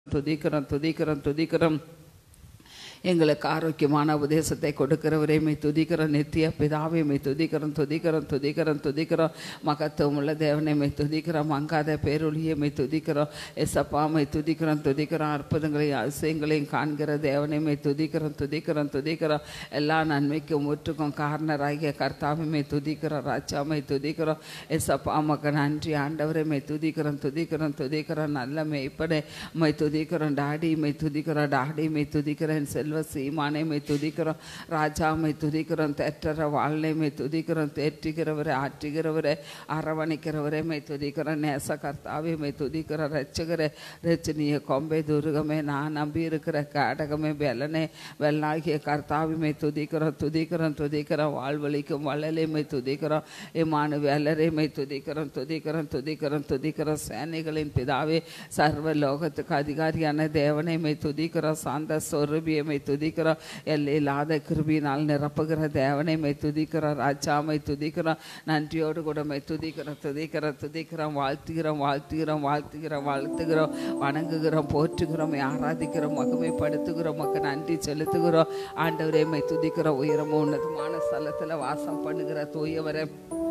துதிக்கிறோம் துதிக்கிறோம் துதிக்கிறோம் எங்களுக்கு ஆரோக்கியமான உபதேசத்தை கொடுக்கிறவரே மை துதிக்கிறோம் நித்திய பிதாவை மை துதிக்கிறோம் துதிக்கிறோம் துதிக்கிறோம் துதிக்கிறோம் மகத்துவம் உள்ள தேவனை மை துதிக்கிறோம் மங்காத பேரொழியை மை துதிக்கிறோம் எசப்பா மை துதிக்கிறோம் துதிக்கிறோம் அற்புதங்களையும் அதிசயங்களையும் காண்கிற தேவனை மை துதிக்கிறோம் துதிக்கிறோம் துதிக்கிறோம் எல்லா நன்மைக்கும் முற்றுக்கும் காரணராகிய கர்த்தாவை மை துதிக்கிறோம் ராஜா மை துதிக்கிறோம் எசப்பா மக்க நன்றி ஆண்டவரை மை துதிக்கிறோம் துதிக்கிறோம் துதிக்கிறோம் நல்ல மெய்ப்படை மை துதிக்கிறோம் டாடி மை துதிக்கிறோம் டாடி மை துதிக்கிறேன் செல்வ சீமானை மை துதிக்கிறோம் ராஜா மை துதிக்கிறோம் தேற்றற வாழ்னை மை துதிக்கிறோம் தேற்றுகிறவரை ஆற்றுகிறவரை அரவணைக்கிறவரை மை துதிக்கிறோம் நேச கர்த்தாவை மை துதிக்கிறோம் ரட்சகரே ரச்சனிய கொம்பை துருகமே நான் நம்பி இருக்கிற காடகமே வெள்ளனே வெள்ளாகிய கர்த்தாவை மை துதிக்கிறோம் துதிக்கிறோம் துதிக்கிறோம் வாழ்வழிக்கும் வள்ளலை மை துதிக்கிறோம் இம்மானு வேலரை மை துதிக்கிறோம் துதிக்கிறோம் துதிக்கிறோம் துதிக்கிறோம் சேனைகளின் பிதாவே சர்வ லோகத்துக்கு அதிகாரியான தேவனை மை துதிக்கிறோம் சாந்த சொருபியை மை துதிக்கிறோம் எல்லையில்லாத கிருபியினால் நிரப்புகிற தேவனை மை துதிக்கிறோம் ராஜா மை துதிக்கிறோம் நன்றியோடு கூட மை துதிக்கிறோம் துதிக்கிறோம் துதிக்கிறோம் வாழ்த்துகிறோம் வாழ்த்துகிறோம் வாழ்த்துகிறோம் வாழ்த்துகிறோம் வணங்குகிறோம் போற்றுகிறோம் ஆராதிக்கிறோம் மகிமைப்படுத்துகிறோம் மக்கள் நன்றி செலுத்துகிறோம் ஆண்டவரே மை துதிக்கிறோம் உயரமும் உன்னதமான ஸ்தலத்தில் வாசம் பண்ணுகிற தூயவரை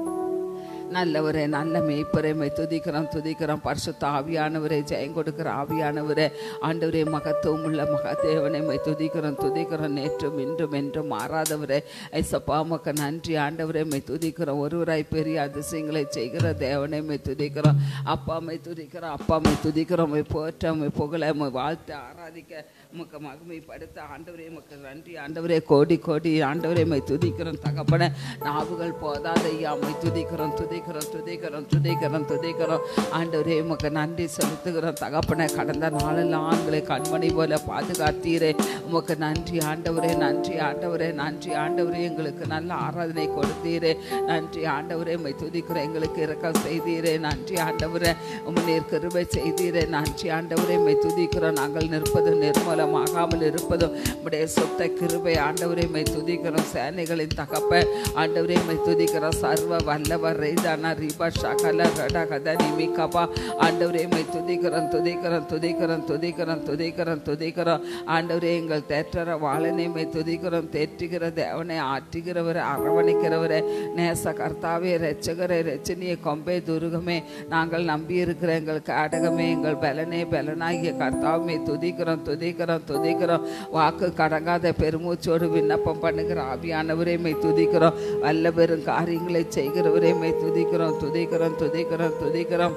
நல்லவரே நல்ல மேய்ப்பரை மை துதிக்கிறோம் துதிக்கிறோம் பரிசுத்த ஆவியானவரே ஜெயம் கொடுக்கிற ஆவியானவரே ஆண்டவரே மகத்துவம் உள்ள மகாதேவனை மை துதிக்கிறோம் துதிக்கிறோம் நேற்றும் இன்றும் என்றும் மாறாதவரே ஐசப்பா மக்க நன்றி ஆண்டவரே மை துதிக்கிறோம் ஒருவராய் பெரிய அதிசயங்களை செய்கிற தேவனை மை துதிக்கிறோம் அப்பா மை துதிக்கிறோம் அப்பா மை துதிக்கிறோம் மை போற்ற மை புகழ மை வாழ்த்து ஆராதிக்க உமக்கு மகிமைப்படுத்த ஆண்டவரே உமக்கு நன்றி ஆண்டவரே கோடி கோடி ஆண்டவரே மை துதிக்கிறோம் தகப்பன நாவுகள் போதாத ஐயா மை துதிக்கிறோம் துதிக்கிறோம் துதிக்கிறோம் துதிக்கிறோம் துதிக்கிறோம் ஆண்டவரே உமக்கு நன்றி செலுத்துகிறோம் தகப்பன கடந்த நாளெல்லாம் எங்களை கண்மணி போல பாதுகாத்தீரே உமக்கு நன்றி ஆண்டவரே நன்றி ஆண்டவரே நன்றி ஆண்டவரே எங்களுக்கு நல்ல ஆராதனை கொடுத்தீரே நன்றி ஆண்டவரே மை துதிக்கிறோம் எங்களுக்கு இறக்கம் செய்தீரே நன்றி ஆண்டவரே உம் நீர் கிருபை செய்தீரே நன்றி ஆண்டவரே மை துதிக்கிறோம் நாங்கள் நிற்பதும் நிர்மூலமாகாமல் இருப்பதும் உடைய சொத்த கிருபை ஆண்டவரே மை துதிக்கிறோம் சேனைகளின் தகப்ப ஆண்டவரே மை துதிக்கிறோம் சர்வ வல்லவர் ரைதானா ரிபா ஷகல ரட கத நிமிகபா ஆண்டவரே மை துதிக்கிறோம் துதிக்கிறோம் துதிக்கிறோம் துதிக்கிறோம் துதிக்கிறோம் துதிக்கிறோம் ஆண்டவரே எங்கள் தேற்றற வாழனை மை துதிக்கிறோம் தேற்றுகிற தேவனை ஆற்றுகிறவரை அரவணைக்கிறவரை நேச கர்த்தாவே ரட்சகரை ரச்சனியை கொம்பை துருகமே நாங்கள் நம்பி இருக்கிற எங்களுக்கு அடகமே எங்கள் பலனே பலனாகிய கர்த்தாவுமே துதிக்கிறோம் துதிக்கிறோம் துதிக்கிறோம் வாக்கு கடங்காத பெருமூச்சோடு விண்ணப்பம் பண்ணுகிற ஆவியானவரே மை துதிக்கிறோம் வல்ல பெரும் காரியங்களை செய்கிறவரே மை துதிக்கிறோம் துதிக்கிறோம் துதிக்கிறோம் துதிக்கிறோம்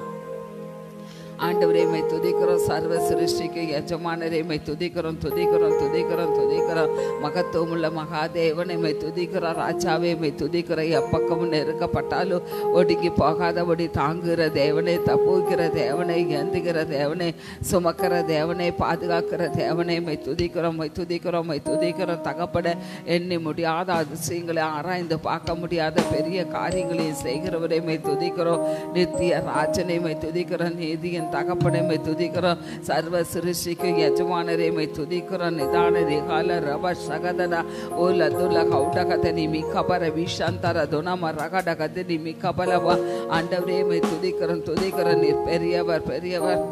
ஆண்டவரே மை துதிக்கிறோம் சர்வ சிருஷ்டிக்கு எஜமானரே மை துதிக்கிறோம் துதிக்கிறோம் துதிக்கிறோம் துதிக்கிறோம் மகத்துவம் உள்ள மகாதேவனை மை துதிக்கிறோம் ராஜாவே மை துதிக்கிறோம் எப்பக்கமும் நெருக்கப்பட்டாலும் ஒடுங்கி போகாதபடி தாங்குகிற தேவனை தப்புகிற தேவனை ஏந்துகிற தேவனை சுமக்கிற தேவனை பாதுகாக்கிற தேவனை மை துதிக்கிறோம் மை துதிக்கிறோம் மை துதிக்கிறோம் தகப்பட எண்ணி முடியாத அதிசயங்களை ஆராய்ந்து பார்க்க முடியாத பெரிய காரியங்களையும் செய்கிறவரை மை துதிக்கிறோம் நித்திய ராஜனை மை துதிக்கிறோம் நீதியின் தகப்பனை மை துதிக்கிறோம் சர்வ சிருஷ்டிக்கு எஜமானரை மை துதிக்கிறோம் நிதான ரிகால ரப சகதன ஓ லதுல கௌடகத நிமி கபர விஷாந்தர துணம ரகடகத நிமி கபலவா ஆண்டவரே மை துதிக்கிறோம் துதிக்கிறோம் நீர் பெரியவர் பெரியவர்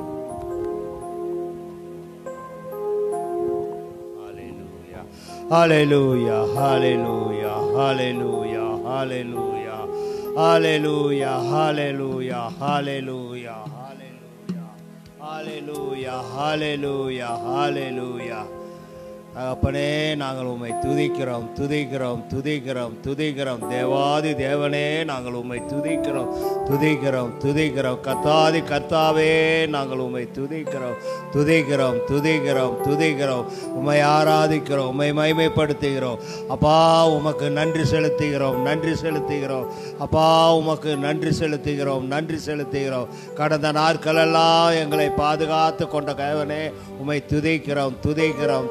Hallelujah, hallelujah, hallelujah, hallelujah, hallelujah, hallelujah, hallelujah, hallelujah, hallelujah, hallelujah. அப்பனே நாங்கள் உம்மை துதிக்கிறோம் துதிக்கிறோம் துதிக்கிறோம் துதிக்கிறோம் தேவாதி தேவனே நாங்கள் உம்மை துதிக்கிறோம் துதிக்கிறோம் துதிக்கிறோம் கத்தாதி கத்தாவே நாங்கள் உம்மை துதிக்கிறோம் துதிக்கிறோம் துதிக்கிறோம் துதிக்கிறோம் உம்மை ஆராதிக்கிறோம் உம்மை மைமைப்படுத்துகிறோம் அப்பா உமக்கு நன்றி செலுத்துகிறோம் நன்றி செலுத்துகிறோம் அப்பா உமக்கு நன்றி செலுத்துகிறோம் நன்றி செலுத்துகிறோம் கடந்த நாட்களெல்லாம் எங்களை பாதுகாத்து கொண்ட கைவனே உம்மை துதிக்கிறோம் துதிக்கிறோம் துதிக்கிறோம்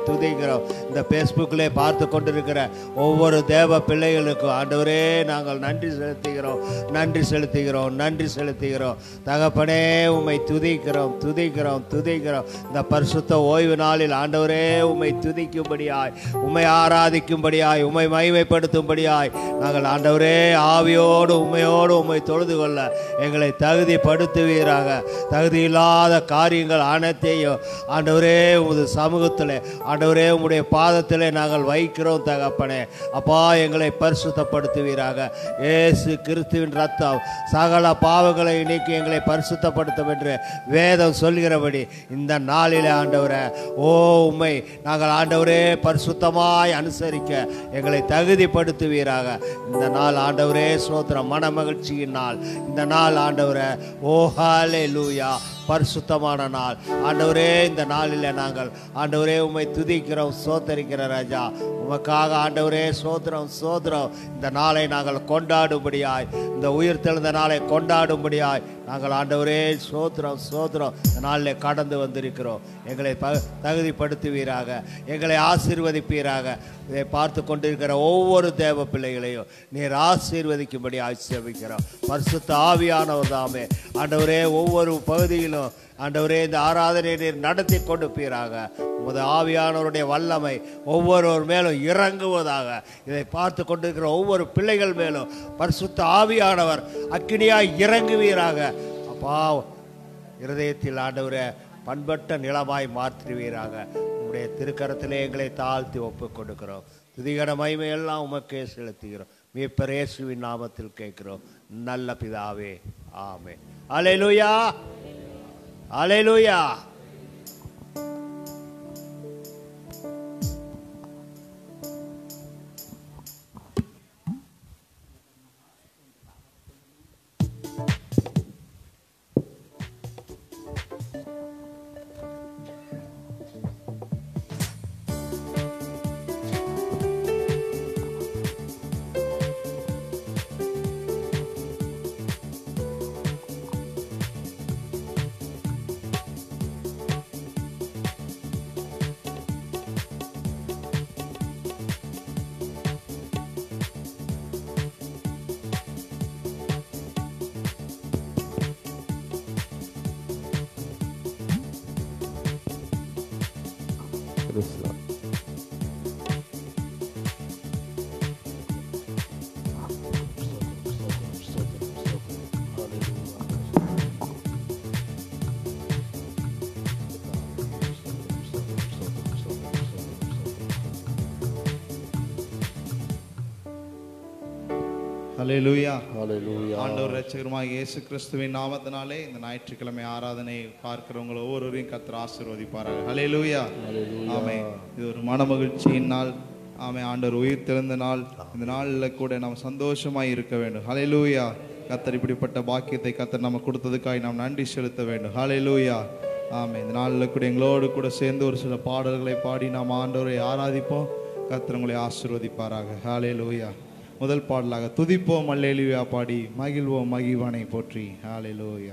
துதிக்கிறோம் இந்த ஃபேஸ்புக்கிலே பார்த்து கொண்டிருக்கிற ஒவ்வொரு தேவ பிள்ளைகளுக்கும் ஆண்டவரே நாங்கள் நன்றி செலுத்துகிறோம் நன்றி செலுத்துகிறோம் நன்றி செலுத்துகிறோம் தகப்பனே உம்மை துதிக்கிறோம் துதிக்கிறோம் துதிக்கிறோம் இந்த பரிசுத்த ஓய்வு நாளில் ஆண்டவரே உம்மை துதிக்கும்படியாய் உம்மை ஆராதிக்கும்படியாய் உம்மை மகிமைப்படுத்தும்படியாய் நாங்கள் ஆண்டவரே ஆவியோடு உண்மையோடு உம்மை தொழுது கொள்ள எங்களை தகுதிப்படுத்துவீராக தகுதி இல்லாத காரியங்கள் அனைத்தையும் ஆண்டவரே உமது சமூகத்தில் ஆண்டவரே உம்முடைய பாதத்திலே நாங்கள் வைக்கிறோம் தகப்பனே அப்பா எங்களை பரிசுத்தப்படுத்துவீராக இயேசு கிறிஸ்துவின் ரத்தம் சகல பாவங்களை நீக்கி எங்களை பரிசுத்தப்படுத்தும் என்று வேதம் சொல்கிறபடி இந்த நாளிலே ஆண்டவரே ஓ உம்மை நாங்கள் ஆண்டவரே பரிசுத்தமாய் அனுசரிக்க எங்களை தகுதிப்படுத்துவீராக இந்த நாள் ஆண்டவரே சோத்திரம் மன மகிழ்ச்சியின் நாள் இந்த நாள் ஆண்டவரே ஓ ஹாலே லூயா பரிசுத்தமான நாள் ஆண்டவரே இந்த நாளில் நாங்கள் ஆண்டவரே உம்மை துதிக்கிறோம் சோத்தரிக்கிற ராஜா உமக்காக ஆண்டவரே சோத்திரம் சோத்திரம் இந்த நாளை நாங்கள் கொண்டாடும்படியாய் இந்த உயிர் தெழுந்த நாளை கொண்டாடும்படியாய் நாங்கள் ஆண்டவரே சோத்திரம் சோத்திரம் இந்த நாளில் கடந்து வந்திருக்கிறோம் எங்களை ப தகுதிப்படுத்துவீராக எங்களை ஆசீர்வதிப்பீராக இதை பார்த்து கொண்டிருக்கிற ஒவ்வொரு தேவ பிள்ளைகளையும் நீர் ஆசீர்வதிக்கும்படி ஆட்சேபிக்கிறோம் பரிசுத்த ஆவியானவர் தாமே ஆண்டவரே ஒவ்வொரு பகுதியிலும் ஆண்டவரே இந்த ஆராதனை நீர் நடத்தி கொடுப்பீராக உமது ஆவியானவருடைய வல்லமை ஒவ்வொருவர் மேலும் இறங்குவதாக இதை பார்த்து கொண்டிருக்கிற ஒவ்வொரு பிள்ளைகள் மேலும் பரிசுத்த ஆவியானவர் அக்கினியாய் இறங்குவீராக அப்பா இருதயத்தில் ஆண்டவரே பண்பட்ட நிலமாய் மாற்றுவீராக உம்முடைய திருக்கரத்திலே எங்களை தாழ்த்தி ஒப்புக் கொடுக்கிறோம் துதிகர மகிமையெல்லாம் உமக்கே செலுத்துகிறோம் மீட்பர் இயேசுவின் நாமத்தில் கேட்கிறோம் நல்ல பிதாவே ஆமே அலையலுயா அலையலுயா ஹalleluya Hallelujah. ஆண்டவர் ரட்சகருமாக இயேசு கிறிஸ்துவின் நாமத்தினாலே இந்த ஞாயிற்றுக்கிழமை ஆராதனை பார்க்கிறவங்க ஒவ்வொருவரையும் கர்த்தர் ஆசீர்வதிப்பார்கள் ஹalleluya ஆமென் இது ஒரு மனமகிழ்ச்சியின் நாள் ஆமென் ஆண்டவர் உயிர் திறந்த நாள் இந்த நாளில் கூட நாம் சந்தோஷமாய் இருக்க வேண்டும் ஹalleluya கர்த்தர் இப்படிப்பட்ட பாக்கியத்தை கர்த்தர் நம்ம கொடுத்ததுக்காக நாம் நன்றி செலுத்த வேண்டும் ஹalleluya ஆமென் இந்த நாளில் கூட எங்களோடு கூட சேர்ந்து ஒரு சில பாடல்களை பாடி நாம் ஆண்டவரை ஆராதிப்போம் கர்த்தர் உங்களை ஆசீர்வதிப்பாராக ஹalleluya முதல் பாடலாக துதிப்போம் அல்லேலுயா பாடி மகிழ்வோம் மகிழ்வானை போற்றி ஹalleluya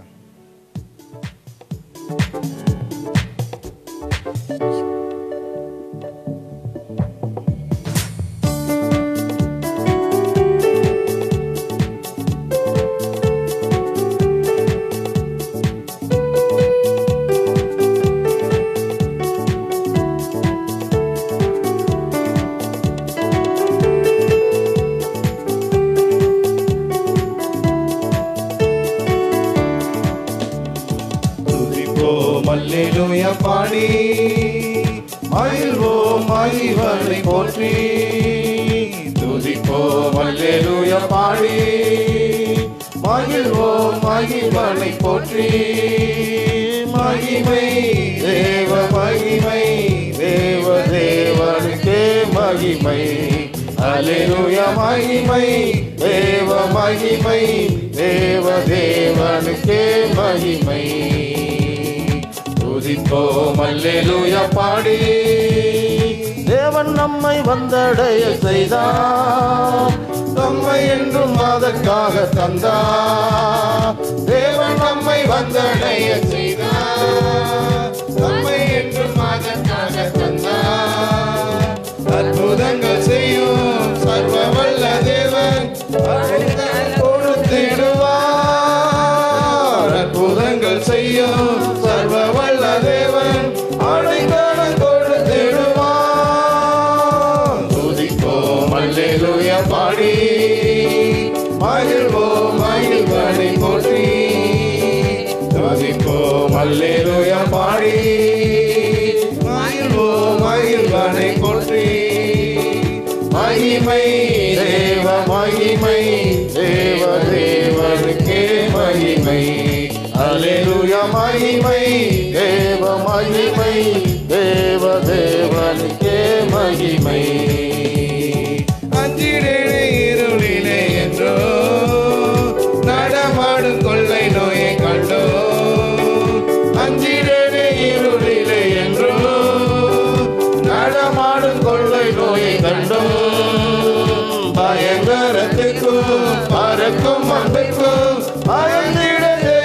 துதிப்போம் அல்லேலுயா பாடி மகிழ்வோம் மகிழ்வனை போற்றி துதிப்போம் அல்லேலுயா பாடி மகிழ்வோம் மகிழ்வனை போற்றி மகிமை தேவ மகிமை தேவ தேவனுக்கே மகிமை அல்லேலுயா மகிமை தேவ மகிமை தேவ தேவனுக்கே மகிமை துதிப்போம் அல்லேலூயா பாடி தேவன் நம்மை வந்தடைய செய்தார் நம்மை என்றும் அதற்காக தந்தார் தேவன் நம்மை வந்தடைய செய்தார் நம்மை என்றும் அதற்காக தந்தார் மகிமை தேவ தேவனுக்கே மகிமை அஞ்சிடேனே இருளிலே என்றோ நடமாடும் கொள்ளை நோயை கண்டோ அஞ்சிடேனே இருளிலே என்றோ நடமாடும் கொள்ளை நோயை கண்டோம் பயங்கரத்துக்கும் பறக்கும் அன்பைக்கும் பயந்திட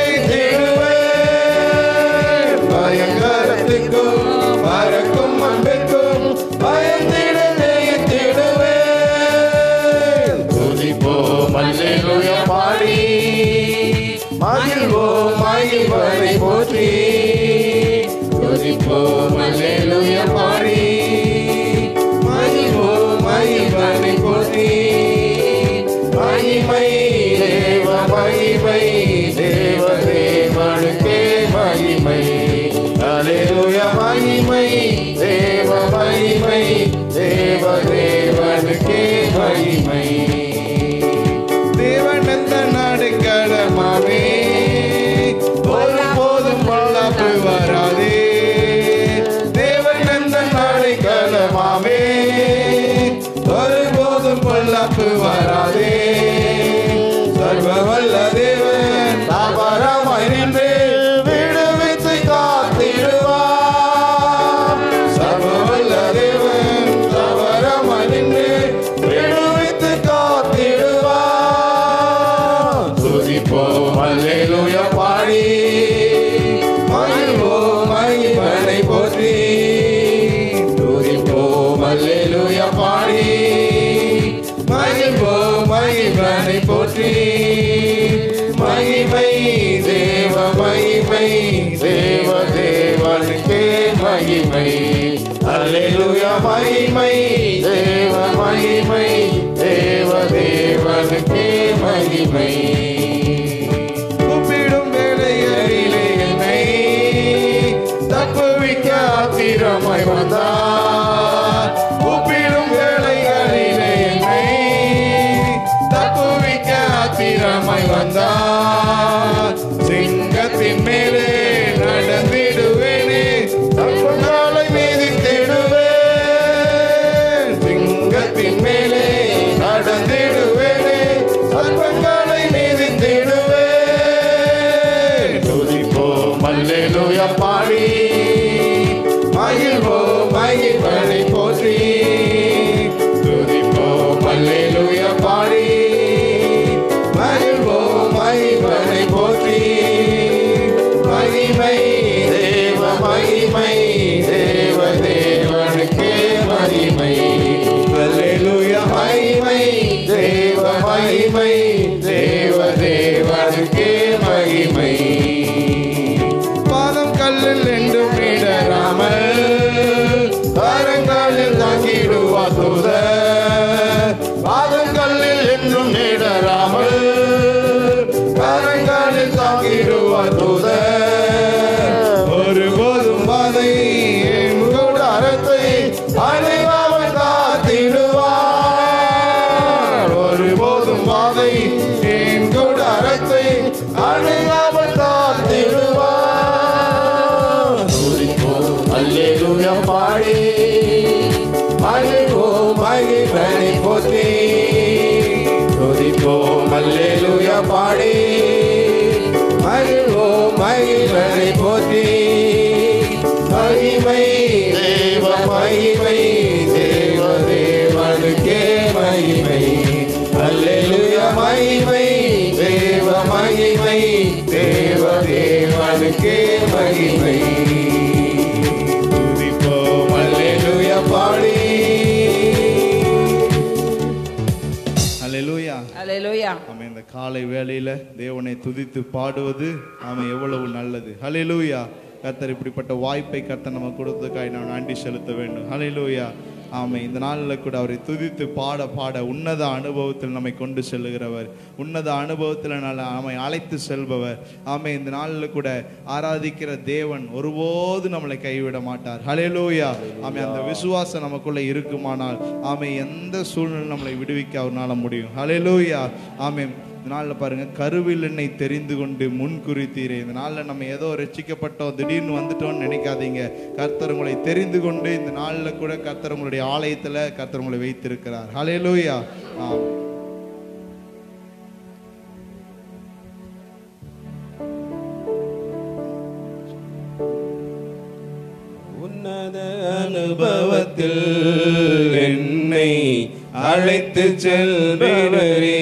ஜெயித்திடுவேன் பயங்கரத்துக்கும் பறக்கும் அன்பைக்கும் பயந்திட ஜெயித்திடுவேன் துதிப்போம் அல்லேலூயா பாடி மகிழ்வோம் மகிழ்வனை போற்றி துதிப்போம் அல்லேலூயா பாடி மகிழ்வோம் மகிழ்வனை போற்றி மகிமை தேவ மகிமை தேவ தேவனுக்கே மகிமை அல்லேலூயா மகிமை தேவ மகிமை தேவ தேவனுக்கே மகிமை தேவன் எந்த நாடு கடமாவே ஒருபோதும் பொல்லாப்பு வராதே தேவன் எந்த நாடு கடமாவே ஒருபோதும் பொல்லாப்பு வராதே சர்வ வல்ல தேவன் தாபரமாய் நின்று விடுவித்து காத்திடுவார் சர்வவல்ல தேவன் தாபரமாய் நின்று விடுவித்து காத்திடுவார் துதிப்போம் அல்லேலூயா பாடி மகிழ்வோம் மகிழ்வனை போற்றி துதிப்போம் அல்லேலூயா பாடி மகிழ்வோம் மகிழ்வனை போற்றி மகிமை தேவ மகிமை தேவ தேவனுக்கே மகிமை அல்லேலூயா மகிமை தேவ மகிமை தேவ தேவனுக்கே மகிமை கூப்பிடும் வேலைகளிலே என்னை தப்புவிக்க ஆத்திரமாய் வந்தார் கூப்பிடும் வேலைகளிலே என்னை தப்புவிக்க ஆத்திரமாய் வந்தார் சிங்கத்தின் மேலே நடந்திடுவேனே தப்புகளை மீதித்திடுவேன் சிங்கத்தின் மேலே நடந்திடுவேனே சர்வங்களை மீதித்திடுவேன் துதிப்போம் அல்லேலூயா பாடி மகிழ்வோம் மகிழ்வனை போற்றி துதிப்போம் அல்லேலூயா பாடி மகிழ்வோம் மகிழ்வனை போற்றி மகிமை தேவ மகிமை தேவ தேவனுக்கே மகிமை அல்லேலூயா மகிமை தேவ மகிமை தேவ தேவனுக்கே மகிமை பாதம் கல்லில் என்றும் இடராமல் கரங்களில் தாங்கிடுவா தூத பாதங்களில் என்றும் நேடராமல் கரங்களில் தாங்கிடுவா தூத ஒருபோதும் பாதை என் கூடாரத்தை அழிவாமல் காத்திடுவார் ஒருபோதும் பாதை என் கூடாரத்தை அழிவாமல் காத்திடுவார் துதிப்போம் அல்லேலூயா பாடி மகிழ்வோம் மகிழ்வனை போற்றி துதிப்போம் அல்லேலூயா பாடி மகிழ்வோம் மகிழ்வனை போற்றி மகிமை தேவ மகிமை தேவ தேவனுக்கே மகிமை அல்லேலூயா மகிமை தேவ மகிமை தேவ தேவனுக்கே மகிமை துதிப்போம் அல்லேலூயா பாடி அல்லேலூயா அல்லேலூயா ஆமென் இந்த காலை வேளையில தேவனை துதித்து பாடுவது ஆமென் எவ்வளவு நல்லது ஹalleluya கர்த்தர் இப்படிப்பட்ட வாய்ப்பை கர்த்தர் நமக்கு கொடுத்ததுக்காக நான் நன்றி செலுத்த வேண்டும் ஹalleluya ஆமை இந்த நாளில் கூட அவரை துதித்து பாட பாட உன்னத அனுபவத்தில் நம்மை கொண்டு செல்லுகிறவர் உன்னத அனுபவத்தில் நல்ல நம்மை அழைத்து செல்பவர் ஆமை இந்த நாளில் கூட ஆராதிக்கிற தேவன் ஒருபோது நம்மளை கைவிட மாட்டார் ஹalleluya ஆமை அந்த விசுவாசம் நமக்குள்ள இருக்குமானால் ஆமை எந்த சூழ்நிலை நம்மளை விடுவிக்க அவர்னால முடியும் ஹalleluya ஆமென் இந்த நாளில் பாருங்க கருவில் என்னை தெரிந்து கொண்டு முன் குறித்தீரே இந்த நாளில் நம்ம ஏதோ ரட்சிக்கப்பட்டோம் திடீர்னு வந்துட்டோம்னு நினைக்காதீங்க கர்த்தர் உங்களை தெரிந்து கொண்டு இந்த நாளில் கூட கர்த்தர் உங்களுடைய ஆலயத்தில் கர்த்தர் உங்களை வைத்திருக்கிறார் ஹalleluya ஆம் உன்னத அனுபவத்தில் என்னை அழைத்து செல்பவரே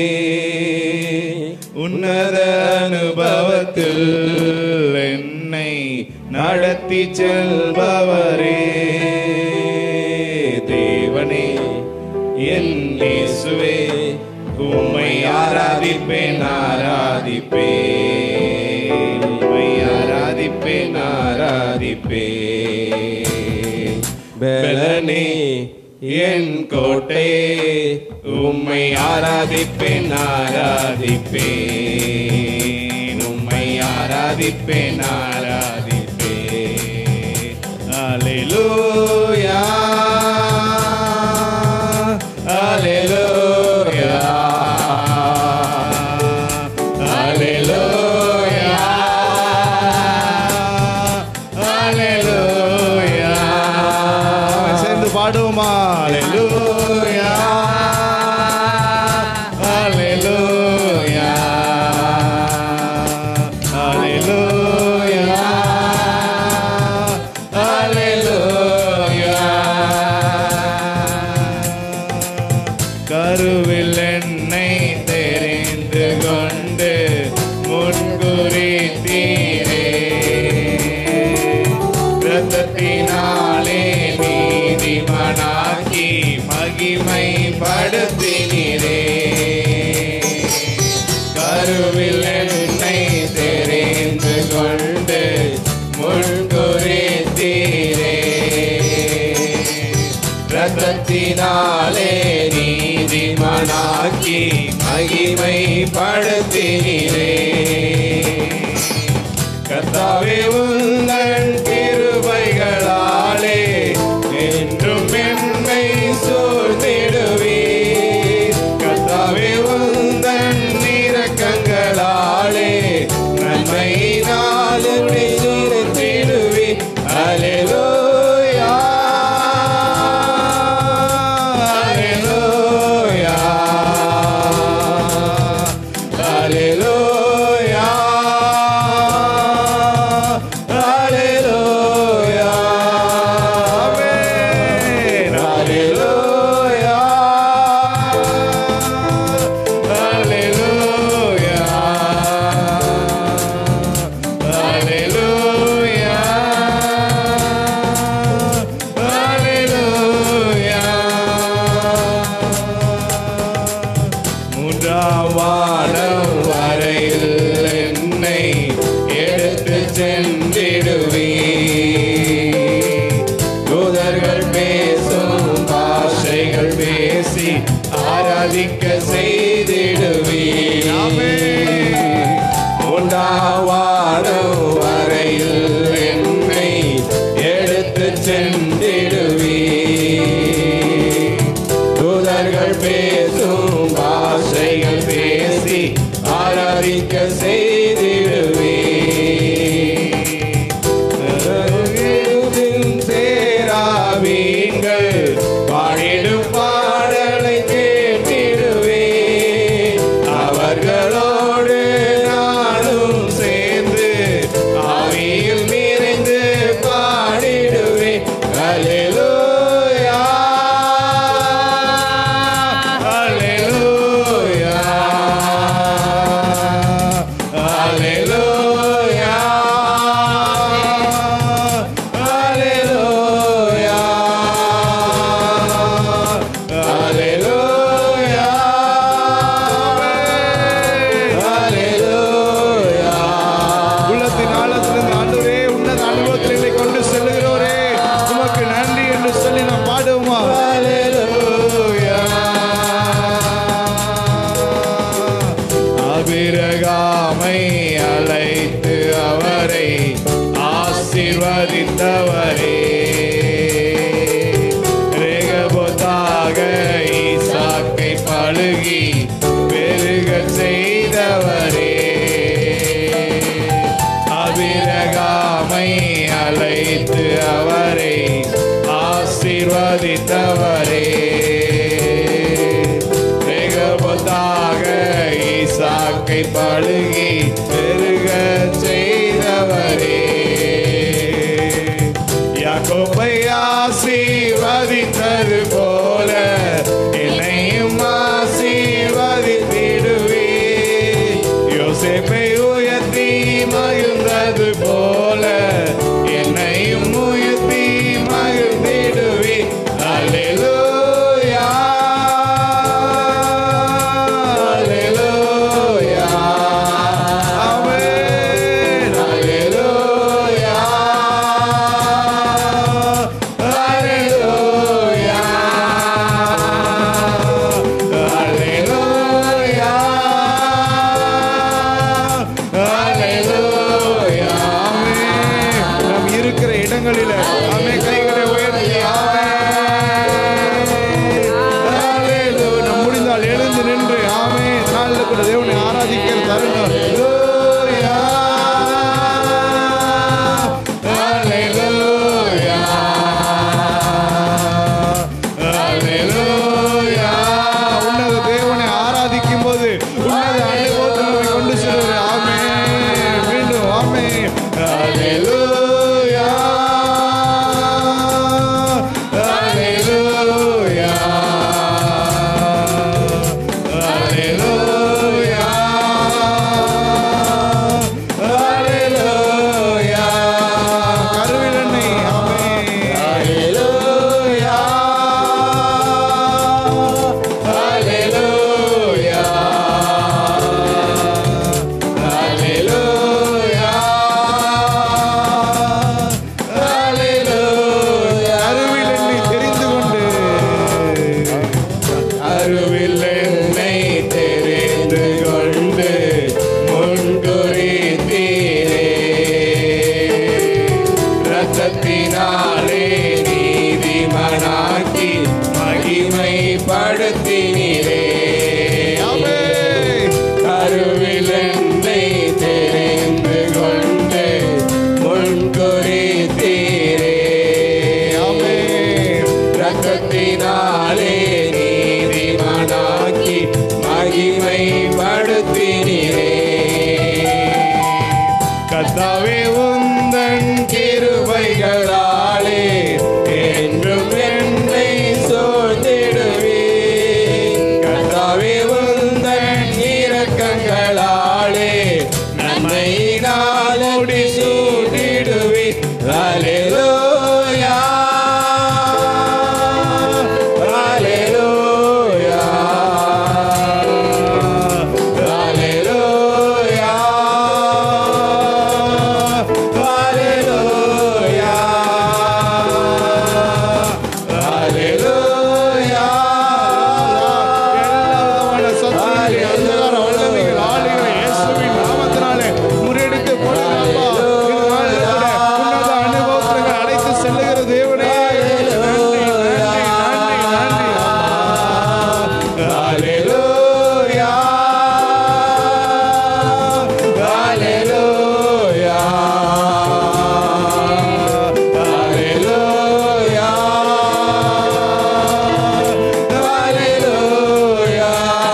உன்னத அனுபவத்தில் என்னை நடத்தி செல்பவரே தேவனே என் இயேசுவே உம்மை ஆராதிப்பேன் ஆராதிப்பேன் உம்மை ஆராதிப்பேன் ஆராதிப்பேன் பலனே என் கோட்டை உம்மை ஆராதிப்பேன் ஆராதிப்பேன் உம்மை ஆராதிப்பேன் ஆராதிப்பேன் அலையூயா அலையூயா அலையூயா அலையூயா சேர்ந்து பாடுவோமா அலையூயா அலையூயா அலையூயா அலையூயா கருவில் என்னை தெரிந்து கொண்டு முன்குறித்தீரே ரத்தத்தினாலே நீதிமனாக்கி மகிமை படுத்தினீரே கருவில் என்னை தெரிந்து கொண்டு முன்குறித்தீரே ரத்தத்தினாலே நீதிமனாக்கி மகிமை படுத்தினீரே கர்த்தாவே உங்கள் கிருபைகளாலே என்றும் என்னை சூழ்ந்திடுவே கர்த்தாவே உந்தன் இரக்கங்களாலே நன்மையினால் என்னை சூழ்ந்திடுவே அலையோயா அலையோயா அலையோயா அலையோயா ஆமென் அலையோயா அலையோயா அலையோயா அலையோயா மூன்றாம் வானம் வரையில் என்னை எடுத்து சென்றிடுவே தூதர்கள் பேசும் பாஷைகள் பேசி ஆராதிக்க செய்திடுவே மூன்றாம் வானம் வரையில் என்னை எடுத்து சென்றிடுவே தூதர்கள் பேசும் பாஷைகள் பேசி ஆராதிக்க செய்திடுவே நரகிருதின் சேராவீங்கள் பாடிடும் பாடலை கேட்டிடுவே அவர்களோடு நானும் சேர்ந்து ஆவியில் நிறைந்து பாடிடுவே அல்லேலூயா அல்லேலூயா அல்லேலூயா அல்லேலூயா ஆசீர்வதித்தவரே மிகபொத்தாக ஈசாக்கை பழுகி பெருக செய்தவரே யாக்கோபை ஆசீர்வதித்தது போல என்னையும் ஆசீர்வதித்திடுவே யோசேப்பை உயர்த்தி மகிழ்ந்தது போல என்னையும் உயர்த்தி மகிழ்ந்திடுவே அல்லேலூயா அல்லேலூயா ஆமென் அல்லேலூயா அல்லேலூயா அல்லேலூயா அல்லேலூயா ஆமென் நாம் இருக்கிற இடங்களில ஆமே கைகளை உயர்த்தி ஆமென் அல்லேலூயா நாம் முடிந்தால் எழுந்து நின்று ஆமே நாளில் கூட தேவனை ஆராதிக்கிற தருணம் அல்லேலூயா அல்லேலூயா அல்லேலூயா உன்னத தேவனை ஆராதிக்கும் போது உன்னத அனுபவத்தில் நம்மை கொண்டு செல்வது ஆமே மீண்டும் ஆமே அல்லேலூயா அல்லேலூயா அல்லேலூயா அல்லேலூயா கருவில் என்னை ஆமே அல்லேலூயா அல்லேலூயா அல்லேலூயா அல்லேலூயா அருவில் என்னை தெரிந்து கொண்டு அருவில் என்னை தெரிந்து கொண்டு முன்குறித்தீரே ரத்தத்தினாலே நீதிமனாக்கி மகிமைப்படுத்தினீரே அருவில் என்னை தெரிந்து கொண்டு முன்குறித்தீரே ரத்தத்தினாலே நீதிமனாக்கி மகிமைப்படுத்தினீரே கத்தாவே உந்தன் கிருபைகளாலே என்றும் என்னை சோர்ந்திடுவே கத்தாவே உந்தன் இரக்கங்களாலே நன்மையினால் முடி சூட்டிடுவே அலேலூயா அலேலூயா அலேலூயா அலேலூயா அலேலூயா எல்லா சத்துருவின் அந்தகார வல்லமைகள் ஆளுகளை இயேசுவின் நாமத்தினாலே முறியடித்து போடுங்கப்பா. இது நாளில் கூட உன்னத அனுபவத்திற்கு அழைத்து செல்லுகிற தேவனே நன்றி, நன்றி, நன்றி, நன்றி. Hallelujah. Hallelujah. Hallelujah. Hallelujah.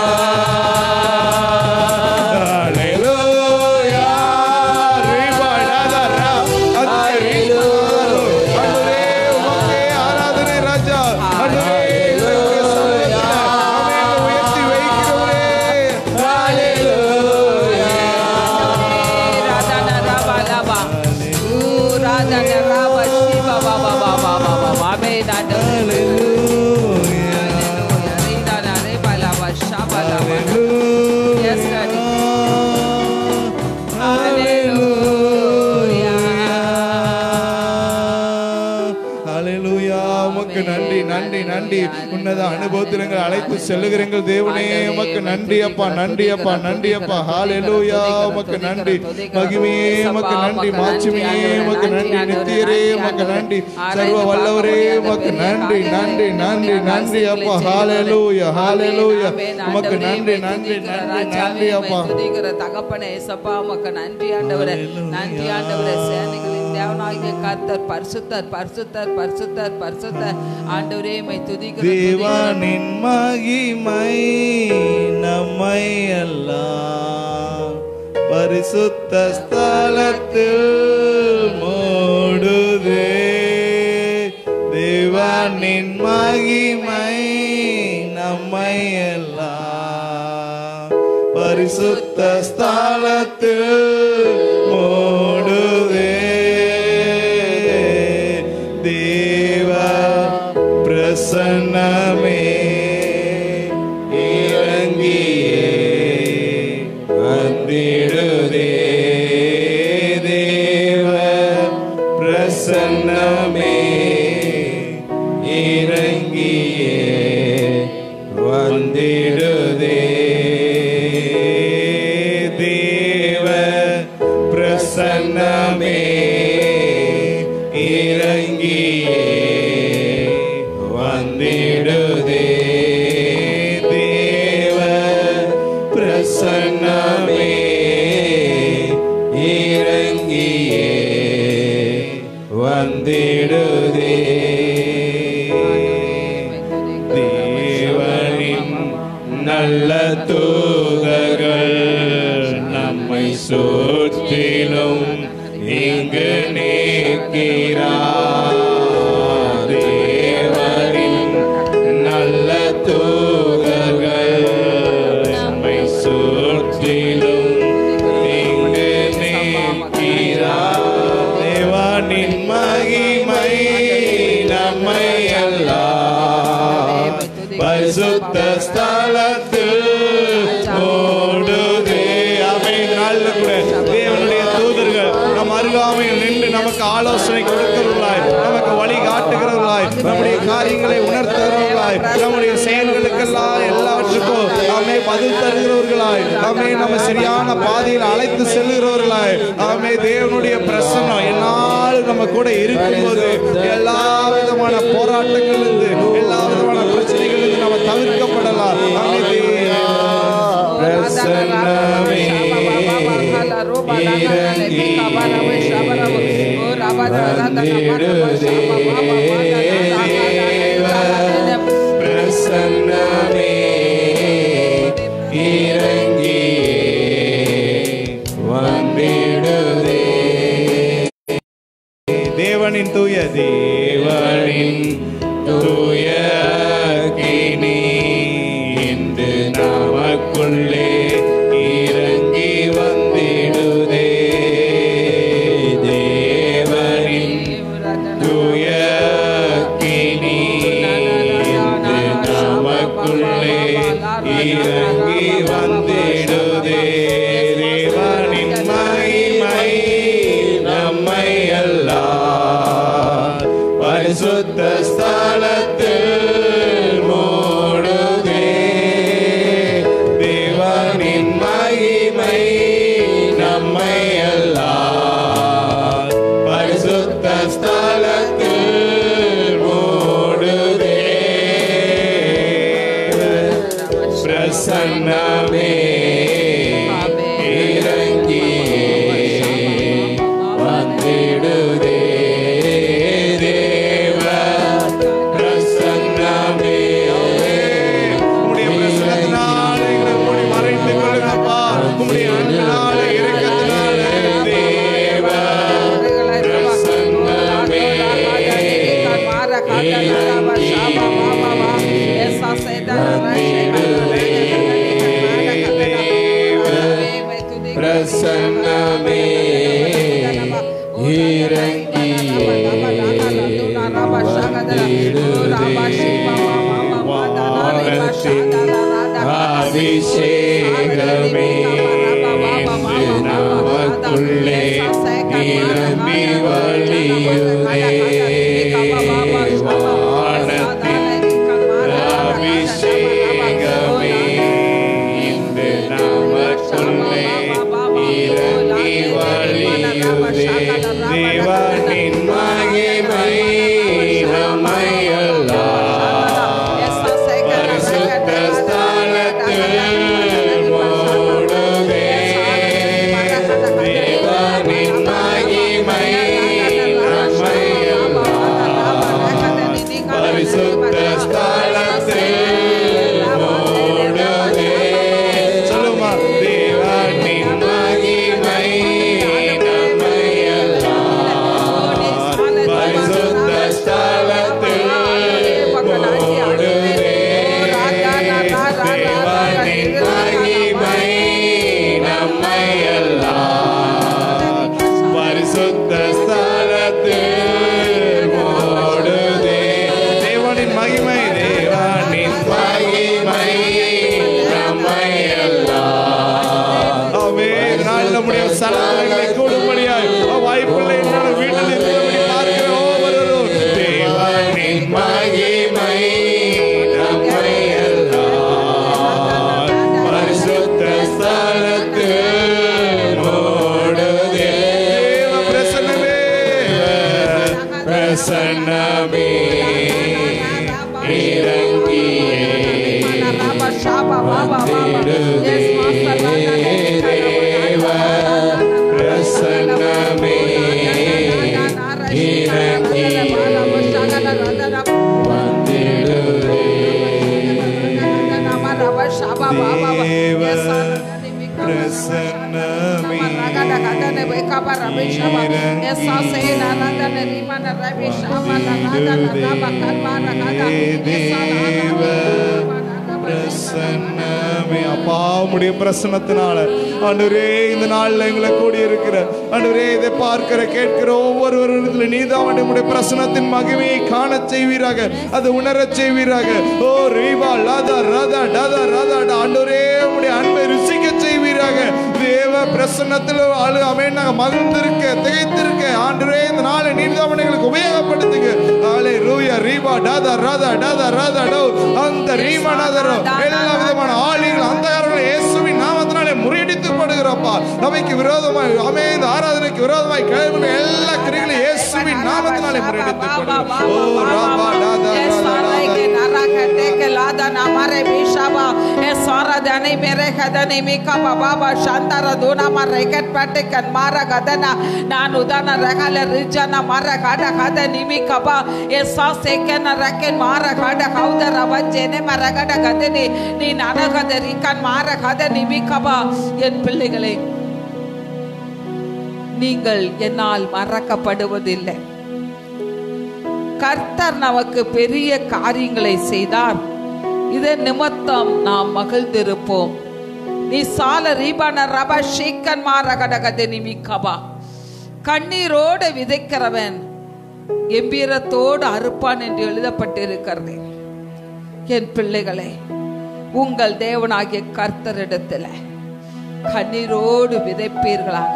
Hallelujah. Riba, rada, ra. Hallelujah. ஆண்டவரே, உமக்கே ஆராதனை ராஜா ஆண்டவரே, உம்முடைய சமூகத்திலே ஆமென் உயர்த்தி வைக்கிறவரே. Hallelujah. Radana raba laba. Ooh, radana raba shiba ba ba ba ba ba ba ba. Amen. Hallelujah. Ridana reba laba shaba laba. Yes, Daddy. ஹalleluya உமக்கு நன்றி நன்றி நன்றி உன்னத அனுபவத்தில் எங்களை அழைத்து செல்லுகிறீர்கள் தேவனே உமக்கு நன்றி அப்பா நன்றி அப்பா நன்றி அப்பா ஹalleluya உமக்கு நன்றி மகிமையே உமக்கு நன்றி மாட்சிமையே உமக்கு நன்றி நித்தியரே உமக்கு நன்றி சர்வ வல்லவரே உமக்கு நன்றி நன்றி நன்றி நன்றி அப்பா ஹalleluya ஹalleluya உமக்கு நன்றி நன்றி நன்றி நன்றி அப்பா துதிக்கிற தகப்பனே ஏசப்பா உமக்கு நன்றி ஆண்டவரே நன்றி ஆண்டவரே சேனைகளின் தேவனாகிய கர்த்தர் பரிசுத்தர் பரிசுத்தர் பரிசுத்தர் பரிசுத்தர் ஆண்டவரே மை துதிக்கிறோம் தேவனின் மகிமை நம்மை எல்லாம் பரிசுத்த ஸ்தலத்தில் மூடுதே தேவனின் மகிமை நம்மை எல்லாம் பரிசுத்த ஸ்தலத்தில் மூடுதே தேவ பிரசன்னமே இறங்கியே வந்திடுதே தேவ பிரசன்னமே இறங்கியே வந்திடுதே தேவ பிரசன்னமே இறங்கியே வந்திடுதே தேவ பிரசன்னமே இறங்கியே வந்திடுதே தேவனின் நல்ல தூதர்கள் நம்மை சுற்றிலும் இங்கு நிற்கிறார் தேவனின் நல்ல தூதர்கள் நம்மை சுற்றிலும் இங்கு நிற்கிறார் தேவனின் மகிமை நம்மை எல்லாம் பரிசுத்த ஸ்தலத்தில் ஓடுதே அவை நாளில் கூட தேவனுடைய தூதர்கள் நம் அருகாமையில் நின்று நமக்கு ஆலோசனை கொடுக்கிறவர்களாய் நமக்கு வழி காட்டுகிறவர்களாய் நம்முடைய காரியங்களை உணர்த்துகிறவர்களாய் நம்முடைய செயல்களுக்கெல்லாம் எல்லாவற்றுக்கும் நாமே பதில் தருகிறவர்களாய் நாமே நம்ம சரியான பாதையில் அழைத்து செல்கிறவர்களாய் நாமே தேவனுடைய பிரசன்னம் என்னாலும் நம்ம கூட இருக்கும்போது எல்லா விதமான போராட்டங்களிலிருந்து எல்லா விதமான பிரச்சனைகளிலிருந்து நம்ம தவிர்க்கப்படலாம் நாமே தேவ பிரசன்னமே பிரசன்னமே இறங்கியே வந்திடுதே தேவனின் தூய தேவனின் தூய கினி இன்று நமக்குள்ளே இறங்கி வந்திடுதே தேவனின் தூய கினி இன்று நமக்குள்ளே இறங்கி வந்திடுதே தேவனின் மகிமை நம்மை எல்லாம் பரிசுத்த ஸ்தலத்தில் மூடுதே தேவனின் மகிமை நம்மை எல்லாம் பரிசுத்த ஸ்தலத்தில் மூடுதே பிரசன்னமே இறங்கியே வந்திடுதே தேவ பிரசன்னமே உம்முடைய பிரசன்னத்தினால எங்களை மூடி மறைத்து கொள்ளுங்கப்பா உம்முடைய அன்பினால இரக்கத்தினால தேவ பிரசன்னமே பிரசன்னமே இறங்கியே அபிஷேகமே இன்று நமக்குள்ளே நிரம்பி வழியுதே வானத்தின் அபிஷேகமே இன்று நமக்குள்ளே இறங்கி வழியுதே தேவனின் மகிமை நம்மை எல்லாம் பரிசுத்த ஸ்தலத்தில் மூடுதே தேவனின் மகிமை பிரசன்னமே இறங்கியே தேவ பிரசன்னமே வந்திடுவே பிரசன்னமே பிரசன்னமே அப்பா உம்முடைய பிரசன்னத்தினால ஆண்டவரே இந்த நாள்ல எங்களை கூடி இருக்கிற ஆண்டவரே இதை பார்க்கிற கேட்கிற ஒவ்வொருவரிடத்துல நீதான் உம்முடைய பிரசன்னத்தின் மகிமையை காணச் செய்வீராக அதை உணரச் செய்வீராக ஓ ரீவா லாதா ராதா டாதா ராதா டா. ஆண்டவரே உம்முடைய அன்பை ருசிக்க செய்வீராக தேவ பிரசன்னத்தில் ஆளு அமேன் நாங்க மகிழ்ந்திருக்க திகைத்திருக்க ஆண்டவரே இந்த நாளை நீர்தான் எங்களுக்கு உபயோகப்படுத்துங்க ஆலே ரூயா ரீபா டாதா ராதா டாதா ராதா டோ அந்த ரீமாநாதரோ எல்லா விதமான ஆளிகள் அந்த இயேசுவின் நாமத்தினாலே முறியடித்துப்படுகிறப்பா சபைக்கு விரோதமாய் அமே இந்த ஆராதனைக்கு விரோதமாய் கிளம்பின எல்லா கிரிகளையும் இயேசுவின் நாமத்தினாலே முறியடித்துப்படுகிறோம் ஓ ராபா டாதா ராதா ನಾನು ಉದಾನ ರಗಲ ರಿಜನ ಮರ ಗಾಡ ಗದ ನಿಮಿ ಕಬ ಎಸ ಸೆಕೆನ ರಕೆನ್ ಮಾರ ಗಾಡ ಹೌದರ வஞ்சேனே மரகட கதனி நீ நனகத ரிக்கன் மாற கத நிமி கபா என் பிள்ளைகளே நீங்கள் என்னால் மறக்கப்படுவதில்லை கர்த்தர் நமக்கு பெரிய காரியங்களை செய்தார் இதன் நிமித்தம் நாம் மகிழ்ந்திருப்போம் நீ சால ரீபான ரப ஷீக்கன் மாரகடகத நிமிக்கபா கண்ணீரோடு விதைக்கிறவன் கம்பீரத்தோடு அறுப்பான் என்று எழுதப்பட்டிருக்கிறது என் பிள்ளைகளே உங்கள் தேவனாகிய கர்த்தரிடத்தில் கண்ணீரோடு விதைப்பீர்களாக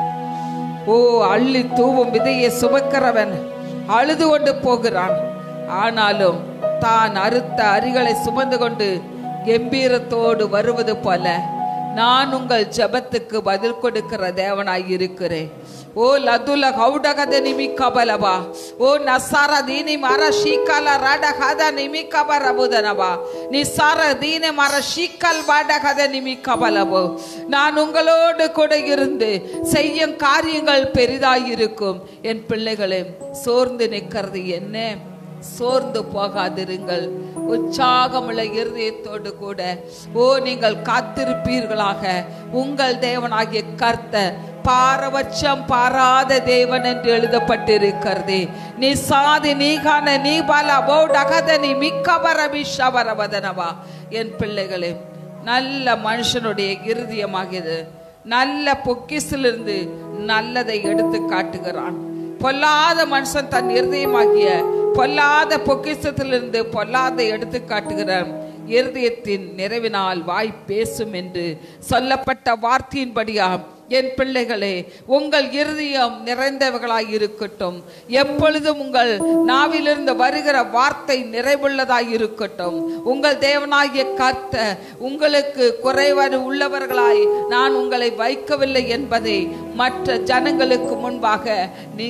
ஓ அள்ளி தூவும் விதையை சுமக்கிறவன் அழுது கொண்டு போகிறான் ஆனாலும் தான் அறுத்த அரிகளை சுமந்து கொண்டு கம்பீரத்தோடு வருவது போல நான் உங்கள் ஜெபத்துக்கு பதில் கொடுக்கிற தேவனாய் இருக்கிறேன் ஓ லதுல கௌடகத நிமிக்க பலபா ஓ நசார தீனி மர ஷீக்கல ரடகத நிமிக்க பரபுதனபா நிசார தீனி மர ஷீக்கல் பாடகத நிமிக்க பலபோ நான் உங்களோடு கூட இருந்து செய்யும் காரியங்கள் பெரிதாயிருக்கும் என் பிள்ளைகளே சோர்ந்து நிற்கிறது என்ன சோர்ந்து போகாதிருங்கள் உற்சாகமுள்ள இருதயத்தோடு கூட ஓ நீங்கள் காத்திருப்பீர்களாக உங்கள் தேவனாகிய கர்த்தர் பாரபட்சம் பாராத தேவன் என்று எழுதப்பட்டிருக்கிறது நீ சாதி நீ காண நீ பால பௌடகத நீ மிக்கபரபிஷபரவதனவா என் பிள்ளைகளே நல்ல மனுஷனுடைய இருதயமாகியது நல்ல பொக்கிசிலிருந்து நல்லதை எடுத்து காட்டுகிறான் பொல்லாத மனுஷன் தன் இருதயமாகிய பொல்லாத பொக்கிஷத்திலிருந்து பொல்லாத எடுத்து காட்டுகிறான் இருதயத்தின் நிறைவினால் வாய் பேசும் என்று சொல்லப்பட்ட வார்த்தையின்படியா என் பிள்ளைகளே உங்கள் இருதயம் நிறைந்தவர்களாய் இருக்கட்டும் எப்பொழுதும் உங்கள் நாவிலிருந்து வருகிற வார்த்தை நிறைவுள்ளதாய் இருக்கட்டும் உங்கள் தேவனாகிய கர்த்த உங்களுக்கு குறைவான உள்ளவர்களாய் நான் உங்களை வைக்கவில்லை என்பதை மற்ற ஜனங்களுக்கு முன்பாக நீ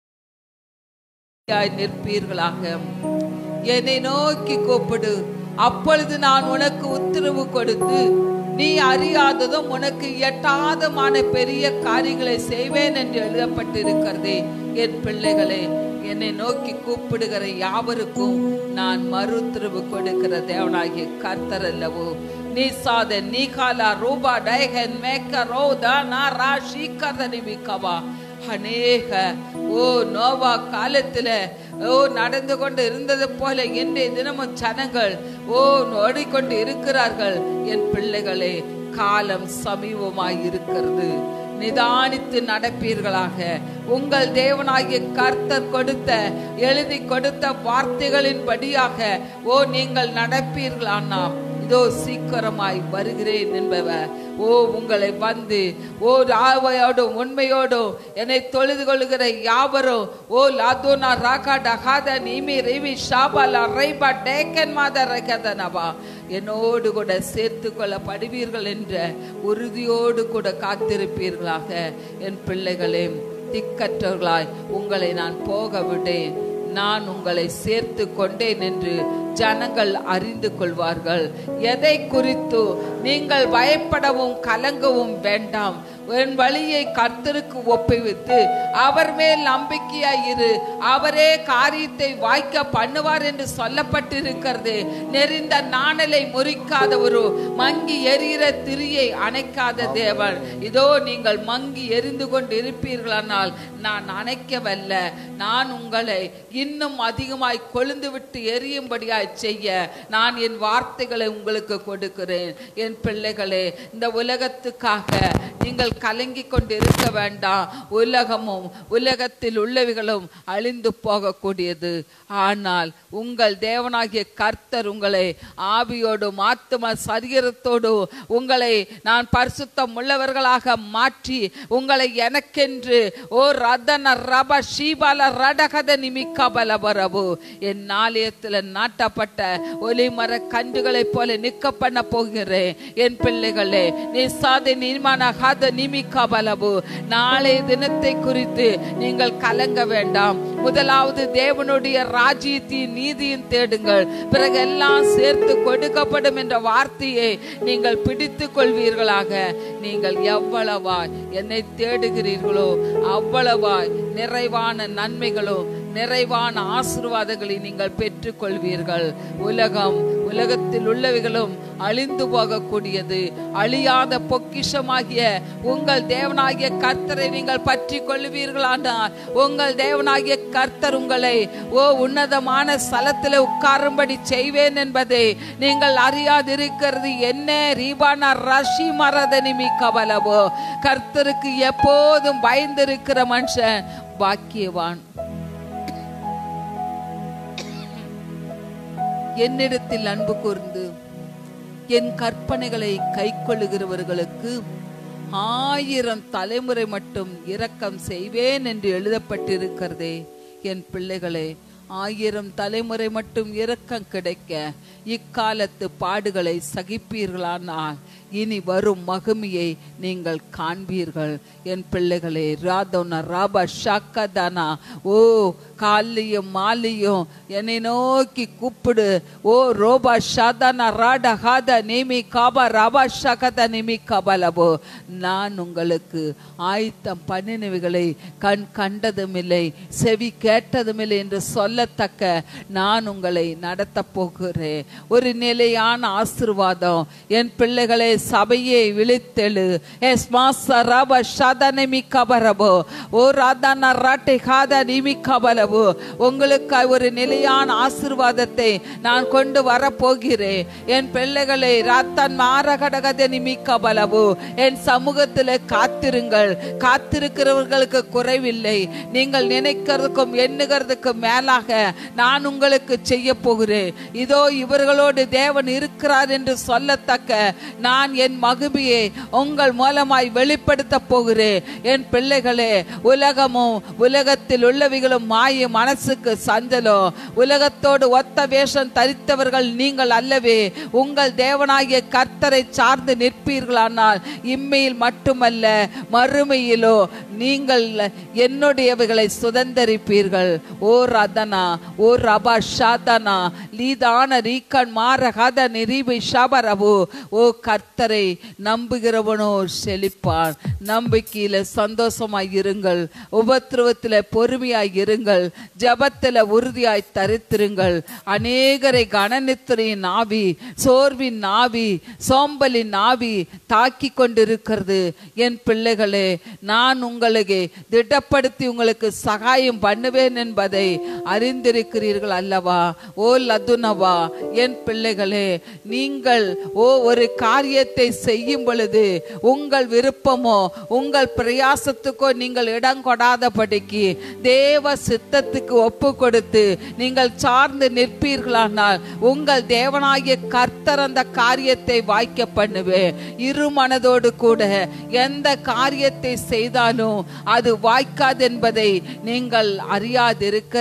ஆய் நிற்பீர்களாக என்னை நோக்கி கூப்பிடு அப்பொழுது நான் உனக்கு உத்தரவு கொடுத்து நீ அறியாததும் உனக்கு எட்டாதமான பெரிய காரியங்களை செய்வேன் என்று எழுதப்பட்டிருக்கிறதே என் பிள்ளைகளே என்னை நோக்கி கூப்பிடுகிற யாவருக்கும் நான் மறு உத்தரவு கொடுக்கிற தேவனாகிய கர்த்தர் அல்லவோ நீ சாத நீ காலா ரூபா டைகன் மேக்க ரோதா நா ரா ஷீக்கர நிமிக்கவா அநேக ஓ நோவா காலத்துல ஓ நடந்து கொண்டு இருந்தது போல இன்றைய தினமும் ஜனங்கள் ஓ ஓடிக்கொண்டு இருக்கிறார்கள் என் பிள்ளைகளே காலம் சமீபமாய் இருக்கிறது நிதானித்து நடப்பீர்களாக உங்கள் தேவனாகிய கர்த்தர் கொடுத்த எழுதி கொடுத்த வார்த்தைகளின் படியாக ஓ நீங்கள் நடப்பீர்களானாம் இதோ சீக்கிரமாய் வருகிறேன் என்பவர் ஓ உங்களை வந்து ஓ ஆவையோடும் உண்மையோடும் என்னை தொழுது கொள்கிற யாவரும் ஓ லாதோனா ராகா டகாத நீமி ரிவி ஷாபாலா ரைபா டேக்கன் மாத ரகதனவா என்னோடு கூட சேர்த்து கொள்ளப்படுவீர்கள் என்ற உறுதியோடு கூட காத்திருப்பீர்களாக என் பிள்ளைகளே திக்கற்றவர்களாய் உங்களை நான் போக விடேன் நான் உங்களை சேர்த்து கொண்டேன் என்று ஜனங்கள் அறிந்து கொள்வார்கள் எதை குறித்து நீங்கள் பயப்படவும் கலங்கவும் வேண்டாம் என் வழியை கர்த்தருக்கு ஒப்புவித்து அவர் மேல் நம்பிக்கையாய் இரு அவரே காரியத்தை வாய்க்க பண்ணுவார் என்று சொல்லப்பட்டிருக்கிறது நெறிந்த நாணலை முறிக்காத ஒரு மங்கி எரிகிற திரியை அணைக்காத தேவன் இதோ நீங்கள் மங்கி எரிந்து கொண்டு இருப்பீர்களானால் நான் அணைக்கவல்ல நான் உங்களை இன்னும் அதிகமாய் கொழுந்து விட்டு எரியும்படியாய் செய்ய நான் என் வார்த்தைகளை உங்களுக்கு கொடுக்கிறேன் என் பிள்ளைகளே இந்த உலகத்துக்காக நீங்கள் கலங்கி கொண்டு இருக்க வேண்டாம் உலகமும் உலகத்தில் உள்ளவைகளும் அழிந்து போகக்கூடியது ஆனால் உங்கள் தேவனாகிய கர்த்தர் உங்களை ஆவியோடும் ஆத்தும சரீரத்தோடும் உங்களை நான் பரிசுத்தம் உள்ளவர்களாக மாற்றி உங்களை எனக்கென்று ஓ ரதன ரப ஷீபால ரடகத நிமிக்க பலபரவு என் நாளையத்தில் நாட்டப்பட்ட ஒலிமர கன்றுகளைப் போல நிற்க பண்ண போகிறேன் என் பிள்ளைகளே நீ சாதை நிர்மாண ஹத நிமிக்க பலவு நாளைய தினத்தை குறித்து நீங்கள் கலங்க வேண்டாம் முதலாவது தேவனுடைய ராஜ்யத்தையும் நீதியும் தேடுங்கள் பிறகு எல்லாம் சேர்த்து கொடுக்கப்படும் என்ற வார்த்தையை நீங்கள் பிடித்துக் கொள்வீர்களாக நீங்கள் எவ்வளவாய் என்னை தேடுகிறீர்களோ அவ்வளவாய் நிறைவான நன்மைகளும் நிறைவான ஆசீர்வாதங்களை நீங்கள் பெற்றுக்கொள்வீர்கள் உலகம் உலகத்தில் உள்ளவைகளும் அழிந்து போகக்கூடியது அழியாத பொக்கிஷமாகிய உங்கள் தேவனாகிய கர்த்தரை நீங்கள் பற்றி கொள்வீர்களானால் உங்கள் தேவனாகிய கர்த்தர் உங்களை ஓ உன்னதமான ஸ்தலத்தில் உட்காரும்படி செய்வேன் என்பதை நீங்கள் அறியாதிருக்கிறது என்ன ரீபானா ரஷி மரதனிமி கவலவோ கர்த்தருக்கு எப்போதும் பயந்திருக்கிற மனுஷன் பாக்கியவான் என்னிடத்தில் அன்பு கூர்ந்து என் கற்பனைகளை கைக்கொள்ளுகிறவர்களுக்கு ஆயிரம் தலைமுறை மட்டும் இரக்கம் செய்வேன் என்று எழுதப்பட்டிருக்கிறதே என் பிள்ளைகளே ஆயிரம் தலைமுறை மட்டும் இரக்கம் கிடைக்க இக்காலத்து பாடுகளை சகிப்பீர்களானால் இனி வரும் மகிமையை நீங்கள் காண்பீர்கள் என் பிள்ளைகளே ராதோனா ராபா ஷாக்கதானா ஓ காலையும் மாலையும் என்னை நோக்கி கூப்பிடு ஓ ரோபா ஷாதானா ராடா ஹாதா நேமி காபா ராபா ஷகதா நேமி கபலபோ நான் உங்களுக்கு ஆயத்தம் பண்ணினவைகளை கண் கண்டதுமில்லை செவி கேட்டதுமில்லை என்று சொல்லத்தக்க நான் உங்களை நடத்தப் போகிறேன் ஒரு நிலையான ஆசிர்வாதம் என் பிள்ளைகளை சபையை விழித்தெழு எஸ் மாசரப சதனமி கபரபோ ஓ ராதான ராட்டை காத நிமி கபலபோ உங்களுக்கு ஒரு நிலையான ஆசிர்வாதத்தை நான் கொண்டு வரப்போகிறேன் என் பிள்ளைகளை ராத்தன் மாரகடகத நிமி கபலபோ என் சமூகத்தில் காத்திருங்கள் காத்திருக்கிறவர்களுக்கு குறைவில்லை நீங்கள் நினைக்கிறதுக்கும் எண்ணுகிறதுக்கும் மேலாக நான் உங்களுக்கு செய்ய போகிறேன் இதோ இவர்களோடு தேவன் இருக்கிறார் என்று சொல்லத்தக்க நான் என் மகிமையை உங்கள் மூலமாய் வெளிப்படுத்த போகிறேன் என் பிள்ளைகளே உலகமும் உலகத்தில் உள்ளவைகளும் மாய மனசுக்கு சஞ்சலம் உலகத்தோடு ஒத்த வேஷம் தரித்தவர்கள் நீங்கள் அல்லவே உங்கள் தேவனாகிய கர்த்தரை சார்ந்து நிற்பீர்களானால் இம்மையில் மட்டுமல்ல மறுமையிலோ நீங்கள் என்னுடையவைகளை சுதந்தரிப்பீர்கள் ஓ ரதனா ஓ ரபா ஷாதனா லீதான ரீக்கன் மாரகத நிரீபை ஷபரபு ஓ கர்த்தரை நம்புகிறவனோ செழிப்பான் நம்பிக்கையில சந்தோஷமாய் இருங்கள் உபத்திரவத்தில் பொறுமையாய் இருங்கள் ஜபத்தில் உறுதியாய் தரித்திருங்கள் அநேகரை கணநித்திரையின் ஆவி சோர்வின் ஆவி சோம்பலின் ஆவி தாக்கி கொண்டிருக்கிறது என் பிள்ளைகளே நான் உங்களுக்கு திடப்படுத்தி உங்களுக்கு சகாயம் பண்ணுவேன் என்பதை அறிந்திருக்கிறீர்கள் அல்லவா ஓ லதுனவா என் பிள்ளைகளே நீங்கள் ஓ ஒரு காரியத்தை செய்யும் பொழுது உங்கள் விருப்பமோ உங்கள் பிரயாசத்துக்கோ நீங்கள் இடம் கொடாதபடிக்கு தேவ சித்தத்துக்கு ஒப்பு கொடுத்து நீங்கள் சார்ந்து நிற்பீர்களானால் உங்கள் தேவனாகிய கர்த்தர் அந்த காரியத்தை வாய்க்க பண்ணுவேன் இரு மனதோடு கூட எந்த காரியத்தை செய்தாலும் அது வாய்க்காது என்பதை நீங்கள் அறியாதிருக்கிறதே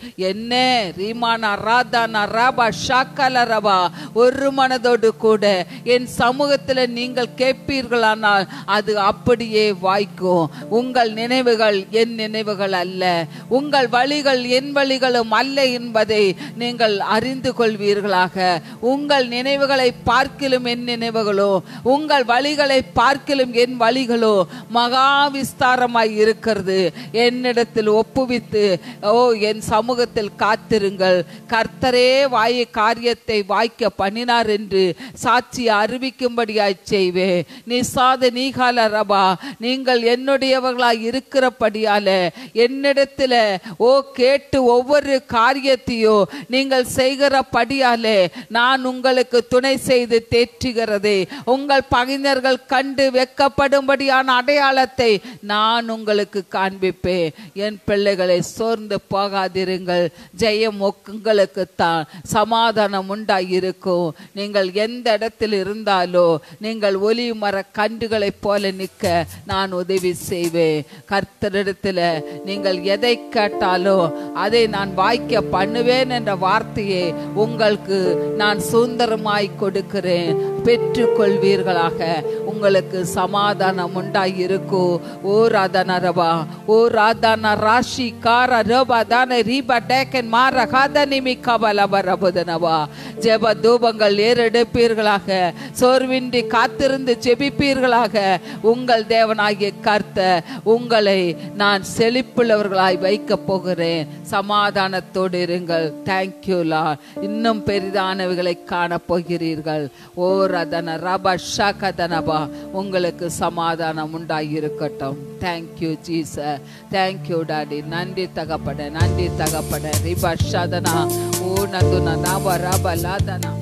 என்ன ரீமானா ராதானா ராபா ஷாக்கல ரபா ஒரு மனதோடு கூட என் சமூகத்தில் நீங்கள் கேட்பீர்களானால் அது அப்படியே வாய்க்கும் உங்கள் நினைவுகள் என் நினைவுகள் அல்ல உங்கள் வழிகள் என் வழிகளும் அல்ல என்பதை நீங்கள் அறிந்து கொள்வீர்களாக உங்கள் நினைவுகளை பார்க்கிலும் என் நினைவுகளோ உங்கள் வழிகளை பார்க்கிலும் என் வழிகளோ மகா விஸ்தாரமாய் இருக்கிறது என்னிடத்தில் ஒப்புவித்து ஓ என் சமூகத்தில் காத்திருங்கள் கர்த்தரே வாய காரியத்தை வாய்க்க பண்ணினார் என்று சாட்சி அறிவிக்கும்படியாய் செய்வே நிசாத நீகால ரபா நீங்கள் என்னுடையவர்களாய் இருக்கிறபடியால என்னிடத்துல ஓ கேட்டு ஒவ்வொரு காரியத்தையோ நீங்கள் செய்கிறபடியாலே நான் உங்களுக்கு துணை செய்து தேற்றுகிறதே உங்கள் பகைஞர்கள் கண்டு வெக்கப்படும்படியான அடையாளத்தை நான் உங்களுக்கு காண்பிப்பேன் என் பிள்ளைகளை சோர்ந்து போகாதிருங்கள் ஜெயம் உங்களுக்கு தான் சமாதானம் உண்டாயிருக்கும் நீங்கள் எந்த இடத்தில் இருந்தாலோ நீங்கள் ஒலி மர கன்றுகளைப் போல நிற்க நான் உதவி செய்வேன் கர்த்தரிடத்தில் நீங்கள் எதை கேட்டாலோ அதை நான் வாய்க்க பண்ணுவேன் என்ற வார்த்தையை உங்களுக்கு நான் சுதந்திரமாய் கொடுக்கிறேன் பெற்றுக்கொள்வீர்களாக உங்களுக்கு சமாதானம் உண்டாயிருக்கும் ஓ ராதன ரபா ஓ ராதன ராஷி கார ரபா தான ரீபா டேக்கன் மாற காதனிமி கபலப ரபுதனவா ஜெப தூபங்கள் ஏறெடுப்பீர்களாக சோர்வின்றி காத்திருந்து ஜெபிப்பீர்களாக உங்கள் தேவனாகிய கர்த்த உங்களை நான் செழிப்புள்ளவர்களாய் வைக்கப் போகிறேன் சமாதானத்தோடு இருங்கள் தேங்க்யூலா இன்னும் பெரிதானவைகளை காணப் போகிறீர்கள் ஓ ரதன ரப ஷகதனபா உங்களுக்கு சமாதானம் உண்டாயிருக்கட்டும் தேங்க்யூ ஜீச தேங்க்யூ டாடி நன்றி தகப்பட நன்றி தகப்பட ரிப ஷதனா ஓ நதுன நப ரப லாதனா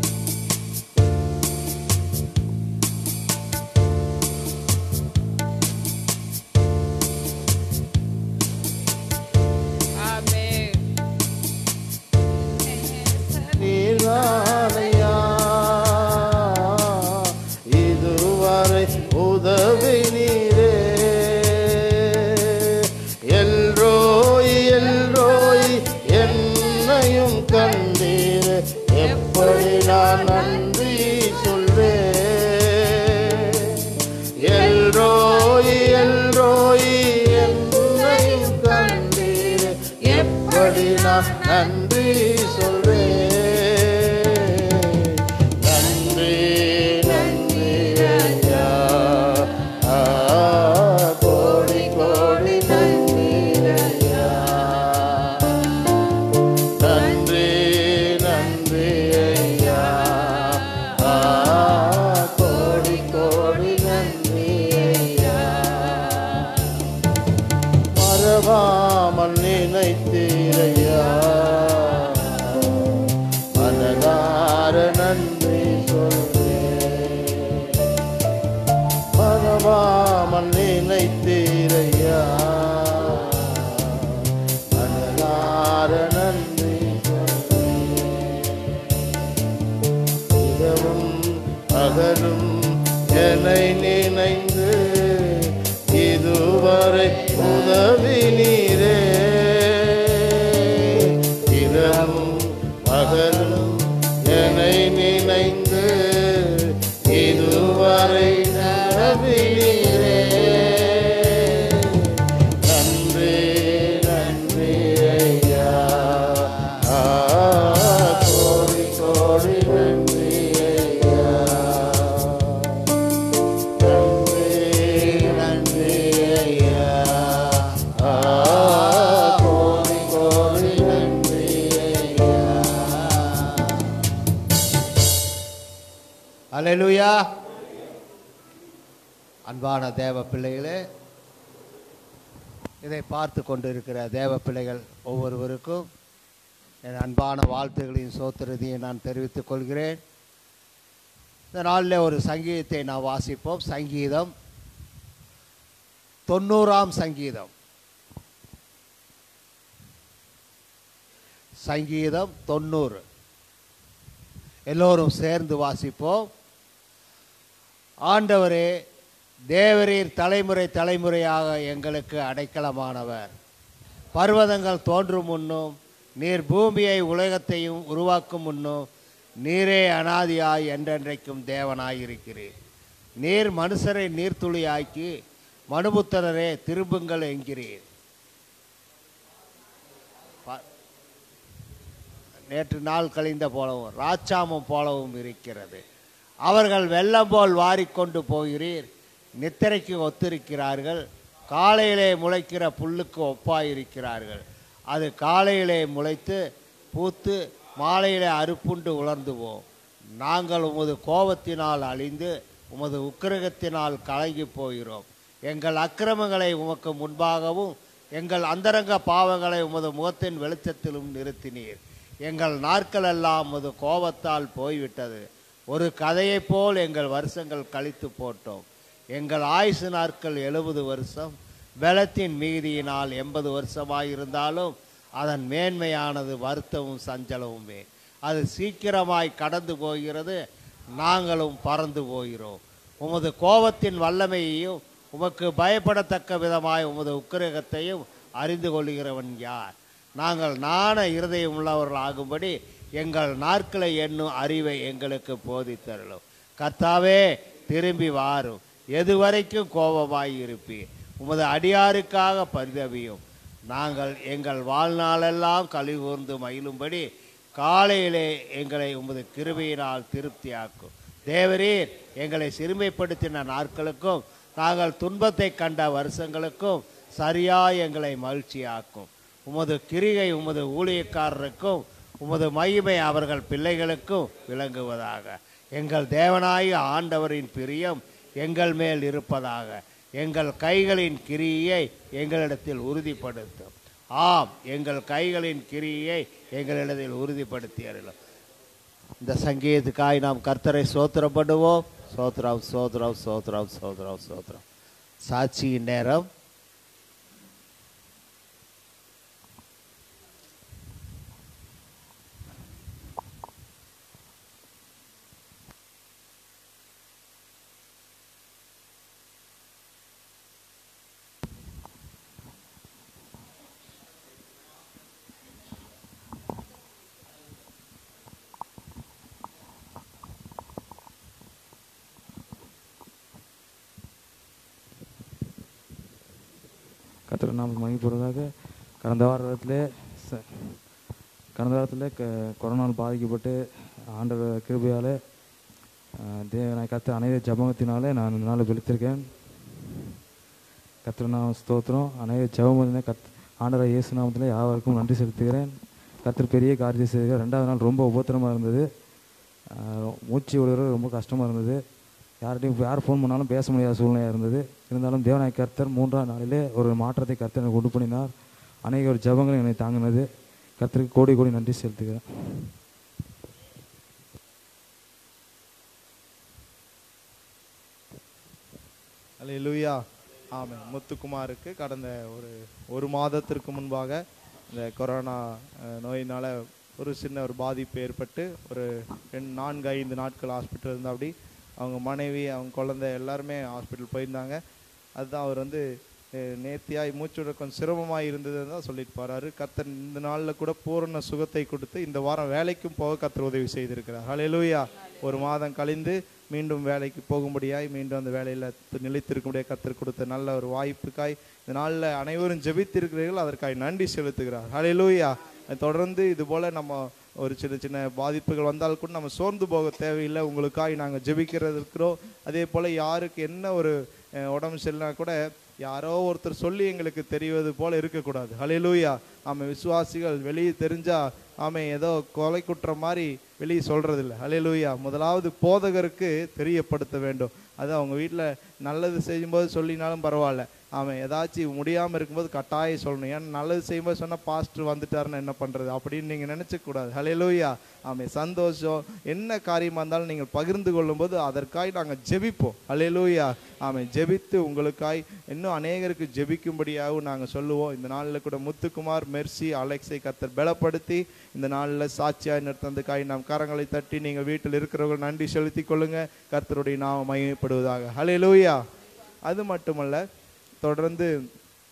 ஆமென் நீர்தானையா இதுவரை உதவி நீரே எல்ரோய் எல்ரோய் என்னையும் கண்டீர் எப்படி நான் நன்றி சொல்வேன் எல்ரோய் எல்ரோய் என்னையும் கண்டீர் எப்படி நான் நன்றி சொல்வேன் நன்றி நன்றி ஐயா ஆ, கோடி கோடி நன்றி ஐயா நன்றி நன்றி ஐயா ஆ, கோடி கோடி நன்றி ஐயா மறவாமல் நினைத்தீரையா மனதார நன்றி சொல்வேன் மறவாமல் நினைத்தீரையா மனதார நன்றி சொல்வேன் இரவும் பகலும் என்னை நினைந்து இதுவரை உதவி நீரே இரவும் பகலும் என்னை நினைந்து இதுவரை உதவி நீரே நன்றி நன்றி ஐயா ஆ, கோடி கோடி நன்றி ஐயா நன்றி நன்றி ஐயா ஆ, கோடி கோடி நன்றி ஐயா அல்லேலூயா அன்பான தேவ பிள்ளைகளே இதை பார்த்து கொண்டிருக்கிற தேவ பிள்ளைகள் ஒவ்வொருவருக்கும் என் அன்பான வாழ்த்துகளையும் சோத்திரதையும் நான் தெரிவித்துக் கொள்கிறேன் இந்த நாளில் ஒரு சங்கீதத்தை நான் வாசிப்போம் சங்கீதம் தொண்ணூறாம் சங்கீதம் சங்கீதம் தொண்ணூறு எல்லோரும் சேர்ந்து வாசிப்போம் ஆண்டவரே தேவரீர் தலைமுறை தலைமுறையாக எங்களுக்கு அடைக்கலமானவர் பர்வதங்கள் தோன்றும் முன்னும் நீர் பூமியை உலகத்தையும் உருவாக்கும் முன்னும் நீரே அனாதியாய் என்றென்றைக்கும் தேவனாய் இருக்கிறீர் நீர் மனுஷரை நீர்த்துளியாக்கி மனுபுத்திரரே திரும்புங்கள் என்கிறீர் ப- நேற்று நாள் கழிந்த போலவும் ராச்சாமம் போலவும் இருக்கிறது அவர்கள் வெள்ளம் போல் வாரிக்கொண்டு போகிறீர் நித்திரைக்கு ஒத்திருக்கிறார்கள் காலையிலே முளைக்கிற புல்லுக்கு ஒப்பாயிருக்கிறார்கள் அது காலையிலே முளைத்து பூத்து மாலையிலே அறுப்புண்டு உலர்ந்து போம் நாங்கள் உமது கோபத்தினால் அழிந்து உமது உக்கிரகத்தினால் கலங்கி போகிறோம் எங்கள் அக்கிரமங்களை உமக்கு முன்பாகவும் எங்கள் அந்தரங்க பாவங்களை உமது முகத்தின் வெளிச்சத்திலும் நிறுத்தினீர் எங்கள் நாட்கள் எல்லாம் உமது கோபத்தால் போய்விட்டது ஒரு கதையைப் போல் எங்கள் வருஷங்கள் கழித்து போட்டோம் எங்கள் ஆயுசு நாட்கள் எழுபது வருஷம் பலத்தின் மீதியினால் எண்பது வருஷமாயிருந்தாலும் அதன் மேன்மையானது வருத்தமும் சஞ்சலமுமே அது சீக்கிரமாய் கடந்து போகிறது நாங்களும் பறந்து போகிறோம் உமது கோபத்தின் வல்லமையையும் உமக்கு பயப்படத்தக்க விதமாய் உமது உக்கிரகத்தையும் அறிந்து கொள்கிறவன் யார் நாங்கள் நாண இருதயம் உள்ளவர்கள் ஆகும்படி எங்கள் நாட்களை எண்ணும் அறிவை எங்களுக்கு போதித்தருளும் கர்த்தாவே திரும்பி வாரும் எதுவரைக்கும் கோபமாய் இருப்பீர் உமது அடியாருக்காக பரிதவியும் நாங்கள் எங்கள் வாழ்நாளெல்லாம் கழிவுர்ந்து மகிழும்படி காலையிலே எங்களை உமது கிருபையினால் திருப்தியாக்கும் தேவரீர் எங்களை சிறுமைப்படுத்தின நாட்களுக்கும் நாங்கள் துன்பத்தை கண்ட வருஷங்களுக்கும் சரியாய் எங்களை மகிழ்ச்சியாக்கும் உமது கிரிகை உமது ஊழியக்காரருக்கும் உமது மகிமை அவர்கள் பிள்ளைகளுக்கும் விளங்குவதாக எங்கள் தேவனாய ஆண்டவரின் பிரியம் எங்கள் மேல் இருப்பதாக எங்கள் கைகளின் கிரியை எங்களிடத்தில் உறுதிப்படுத்தும் ஆம் எங்கள் கைகளின் கிரியை எங்களிடத்தில் உறுதிப்படுத்தியறலும் இந்த சங்கீதத்துக்காய் நாம் கர்த்தரை சோத்திரப்படுவோம் சோத்ரம் சோத்ரம் சோத்ரம் சோத்ரம் சோத்ரம் சாட்சியின் நேரம் கத்திர நாம் மகிழ்ப்படுவதாக கடந்த வாரத்தில் ச- கடந்த வாரத்தில் க கொரோனால் பாதிக்கப்பட்டு ஆண்டவர் கிருபையால் தேவனை கத்த அனைத்து ஜபத்தினாலே நான் இந்த நாள் விழித்திருக்கேன் கத்திர நாம் ஸ்தோத்திரம் அனைத்து ஜபமத்தின கத் ஆண்டவர் இயேசு நாமத்தில் யாவருக்கும் நன்றி செலுத்துகிறேன் கத்தர் பெரிய காரியத்தை செய்கிறார் ரெண்டாவது நாள் ரொம்ப உபத்திரமாக இருந்தது ஆஹ் மூச்சு விடுறது ரொம்ப கஷ்டமாக இருந்தது யார்கிட்டையும் யார் ஃபோன் பண்ணாலும் பேச முடியாத சூழ்நிலையாக இருந்தது இருந்தாலும் தேவநாய கர்த்தர் மூன்றாம் நாளிலே ஒரு மாற்றத்தை கர்த்தர் எனக்கு உண்டு பண்ணினார் அநேக ஒரு ஜபங்கள் என்னை தாங்கினது கர்த்தருக்கு கோடி கோடி நன்றி செலுத்துகிறேன் அல்லேலூயா ஆமாம் முத்துக்குமாருக்கு கடந்த ஒரு ஒரு மாதத்திற்கு முன்பாக இந்த கொரோனா அஹ், நோயினால ஒரு சின்ன ஒரு பாதிப்பு ஏற்பட்டு ஒரு ரெண்டு நான்கு ஐந்து நாட்கள் ஹாஸ்பிட்டல் இருந்தா அப்படி அவங்க மனைவி அவங்க குழந்தை எல்லாருமே ஹாஸ்பிட்டல் போயிருந்தாங்க அதுதான் அவர் வந்து அஹ், நேர்த்தியாய் மூச்சுட கொஞ்சம் சிரமமாக இருந்ததுன்னு தான் சொல்லிட்டு போறாரு கத்தர் இந்த நாளில் கூட பூரண சுகத்தை கொடுத்து இந்த வாரம் வேலைக்கும் போக கத்தர் உதவி செய்திருக்கிறார் ஹalleluya ஒரு மாதம் கழிந்து மீண்டும் வேலைக்கு போகும்படியாய் மீண்டும் அந்த வேலையில் நிலைத்திருக்கும்படியாக கத்தர் கொடுத்த நல்ல ஒரு வாய்ப்புக்காய் இந்த நாளில் அனைவரும் ஜெபித்திருக்கிறீர்கள் அதற்காய் நன்றி செலுத்துகிறார் ஹalleluya தொடர்ந்து இது போல நம்ம ஒரு சின்ன சின்ன பாதிப்புகள் வந்தால் கூட நம்ம சோர்ந்து போக தேவையில்லை உங்களுக்காய் நாங்கள் ஜெபிக்கிறது இருக்கிறோம் அதே போல் யாருக்கு என்ன ஒரு அஹ், உடம்பு சரியில்லைனா கூட யாரோ ஒருத்தர் சொல்லி எங்களுக்கு தெரிவது போல இருக்கக்கூடாது ஹalleluya ஆமை விசுவாசிகள் வெளியே தெரிஞ்சா ஆமை ஏதோ கொலை குற்றம் மாதிரி வெளியே சொல்றது இல்லை ஹalleluya முதலாவது போதகருக்கு தெரியப்படுத்த வேண்டும் அது அவங்க வீட்டில் நல்லது செய்யும்போது சொல்லினாலும் பரவாயில்ல அவன் ஏதாச்சும் முடியாமல் இருக்கும்போது கட்டாயம் சொல்லணும் ஏன்னா நல்லது செய்யும்போது சொன்னால் பாஸ்டர் வந்துட்டாருன்னு என்ன பண்ணுறது அப்படின்னு நீங்கள் நினச்சக்கூடாது ஹalleluya ஆமாம் சந்தோஷம் என்ன காரியமாக இருந்தாலும் நீங்கள் பகிர்ந்து கொள்ளும்போது அதற்காய் நாங்கள் ஜெபிப்போம் ஹalleluya ஆமாம் ஜெபித்து உங்களுக்காய் இன்னும் அநேகருக்கு ஜெபிக்கும்படியாகவும் நாங்கள் சொல்லுவோம் இந்த நாளில் கூட முத்துக்குமார் மெர்சி அலெக்ஸை கத்தர் பலப்படுத்தி இந்த நாளில் சாட்சியாய் நிறுத்ததுக்காய் நாம் கரங்களை தட்டி நீங்கள் வீட்டில் இருக்கிறவர்கள் நன்றி செலுத்தி கொள்ளுங்க கர்த்தருடைய நாம மகிமைப்படுவதாக ஹalleluya அது மட்டுமல்ல தொடர்ந்து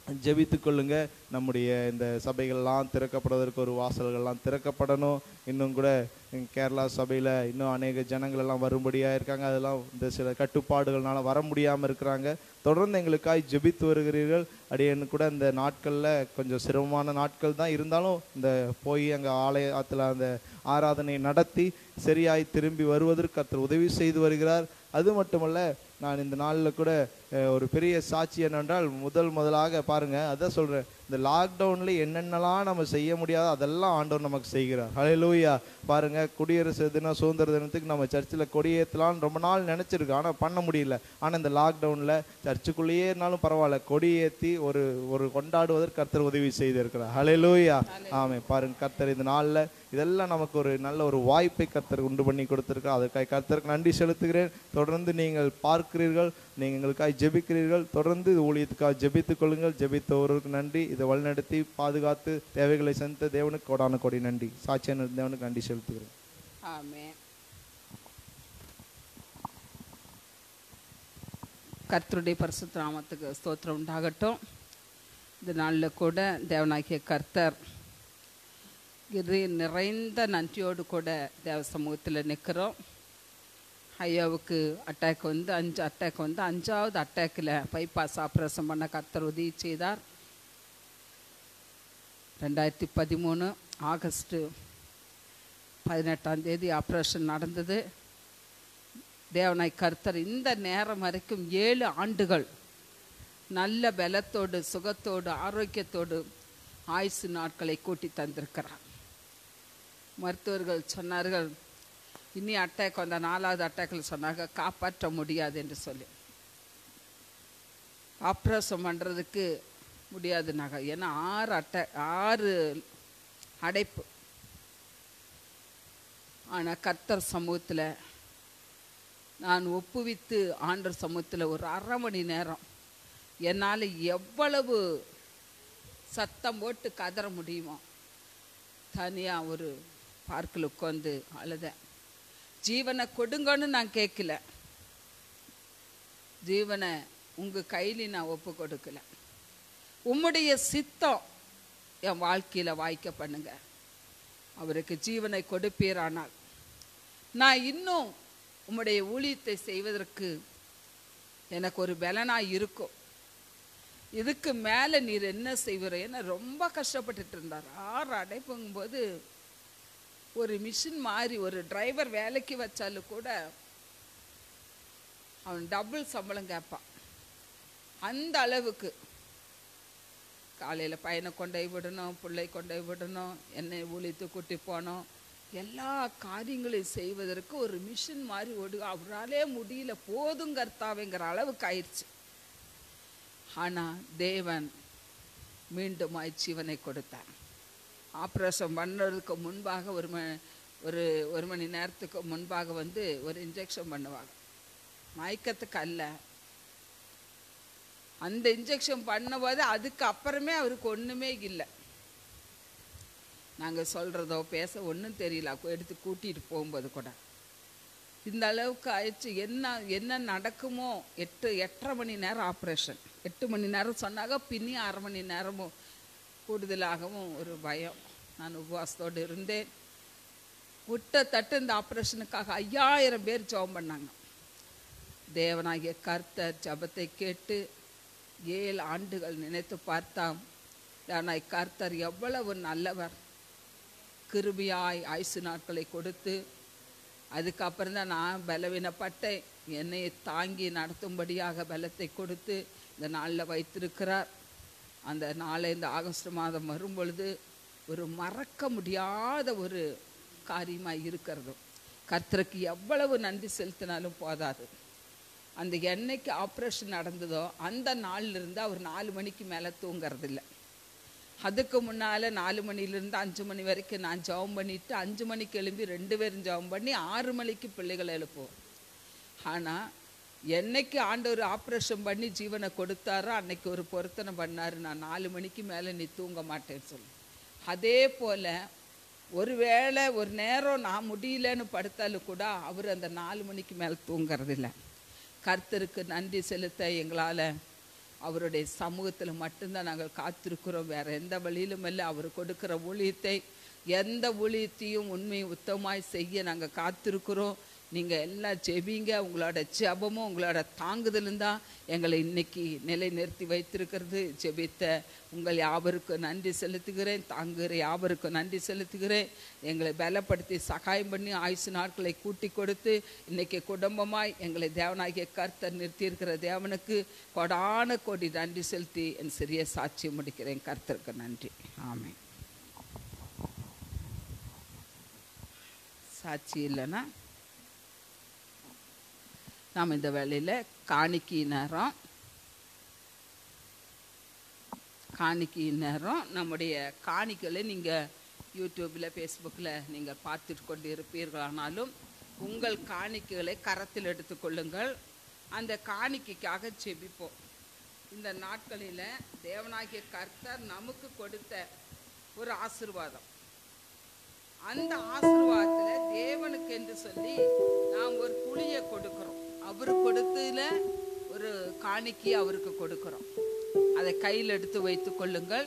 ஜெபித்துக் கொள்ளுங்க நம்முடைய இந்த சபைகள்லாம் திறக்கப்படுவதற்கு ஒரு வாசல்கள்லாம் திறக்கப்படணும் இன்னும் கூட இங்க கேரளா சபையில் இன்னும் அநேக ஜனங்கள் எல்லாம் வரும்படியாக இருக்காங்க அதெல்லாம் இந்த சில கட்டுப்பாடுகள்னால வர முடியாமல் இருக்கிறாங்க தொடர்ந்து எங்களுக்காய் ஜெபித்து வருகிறீர்கள் அடியேன்னு கூட இந்த நாட்களில் கொஞ்சம் சிரமமான நாட்கள் தான் இருந்தாலும் இந்த போய் அங்கே ஆலயத்தில் அந்த ஆராதனை நடத்தி சரியாய் திரும்பி வருவதற்கு கர்த்தர் உதவி செய்து வருகிறார் அது மட்டுமல்ல நான் இந்த நாளில் கூட அஹ், ஒரு பெரிய சாட்சி என்னென்றால் முதல் முதலாக பாருங்க அதான் சொல்றேன் இந்த லாக்டவுன்ல என்னென்னலாம் நம்ம செய்ய முடியாதோ அதெல்லாம் ஆண்டவர் நமக்கு செய்கிறார் ஹalleluya பாருங்க குடியரசு தினம் சுதந்திர தினத்துக்கு நம்ம சர்ச்சில் கொடியேற்றலாம்னு ரொம்ப நாள் நினைச்சிருக்கோம் ஆனால் பண்ண முடியல ஆனால் இந்த லாக்டவுன்ல சர்ச்சுக்குள்ளேயே இருந்தாலும் பரவாயில்ல கொடியேற்றி ஒரு ஒரு கொண்டாடுவதற்கு கர்த்தர் உதவி செய்திருக்கிறார் ஹalleluya ஆமே பாருங்க கர்த்தர் இந்த நாளில் இதெல்லாம் நமக்கு ஒரு நல்ல ஒரு வாய்ப்பை கர்த்தர் உண்டு பண்ணி கொடுத்திருக்கார் அதற்காக கர்த்தருக்கு நன்றி செலுத்துகிறேன் தொடர்ந்து நீங்கள் பார்க்கிறீர்கள் நீங்கள் எங்களுக்காக ஜெபிக்கிறீர்கள் தொடர்ந்து இது ஊழியத்துக்காக ஜெபித்துக் கொள்ளுங்கள் ஜெபித்த ஒருவருக்கு நன்றி இதை வழிநடத்தி பாதுகாத்து தேவைகளை சந்தித்த தேவனுக்கு கோடான கோடி நன்றி சாட்சியான தேவனுக்கு நன்றி செலுத்துகிறேன் ஆமென் கர்த்தருடைய பரிசுத்த நாமத்துக்கு ஸ்தோத்திரம் உண்டாகட்டும் இந்த நாளில் கூட தேவனாகிய கர்த்தர் இது நிறைந்த நன்றியோடு கூட தேவ சமூகத்தில் நிற்கிறோம் ஐயாவுக்கு அட்டாக் வந்து அஞ்சு அட்டாக் வந்து அஞ்சாவது அட்டாக்கில் பைபாஸ் ஆப்ரேஷன் பண்ண கர்த்தர் உதவி செய்தார் ரெண்டாயிரத்தி பதிமூணு ஆகஸ்ட்டு பதினெட்டாம் தேதி ஆப்ரேஷன் நடந்தது தேவனாய் கர்த்தர் இந்த நேரம் வரைக்கும் ஏழு ஆண்டுகள் நல்ல பலத்தோடு சுகத்தோடு ஆரோக்கியத்தோடு ஆயுசு நாட்களை கூட்டி தந்திருக்கிறார் மருத்துவர்கள் சொன்னார்கள் இனி அட்டாக் வந்த நாலாவது அட்டாக்கில் சொன்னாங்க காப்பாற்ற முடியாது என்று சொல்லி ஆப்ரேஷன் பண்ணுறதுக்கு முடியாதுனாங்க ஏன்னா ஆறு அட்டை ஆறு அடைப்பு ஆனால் கர்த்தர் சமூகத்தில் நான் ஒப்புவித்து ஆண்டர் சமூகத்தில் ஒரு அரை மணி நேரம் என்னால் எவ்வளவு சத்தம் போட்டு கதற முடியுமோ தனியாக ஒரு பார்க்கில் உட்காந்து அழுதேன் ஜீவனை கொடுங்கன்னு நான் கேட்கல ஜீவனை உங்கள் கையில் நான் ஒப்பு கொடுக்கல உம்முடைய சித்தம் என் வாழ்க்கையில் வாய்க்க பண்ணுங்க அவருக்கு ஜீவனை கொடுப்பீரானால் நான் இன்னும் உம்முடைய ஊழியத்தை செய்வதற்கு எனக்கு ஒரு பலனாக இருக்கும் இதுக்கு மேலே நீர் என்ன செய்வீர் ஏன்னா ரொம்ப கஷ்டப்பட்டுட்டு இருந்தார் ஆறு அடைப்புங்கும்போது ஒரு மிஷின் மாதிரி ஒரு டிரைவர் வேலைக்கு வச்சாலும் கூட அவன் டபுள் சம்பளம் கேட்பான் அந்த அளவுக்கு காலையில் பையனை கொண்டு போய் விடணும் பிள்ளை கொண்டு போய் விடணும் என்னை ஊழித்து கூட்டி போனோம் எல்லா காரியங்களையும் செய்வதற்கு ஒரு மிஷின் மாதிரி ஓடு அவராலே முடியல போதும் கர்த்தாவேங்கிற அளவுக்கு ஆயிடுச்சு ஆனால் தேவன் மீண்டும் ஜீவனை கொடுத்தார் ஆப்ரேஷன் பண்ணுறதுக்கு முன்பாக ஒரு ம ஒரு ஒரு மணி நேரத்துக்கு முன்பாக வந்து ஒரு இன்ஜெக்ஷன் பண்ணுவாங்க மயக்கத்துக்கு அல்ல அந்த இன்ஜெக்ஷன் பண்ணும்போது அதுக்கு அப்புறமே அவருக்கு ஒன்றுமே இல்லை நாங்கள் சொல்கிறதோ பேச ஒன்றும் தெரியல அப்போ எடுத்து கூட்டிகிட்டு போகும்போது கூட இந்த அளவுக்கு ஆயிடுச்சு என்ன என்ன நடக்குமோ எட்டு எட்டரை மணி நேரம் ஆப்ரேஷன் எட்டு மணி நேரம் சொன்னாங்க பின்னி அரை மணி நேரமும் கூடுதலாகவும் ஒரு பயம் நான் உபவாசத்தோடு இருந்தேன் விட்டத்தட்டு இந்த ஆப்ரேஷனுக்காக ஐயாயிரம் பேர் ஜெபம் பண்ணாங்க தேவனாகிய கர்த்தர் ஜபத்தை கேட்டு ஏழு ஆண்டுகள் நினைத்து பார்த்தாம் தேவனாய் கர்த்தர் எவ்வளவு நல்லவர் கிருபியாய் ஆயுசு நாட்களை கொடுத்து அதுக்கப்புறம் தான் நான் பலவீனப்பட்டேன் என்னை தாங்கி நடத்தும்படியாக பலத்தை கொடுத்து இந்த நாளில் வைத்திருக்கிறார் அந்த நாளை இந்த ஆகஸ்ட் மாதம் வரும் பொழுது ஒரு மறக்க முடியாத ஒரு காரியமாக இருக்கிறது கர்த்தருக்கு எவ்வளவு நன்றி செலுத்தினாலும் போதாது அந்த என்னைக்கு ஆப்ரேஷன் நடந்ததோ அந்த நாள்ல இருந்து அவர் நாலு மணிக்கு மேலே தூங்குறதில்ல அதுக்கு முன்னால் நாலு மணிலேருந்து அஞ்சு மணி வரைக்கும் நான் ஜெபம் பண்ணிட்டு அஞ்சு மணிக்கு எழும்பி ரெண்டு பேரும் ஜெபம் பண்ணி ஆறு மணிக்கு பிள்ளைகளை எழுப்புவோம் ஆனால் என்னைக்கு ஆண்டவர் ஆப்ரேஷன் பண்ணி ஜீவனை கொடுத்தாரோ அன்னைக்கு ஒரு பொருத்தனை பண்ணார் நான் நாலு மணிக்கு மேலே நீ தூங்க மாட்டேன்னு சொல்லி அதே போல் ஒருவேளை ஒரு நேரம் நான் முடியலன்னு படுத்தாலும் கூட அவர் அந்த நாலு மணிக்கு மேலே தூங்குறதில்ல கர்த்தருக்கு நன்றி செலுத்த எங்களால் அவருடைய சமூகத்தில் மட்டும்தான் நாங்கள் காத்திருக்கிறோம் வேற எந்த வழியிலும் இல்லை அவர் கொடுக்கிற ஊழியத்தை எந்த ஊழியத்தையும் உண்மை உத்தமாய் செய்ய நாங்கள் காத்திருக்கிறோம் நீங்கள் எல்லாம் ஜெபிங்க உங்களோட ஜெபமும் உங்களோட தாங்குதலும் தான் எங்களை இன்னைக்கு நிலை நிறுத்தி வைத்திருக்கிறது ஜெபித்த உங்கள் யாவருக்கும் நன்றி செலுத்துகிறேன் தாங்குகிற யாவருக்கும் நன்றி செலுத்துகிறேன் எங்களை பலப்படுத்தி சகாயம் பண்ணி ஆயுசு நாட்களை கூட்டி கொடுத்து இன்னைக்கு குடும்பமாய் எங்களை தேவனாகிய கர்த்தர் நிறுத்தியிருக்கிற தேவனுக்கு கொடான கோடி நன்றி செலுத்தி என் சிறிய சாட்சியம் முடிக்கிறேன் கர்த்தருக்கு நன்றி ஆமென் சாட்சி இல்லைன்னா நாம் இந்த வேலையில் காணிக்கை நேரம் காணிக்கை நேரம் நம்முடைய காணிக்கைகளை நீங்கள் யூடியூப்பில் ஃபேஸ்புக்கில் நீங்கள் பார்த்துட்டு கொண்டு இருப்பீர்களானாலும் உங்கள் காணிக்கைகளை கரத்தில் எடுத்துக்கொள்ளுங்கள் அந்த காணிக்கைக்காக செபிப்போம் இந்த நாட்களில் தேவனாகிய கர்த்தர் நமக்கு கொடுத்த ஒரு ஆசீர்வாதம் அந்த ஆசீர்வாதத்துல தேவனுக்கு என்று சொல்லி நாம் ஒரு துளியை கொடுக்கிறோம் அவர் கொடுத்ததுல ஒரு காணிக்கை அவருக்கு கொடுக்கிறோம் அதை கையில் எடுத்து வைத்துக் கொள்ளுங்கள்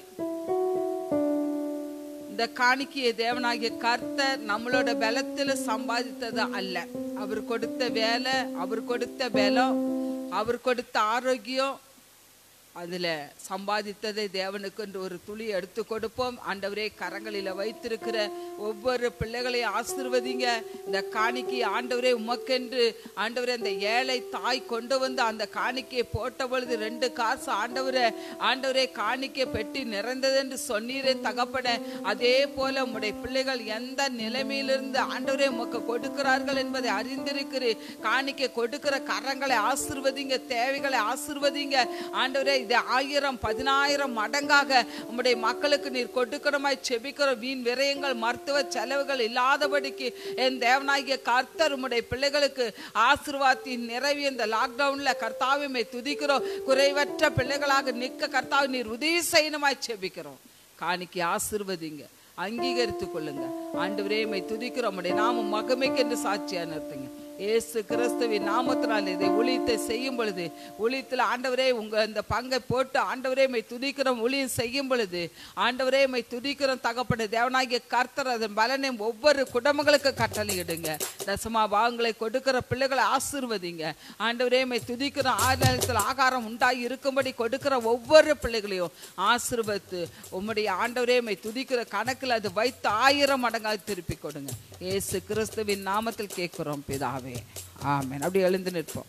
இந்த காணிக்கையை தேவனாகிய கர்த்தர் நம்மளோட பலத்துல சம்பாதித்தது அல்ல அவர் கொடுத்த வேலை அவர் கொடுத்த பலம் அவர் கொடுத்த ஆரோக்கியம் அதில் சம்பாதித்ததை தேவனுக்கு என்று ஒரு துளி எடுத்து கொடுப்போம் ஆண்டவரே கரங்களில் வைத்திருக்கிற ஒவ்வொரு பிள்ளைகளையும் ஆசிர்வதிங்க இந்த காணிக்கை ஆண்டவரே உமக்கென்று ஆண்டவரே அந்த ஏழை தாய் கொண்டு வந்து அந்த காணிக்கையை போட்ட பொழுது ரெண்டு காசு ஆண்டவரே ஆண்டவரே காணிக்கை பெட்டி நிறைந்தது என்று சொன்னீரே தகப்பட அதே போல உம்முடைய பிள்ளைகள் எந்த நிலைமையிலிருந்து ஆண்டவரே உமக்கு கொடுக்கிறார்கள் என்பதை அறிந்திருக்கிறீர் காணிக்கை கொடுக்கிற கரங்களை ஆசிர்வதிங்க தேவைகளை ஆசிர்வதிங்க ஆண்டவரே இது ஆயிரம் பதினாயிரம் மடங்காக உம்முடைய மக்களுக்கு நீர் கொடுக்கணுமாய் செபிக்கிற வீண் விரயங்கள் மருத்துவ செலவுகள் இல்லாதபடிக்கு என் தேவனாகிய கர்த்தர் உம்முடைய பிள்ளைகளுக்கு ஆசீர்வாதத்தின் நிறைவு இந்த லாக்டவுன்ல கர்த்தாவுமே துதிக்கிறோம் குறைவற்ற பிள்ளைகளாக நிற்க கர்த்தாவை நீர் உதவி செய்யணுமாய் செபிக்கிறோம் காணிக்கை ஆசிர்வதிங்க அங்கீகரித்துக் கொள்ளுங்க ஆண்டவரே மை துதிக்கிறோம் உம்முடைய நாமம் மகமைக்கு என்று சாட்சியா நிறுத்துங்க இயேசு கிறிஸ்துவின் நாமத்தினால் இதை ஊழியத்தை செய்யும் பொழுது ஊழியத்தில் ஆண்டவரே உங்க இந்த பங்கை போட்டு ஆண்டவரே மை துதிக்கிறோம் ஊழியம் செய்யும் பொழுது ஆண்டவரே மை துதிக்கிறோம் தகப்பட தேவனாகிய கர்த்தர் அதன் பலனை ஒவ்வொரு குடும்பங்களுக்கு கட்டளையிடுங்க தசமா பாகங்களை கொடுக்கிற பிள்ளைகளை ஆசீர்வதிங்க ஆண்டவரே மை துதிக்கிறோம் ஆறுதலத்தில் ஆகாரம் உண்டாகி இருக்கும்படி கொடுக்கிற ஒவ்வொரு பிள்ளைகளையும் ஆசீர்வத்து உம்முடைய ஆண்டவரே மை துதிக்கிற கணக்கில் அது வைத்து ஆயிரம் மடங்காக திருப்பி கொடுங்க இயேசு கிறிஸ்துவின் நாமத்தில் கேட்கிறோம் பிதாவே ஆமென் அப்படி எழுந்து நிற்போம்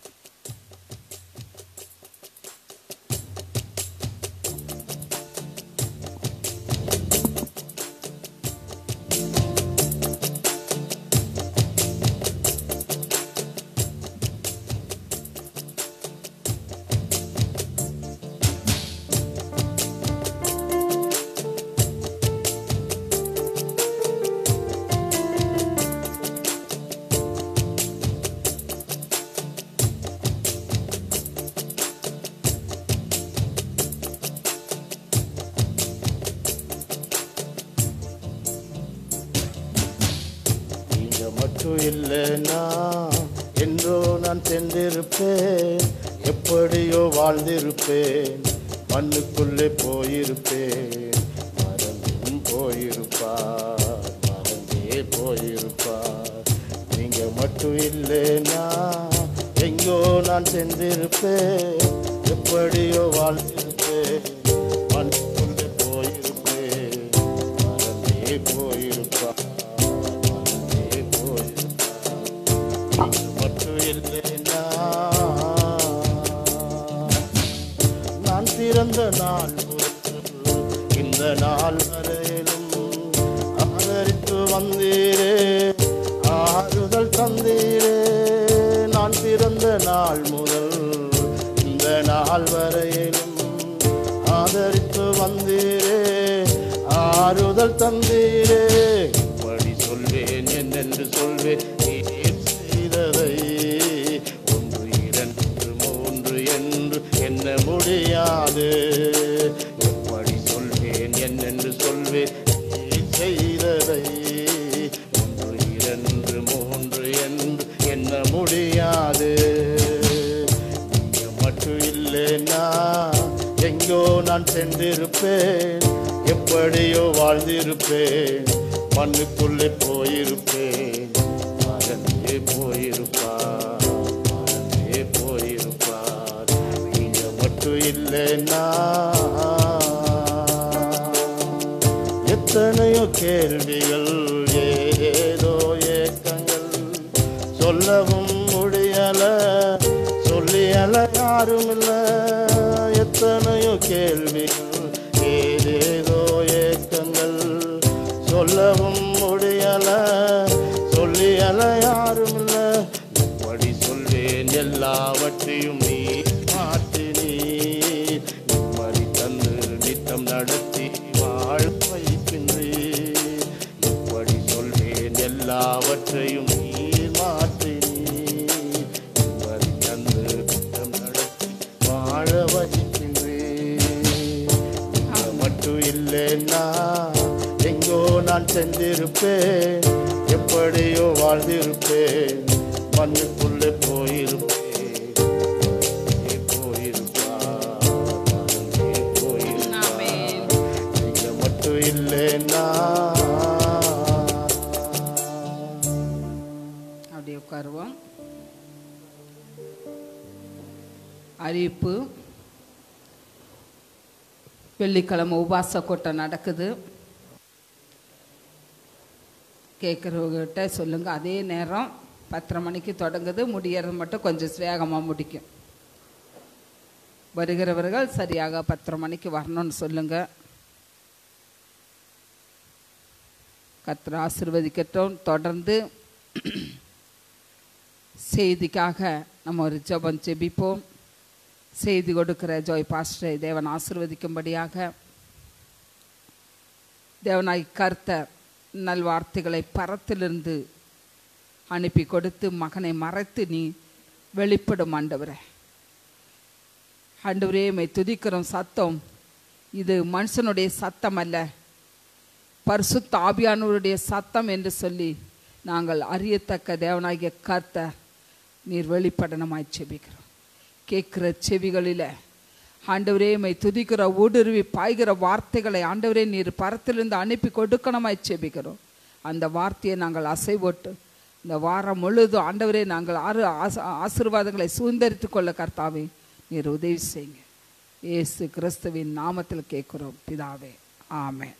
நீங்க மட்டும் இல்லைன்னா என்றோ நான் சென்றிருப்பேன் எப்படியோ வாழ்ந்திருப்பேன் மண்ணுக்குள்ளே போயிருப்பேன் மறந்தும் போயிருப்பார் மறந்தே போயிருப்பார் நீங்க மட்டும் இல்லைன்னா எங்கோ நான் சென்றிருப்பேன் எப்படியோ வாழ்ந்திருப்பேன் மண்ணுக்குள்ளே போயிருப்பேன் மறந்தே போயிருப்பார் மறந்தே போயிருப்பார் நீங்க மட்டும் இல்லைன்னா நான் பிறந்த நாள் முதல் இந்த நாள் வரையிலும் ஆதரித்து வந்தீரே ஆறுதல் தந்தீரே நான் பிறந்த நாள் முதல் இந்த நாள் வரையிலும் ஆதரித்து வந்தீரே ஆறுதல் தந்தீரே இப்படி சொல்வேன் என்னென்று சொல்வேன் நீர் செய்ததை ஒன்று இரண்டு மூன்று என்று எண்ண முடியாது எப்படி சொல்வேன் என்னென்று சொல்வேன் நீர் செய்ததை ஒன்று இரண்டு மூன்று என்று எண்ண முடியாது நீங்க மட்டும் இல்லைன்னா நான் சென்றிருப்பேன் எப்படியோ வாழ்ந்திருப்பேன் மண்ணுக்குள்ளே போயிருப்பேன் மறந்தே போயிருப்பார் மறந்தே போயிருப்பார் நீங்க மட்டும் இல்லைன்னா எத்தனையோ கேள்விகள் ஏதோ ஏக்கங்கள் சொல்லவும் முடியல சொல்லியல யாரும் இல்ல எத்தனையோ கேள்விகள் ஏதேதோ ஏக்கங்கள் சொல்லவும் முடியல சொல்லியல யாரும் இல்ல இப்படி சொல்வேன் எல்லாவற்றையும் நீ மாற்றி நீ நிம்மதி தந்து நித்தம் நடத்தி வாழ வைக்கின்றீர் இப்படி சொல்வேன் எல்லாவற்றையும் நீர் மாற்றி நீர் நிம்மதி தந்து நித்தம் நடத்தி வாழ வைக்கின்றீர் நீங்க மட்டும் இல்லைன்னா எங்கோ நான் சென்றிருப்பேன் எப்படியோ வாழ்ந்திருப்பேன் மண்ணுக்குள்ளே போயிருப்பேன் மறந்தே போயிருப்பார், மறந்தே போயிருப்பார். நீங்க மட்டும் இல்லைன்னா அப்படியே உட்காருவோம் அறிவிப்பு வெள்ளிக்கிழமை உபாச கூட்டம் நடக்குது கேட்குறவங்ககிட்ட சொல்லுங்க அதே நேரம் பத்தரை மணிக்கு தொடங்குது முடியறது மட்டும் கொஞ்சம் வேகமாக முடிக்கும் வருகிறவர்கள் சரியாக பத்தரை மணிக்கு வரணும்னு சொல்லுங்க கர்த்தர் ஆசிர்வதிக்கட்டும் தொடர்ந்து செய்திக்காக நம்ம ஒரு ஜெபம் ஜெபிப்போம் செய்தி கொடுக்கிற ஜோய் பாஸ்டரை தேவன் ஆசிர்வதிக்கும்படியாக தேவனாய் கர்த்தர் நல்வார்த்தைகளை பரத்திலிருந்து அனுப்பி கொடுத்து மகனை மறைத்து நீ வெளிப்படும் ஆண்டவரே ஆண்டவரே மை துதிக்கிறோம் சத்தம் இது மனுஷனுடைய சத்தம் அல்ல பரிசுத்த ஆவியானவருடைய சத்தம் என்று சொல்லி நாங்கள் அறியத்தக்க தேவனாகிய கர்த்தர் நீர் வெளிப்படனமாய் செபிக்கிறோம் கேட்கிற செவிகளில் ஆண்டவரே மை துதிக்கிற ஊடுருவி பாய்கிற வார்த்தைகளை ஆண்டவரே நீர் பரத்திலிருந்து அனுப்பி கொடுக்கணுமாய் செபிக்கிறோம் அந்த வார்த்தையை நாங்கள் அசைவோட்டு இந்த வாரம் முழுதும் ஆண்டவரே நாங்கள் ஆறு ஆச- ஆசீர்வாதங்களை சுதந்திரித்துக் கொள்ள கர்த்தாவே நீர் உதவி செய்யுங்க இயேசு கிறிஸ்துவின் நாமத்தில் கேட்கிறோம் பிதாவே ஆமென்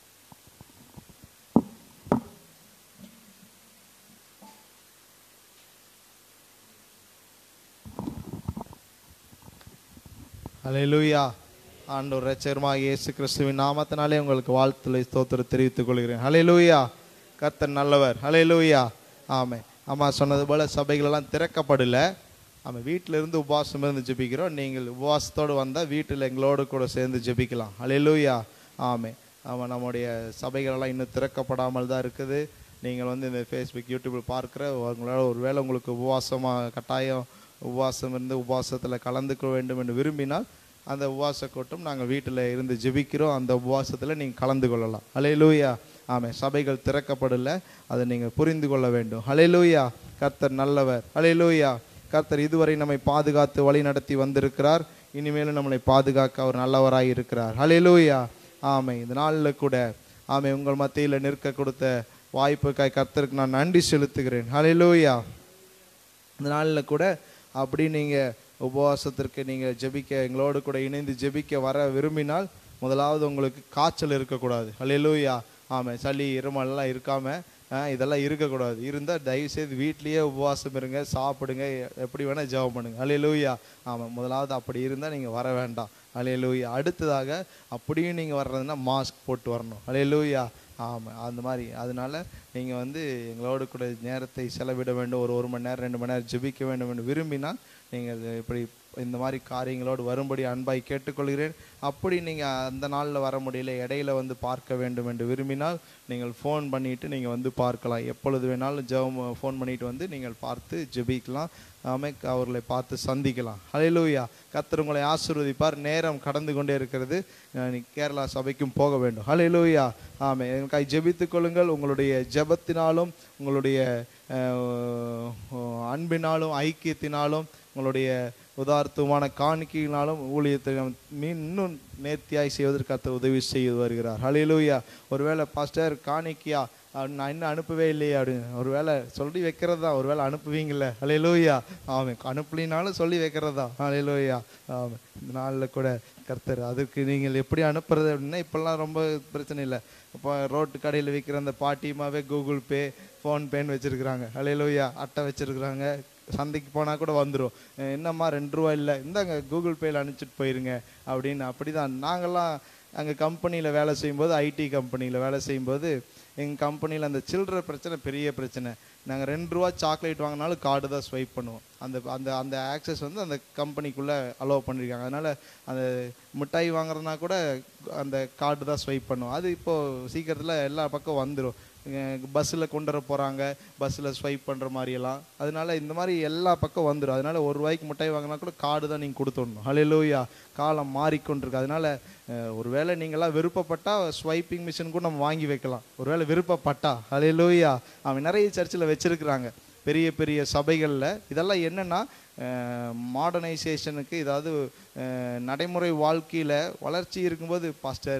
ஹalleluya ஆண்டவர் ரட்சகருமாக இயேசு கிறிஸ்துவின் நாமத்தினாலே உங்களுக்கு வாழ்த்துக்களை ஸ்தோத்திரம் தெரிவித்துக் கொள்கிறேன் ஹalleluya கர்த்தர் நல்லவர் ஹalleluya ஆமென் அம்மா சொன்னது போல சபைகள் எல்லாம் திறக்கப்படல நம்ம வீட்டில இருந்து உபவாசம் இருந்து ஜெபிக்கிறோம் நீங்கள் உபவாசத்தோடு வந்தால் வீட்டில் எங்களோடு கூட சேர்ந்து ஜெபிக்கலாம் ஹalleluya ஆமென் ஆமாம் நம்முடைய சபைகள் எல்லாம் இன்னும் திறக்கப்படாமல் தான் இருக்குது நீங்கள் வந்து இந்த ஃபேஸ்புக் யூடியூப்பில் பார்க்குற உங்களால் ஒருவேளை உங்களுக்கு உபவாசமாக கட்டாயம் உபவாசம் இருந்து உபவாசத்தில் கலந்துக்க வேண்டும் என்று விரும்பினால் அந்த உபவாச கூட்டம் நாங்கள் வீட்டில் இருந்து ஜெபிக்கிறோம் அந்த உபவாசத்தில் நீங்கள் கலந்து கொள்ளலாம் ஹalleluya ஆமென் சபைகள் திறக்கப்படல அதை நீங்கள் புரிந்து கொள்ள வேண்டும் ஹalleluya கர்த்தர் நல்லவர் ஹalleluya கர்த்தர் இதுவரை நம்மை பாதுகாத்து வழி நடத்தி வந்திருக்கிறார் இனிமேலும் நம்மளை பாதுகாக்க அவர் நல்லவராய் இருக்கிறார் ஹalleluya ஆமை இந்த நாளில் கூட ஆமை உங்கள் மத்தியில் நிற்க கொடுத்த வாய்ப்புக்காய் கர்த்தருக்கு நான் நன்றி செலுத்துகிறேன் ஹalleluya இந்த நாளில் கூட அப்படி நீங்கள் உபவாசத்திற்கு நீங்கள் ஜெபிக்க எங்களோடு கூட இணைந்து ஜெபிக்க வர விரும்பினால் முதலாவது உங்களுக்கு காய்ச்சல் இருக்கக்கூடாது ஹalleluya ஆமாம் சளி இருமல்லாம் இருக்காம ஆஹ், இதெல்லாம் இருக்கக்கூடாது இருந்தால் தயவுசெய்து வீட்லேயே உபவாசம் இருங்க சாப்பிடுங்க எ- எப்படி வேணால் ஜெபம் பண்ணுங்க ஹalleluya ஆமாம் முதலாவது அப்படி இருந்தால் நீங்கள் வர வேண்டாம் ஹalleluya அடுத்ததாக அப்படியும் நீங்கள் வர்றதுன்னா மாஸ்க் போட்டு வரணும் ஹalleluya ஆமாம் அந்த மாதிரி அதனால நீங்கள் வந்து எங்களோடு கூட நேரத்தை செலவிட வேண்டும் ஒரு ஒரு மணி நேரம் ரெண்டு மணி நேரம் ஜெபிக்க வேண்டும் என்று விரும்பினால் நீங்கள் இப்படி இந்த மாதிரி காரியங்களோடு வரும்படி அன்பாய் கேட்டுக்கொள்கிறேன் அப்படி நீங்கள் அந்த நாளில் வர முடியல இடையில வந்து பார்க்க வேண்டும் என்று விரும்பினால் நீங்கள் ஃபோன் பண்ணிட்டு நீங்கள் வந்து பார்க்கலாம் எப்பொழுது வேணாலும் ஜெபம் ஃபோன் பண்ணிட்டு வந்து நீங்கள் பார்த்து ஜெபிக்கலாம் ஆமே அவர்களை பார்த்து சந்திக்கலாம் ஹalleluya கர்த்தர் உங்களை ஆசீர்வதிப்பார் நேரம் கடந்து கொண்டே இருக்கிறது அஹ் நீ கேரளா சபைக்கும் போக வேண்டும் ஹalleluya ஆமே எனக்காய் ஜெபித்துக் கொள்ளுங்கள் உங்களுடைய ஜெபத்தினாலும் உங்களுடைய அஹ், அன்பினாலும் ஐக்கியத்தினாலும் உங்களுடைய உதார்த்தமான காணிக்கையினாலும் ஊழியத்தை நாம் மீ- இன்னும் நேர்த்தியாய் செய்வதற்கு கர்த்தர் உதவி செய்து வருகிறார் ஹalleluya ஒருவேளை பாஸ்டர் காணிக்கையா அப்படின்னு நான் இன்னும் அனுப்பவே இல்லையே அப்படின்னு ஒருவேளை சொல்லி வைக்கிறது தான் ஒருவேளை அனுப்புவீங்கல்ல ஹalleluya ஆமாம் அனுப்பலினாலும் சொல்லி வைக்கிறது தான் ஹalleluya ஆமாம் இந்த நாளில் கூட கர்த்தர் அதுக்கு நீங்கள் எப்படி அனுப்புறது அப்படின்னா இப்போல்லாம் ரொம்ப பிரச்சனை இல்லை இப்போ ரோட்டு கடையில் விற்கிற அந்த பாட்டியமாவே கூகுள் பே ஃபோன்பேன்னு வச்சுருக்குறாங்க ஹalleluya அட்டை வச்சுருக்குறாங்க சந்தைக்கு போனால் கூட வந்துடும் என்னம்மா ரெண்டு ரூபா இல்லை இந்தாங்க கூகுள் பேயில் அனுப்பிச்சிட்டு போயிருங்க அப்படின்னு அப்படி தான் நாங்கள்லாம் அங்கே கம்பெனியில் வேலை செய்யும்போது ஐடி கம்பெனியில் வேலை செய்யும்போது எங்கள் கம்பெனியில் அந்த சில்லற பிரச்சனை பெரிய பிரச்சனை நாங்கள் ரெண்டு ரூபா சாக்லேட் வாங்கினாலும் கார்டு தான் ஸ்வைப் பண்ணுவோம் அந்த அந்த அந்த ஆக்சஸ் வந்து அந்த கம்பெனிக்குள்ளே அலோவ் பண்ணியிருக்காங்க அதனால் அந்த மிட்டாய் வாங்குறதுனா கூட அந்த கார்டு தான் ஸ்வைப் பண்ணுவோம் அது இப்போது சீக்கிரத்தில் எல்லா பக்கம் வந்துடும் பஸ்ஸில் கொண்டு வர போகிறாங்க பஸ்ஸில் ஸ்வைப் பண்ணுற மாதிரியெல்லாம் அதனால இந்த மாதிரி எல்லா பக்கம் வந்துடும் அதனால ஒரு ரூபாய்க்கு மிட்டாய் வாங்கினா கூட கார்டு தான் நீங்கள் கொடுத்துடணும் ஹalleluya காலம் மாறிக்கொண்டிருக்கு அதனால அஹ், ஒருவேளை நீங்களாம் விருப்பப்பட்டா ஸ்வைப்பிங் மிஷின் கூட நம்ம வாங்கி வைக்கலாம் ஒருவேளை விருப்பப்பட்டா ஹalleluya அவன் நிறைய சர்ச்சில் வச்சிருக்கிறாங்க பெரிய பெரிய சபைகளில் இதெல்லாம் என்னன்னா மாடர்னைசேஷனுக்கு ஏதாவது அஹ், நடைமுறை வாழ்க்கையில் வளர்ச்சி இருக்கும்போது பாஸ்டர்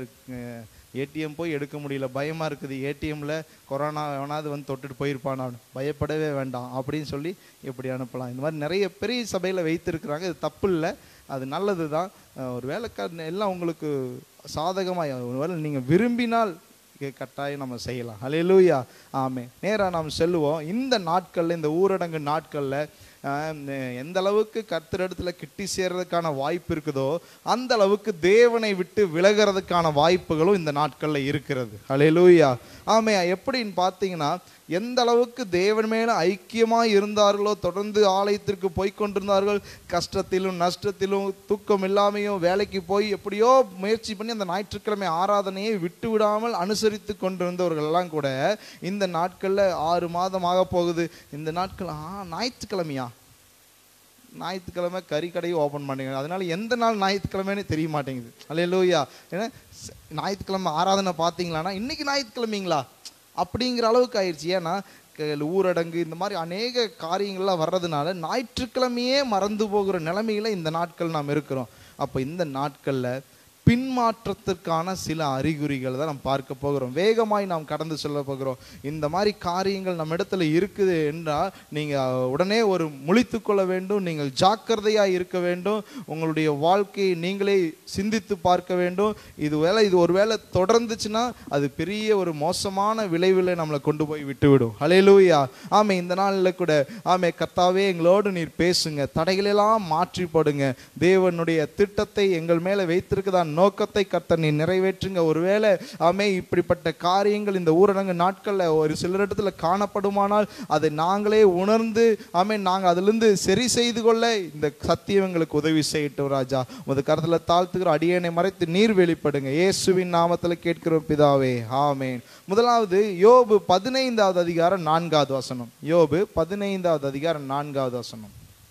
ஏடிஎம் போய் எடுக்க முடியல பயமா இருக்குது ஏடிஎம்ல கொரோனா எவனாவது வந்து தொட்டுட்டு போயிருப்பான் பயப்படவே வேண்டாம் அப்படின்னு சொல்லி இப்படி அனுப்பலாம் இந்த மாதிரி நிறைய பெரிய சபையில வைத்திருக்கிறாங்க இது தப்பு இல்லை அது நல்லது தான் ஒரு வேலைக்காரன் எல்லாம் உங்களுக்கு சாதகமாக ஒருவேளை நீங்க விரும்பினால் இங்க கட்டாயம் நம்ம செய்யலாம் ஹalleluya ஆமே நேரா நாம் செல்லுவோம் இந்த நாட்கள்ல இந்த ஊரடங்கு நாட்கள்ல ஆஹ், எந்த அளவுக்கு கர்த்தரிடத்துல கிட்டி சேர்றதுக்கான வாய்ப்பு இருக்குதோ அந்த அளவுக்கு தேவனை விட்டு விலகிறதுக்கான வாய்ப்புகளும் இந்த நாட்கள்ல இருக்கிறது ஹalleluya ஆமே எப்படின்னு பார்த்தீங்கன்னா எந்த அளவுக்கு தேவன் மேல ஐக்கியமா இருந்தார்களோ தொடர்ந்து ஆலயத்திற்கு போய் கொண்டிருந்தார்கள் கஷ்டத்திலும் நஷ்டத்திலும் தூக்கம் இல்லாமையும் வேலைக்கு போய் எப்படியோ முயற்சி பண்ணி அந்த ஞாயிற்றுக்கிழமை ஆராதனையை விட்டு விடாமல் அனுசரித்து கொண்டிருந்தவர்கள் எல்லாம் கூட இந்த நாட்கள்ல ஆறு மாதம் ஆக போகுது இந்த நாட்கள் ஆ ஞாயிற்றுக்கிழமையா ஞாயிற்றுக்கிழமை கறி கடையை ஓப்பன் பண்ணுங்க அதனால எந்த நாள் ஞாயிற்றுக்கிழமைன்னு தெரிய மாட்டேங்குது அல்லையா ஏன்னா ச- ஞாயிற்றுக்கிழமை ஆராதனை பார்த்தீங்களான்னா இன்னைக்கு ஞாயிற்றுக்கிழமைங்களா அப்படிங்கிற அளவுக்கு ஆயிடுச்சு ஏன்னா க- ஊரடங்கு இந்த மாதிரி அநேக காரியங்கள்லாம் வர்றதுனால ஞாயிற்றுக்கிழமையே மறந்து போகிற நிலைமையில இந்த நாட்கள் நாம் இருக்கிறோம் அப்போ இந்த நாட்கள்ல பின்மாற்றத்திற்கான சில அறிகுறிகள் தான் நாம் பார்க்க போகிறோம் வேகமாய் நாம் கடந்து செல்ல போகிறோம் இந்த மாதிரி காரியங்கள் நம்ம இடத்துல இருக்குது என்றால் நீங்கள் உடனே ஒரு முழித்து கொள்ள வேண்டும் நீங்கள் ஜாக்கிரதையாக இருக்க வேண்டும் உங்களுடைய வாழ்க்கையை நீங்களே சிந்தித்து பார்க்க வேண்டும் இது வேலை இது ஒருவேளை தொடர்ந்துச்சுன்னா அது பெரிய ஒரு மோசமான விளைவில் நம்மளை கொண்டு போய் விட்டுவிடும் ஹalleluya ஆமே இந்த நாளில் கூட ஆமே கர்த்தாவே எங்களோடு நீர் பேசுங்க தடைகளெல்லாம் மாற்றி போடுங்க தேவனுடைய திட்டத்தை எங்கள் மேலே வைத்திருக்கதான் நோக்கத்தை கர்த்தர் நீ நிறைவேற்றுங்க ஒருவேளை ஆமே இப்படிப்பட்ட காரியங்கள் இந்த ஊரடங்கு நாட்களில் ஒரு சிலர் இடத்துல காணப்படுமானால் அதை நாங்களே உணர்ந்து ஆமே நாங்கள் அதிலிருந்து சரி செய்து கொள்ள இந்த சத்தியம் எங்களுக்கு உதவி செய்யட்டும் ராஜா உமது கருத்தில் தாழ்த்துகிற அடியனை மறைத்து நீர் வெளிப்படுங்க இயேசுவின் நாமத்தில் கேட்கிறோம் பிதாவே ஆமேன் முதலாவது யோபு பதினைந்தாவது அதிகாரம் நான்காவது வசனம் யோபு பதினைந்தாவது அதிகாரம் நான்காவது வசனம்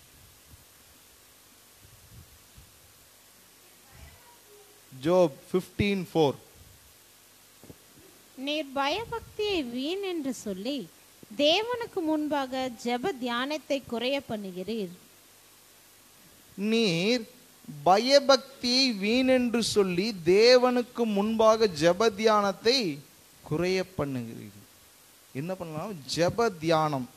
ஜோப் ஃபிஃப்டீன் ஃபோர் நீர் பயபக்தியை வீண் என்று சொல்லி தேவனுக்கு முன்பாக ஜெப தியானத்தை குறைய பண்ணுகிறீர் நீர் பயபக்தியை வீணென்று சொல்லி தேவனுக்கு முன்பாக ஜெப தியானத்தை குறைய பண்ணுகிறீர்கள் என்ன பண்ணலாம் ஜெப தியானம்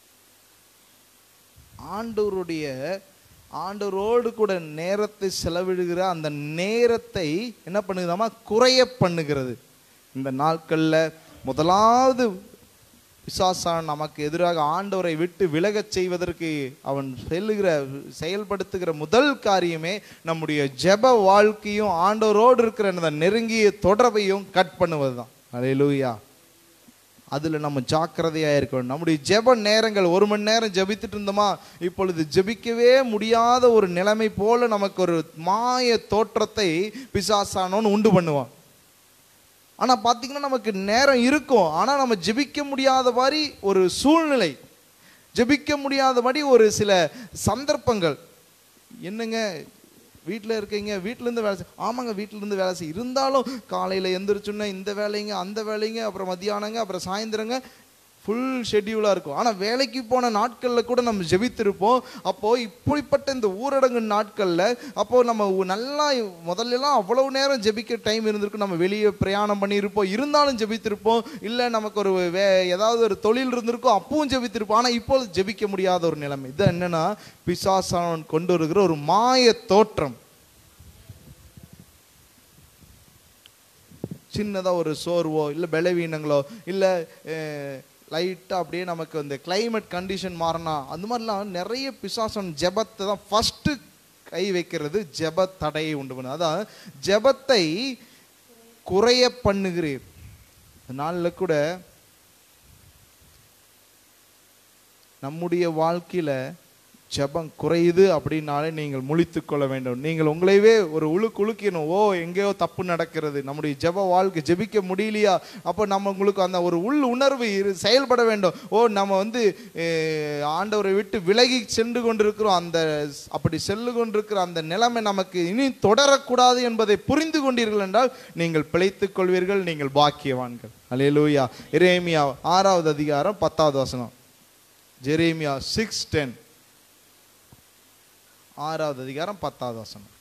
ஆண்டவருடைய ஆண்டவரோடு கூட நேரத்தை செலவிடுகிற அந்த நேரத்தை என்ன பண்ணுகிறதாமா குறைய பண்ணுகிறது இந்த நாட்கள்ல முதலாவது பிசாசான் நமக்கு எதிராக ஆண்டவரை விட்டு விலகச் செய்வதற்கு அவன் செல்லுகிற செயல்படுத்துகிற முதல் காரியமே நம்முடைய ஜெப வாழ்க்கையும் ஆண்டவரோடு இருக்கிற அந்த நெருங்கிய தொடர்பையும் கட் பண்ணுவது தான் அலையலூயா அதுல நம்ம ஜாக்கிரதையா இருக்கணும் நம்முடைய ஜெப நேரங்கள் ஒரு மணி நேரம் ஜெபித்துட்டு இருந்தோமா இப்பொழுது ஜெபிக்கவே முடியாத ஒரு நிலைமை போல நமக்கு ஒரு மாய தோற்றத்தை பிசாசானோன்னு உண்டு பண்ணுவான் ஆனா பாத்தீங்கன்னா நமக்கு நேரம் இருக்கும் ஆனா நம்ம ஜெபிக்க முடியாத மாதிரி ஒரு சூழ்நிலை ஜெபிக்க முடியாதபடி ஒரு சில சந்தர்ப்பங்கள் என்னங்க வீட்டில் இருக்கீங்க வீட்டிலேருந்து வேலை செய் ஆமாங்க வீட்டிலேருந்து வேலை செய் இருந்தாலும் காலையில் எந்திரிச்சுன்னா இந்த வேலைங்க அந்த வேலைங்க அப்புறம் மத்தியானங்க அப்புறம் சாயந்தரங்க ஃபுல் ஷெட்யூலாக இருக்கும் ஆனால் வேலைக்கு போன நாட்களில் கூட நம்ம ஜெபித்திருப்போம் அப்போது இப்படிப்பட்ட இந்த ஊரடங்கு நாட்களில் அப்போது நம்ம உ- நல்லா முதல்லலாம் அவ்வளவு நேரம் ஜெபிக்க டைம் இருந்திருக்கும் நம்ம வெளியே பிரயாணம் பண்ணியிருப்போம் இருந்தாலும் ஜெபித்திருப்போம் இல்லை நமக்கு ஒரு வே ஏதாவது ஒரு தொழில் இருந்திருக்கும் அப்பவும் ஜெபித்திருப்போம் ஆனால் இப்போ ஜெபிக்க முடியாத ஒரு நிலைமை இது என்னன்னா பிசாசானவன் கொண்டு வருகிற ஒரு மாய தோற்றம் சின்னதாக ஒரு சோர்வோ இல்லை பலவீனங்களோ இல்லை லைட்டாக அப்படியே நமக்கு அந்த climate கண்டிஷன் மாறினா அந்த மாதிரிலாம் நிறைய பிசாசன் ஜெபத்தை தான் ஃபஸ்ட்டு கை வைக்கிறது ஜெப தடையை உண்டு பண்ணு அதான் ஜெபத்தை குறைய பண்ணுகிறீர் இந்த நாளில் கூட நம்முடைய வாழ்க்கையில ஜெபம் குறையுது அப்படின்னாலே நீங்கள் முழித்துக் கொள்ள வேண்டும் நீங்கள் உங்களையவே ஒரு உழுக்கு உழுக்கணும் ஓ எங்கேயோ தப்பு நடக்கிறது நம்முடைய ஜெப வாழ்க்கை ஜெபிக்க முடியலையா அப்போ நம்ம உங்களுக்கு அந்த ஒரு உள் உணர்வு இரு- செயல்பட வேண்டும் ஓ நம்ம வந்து அஹ், ஆண்டவரை விட்டு விலகி சென்று கொண்டிருக்கிறோம் அந்த அப்படி செல்லு கொண்டிருக்கிற அந்த நிலைமை நமக்கு இனி தொடரக்கூடாது என்பதை புரிந்து கொண்டீர்கள் என்றால் நீங்கள் பிழைத்துக் கொள்வீர்கள் நீங்கள் பாக்கியவான்கள் அல்லேலூயா எரேமியா ஆறாவது அதிகாரம் பத்தாவது வசனம் ஜெரேமியா சிக்ஸ் டென் ஆறாவது அதிகாரம் பத்தாவது வசனம்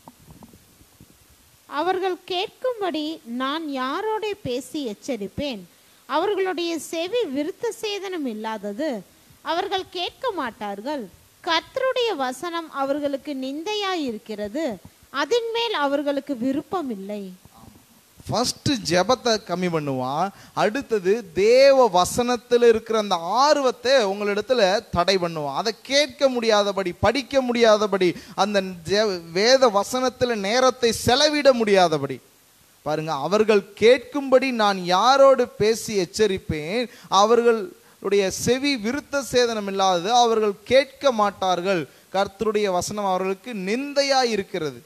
அவர்கள் கேட்கும்படி நான் யாரோட பேசி எச்சரிப்பேன் அவர்களுடைய செவி விருத்த சேதனம் இல்லாதது அவர்கள் கேட்க மாட்டார்கள் கர்த்தருடைய வசனம் அவர்களுக்கு நிந்தையாய் இருக்கிறது அதின் மேல் அவர்களுக்கு விருப்பம் இல்லை ஃபர்ஸ்ட் ஜெபத்தை கம்மி பண்ணுவான் அடுத்தது தேவ வசனத்தில் இருக்கிற அந்த ஆர்வத்தை உங்களிடத்துல தடை பண்ணுவான் அதை கேட்க முடியாதபடி படிக்க முடியாதபடி அந்த ஜெ- வேத வசனத்தில் நேரத்தை செலவிட முடியாதபடி பாருங்க அவர்கள் கேட்கும்படி நான் யாரோடு பேசி எச்சரிப்பேன் அவர்களுடைய செவி விருத்த சேதனம் இல்லாதது அவர்கள் கேட்க மாட்டார்கள் கர்த்தருடைய வசனம் அவர்களுக்கு நிந்தையா இருக்கிறது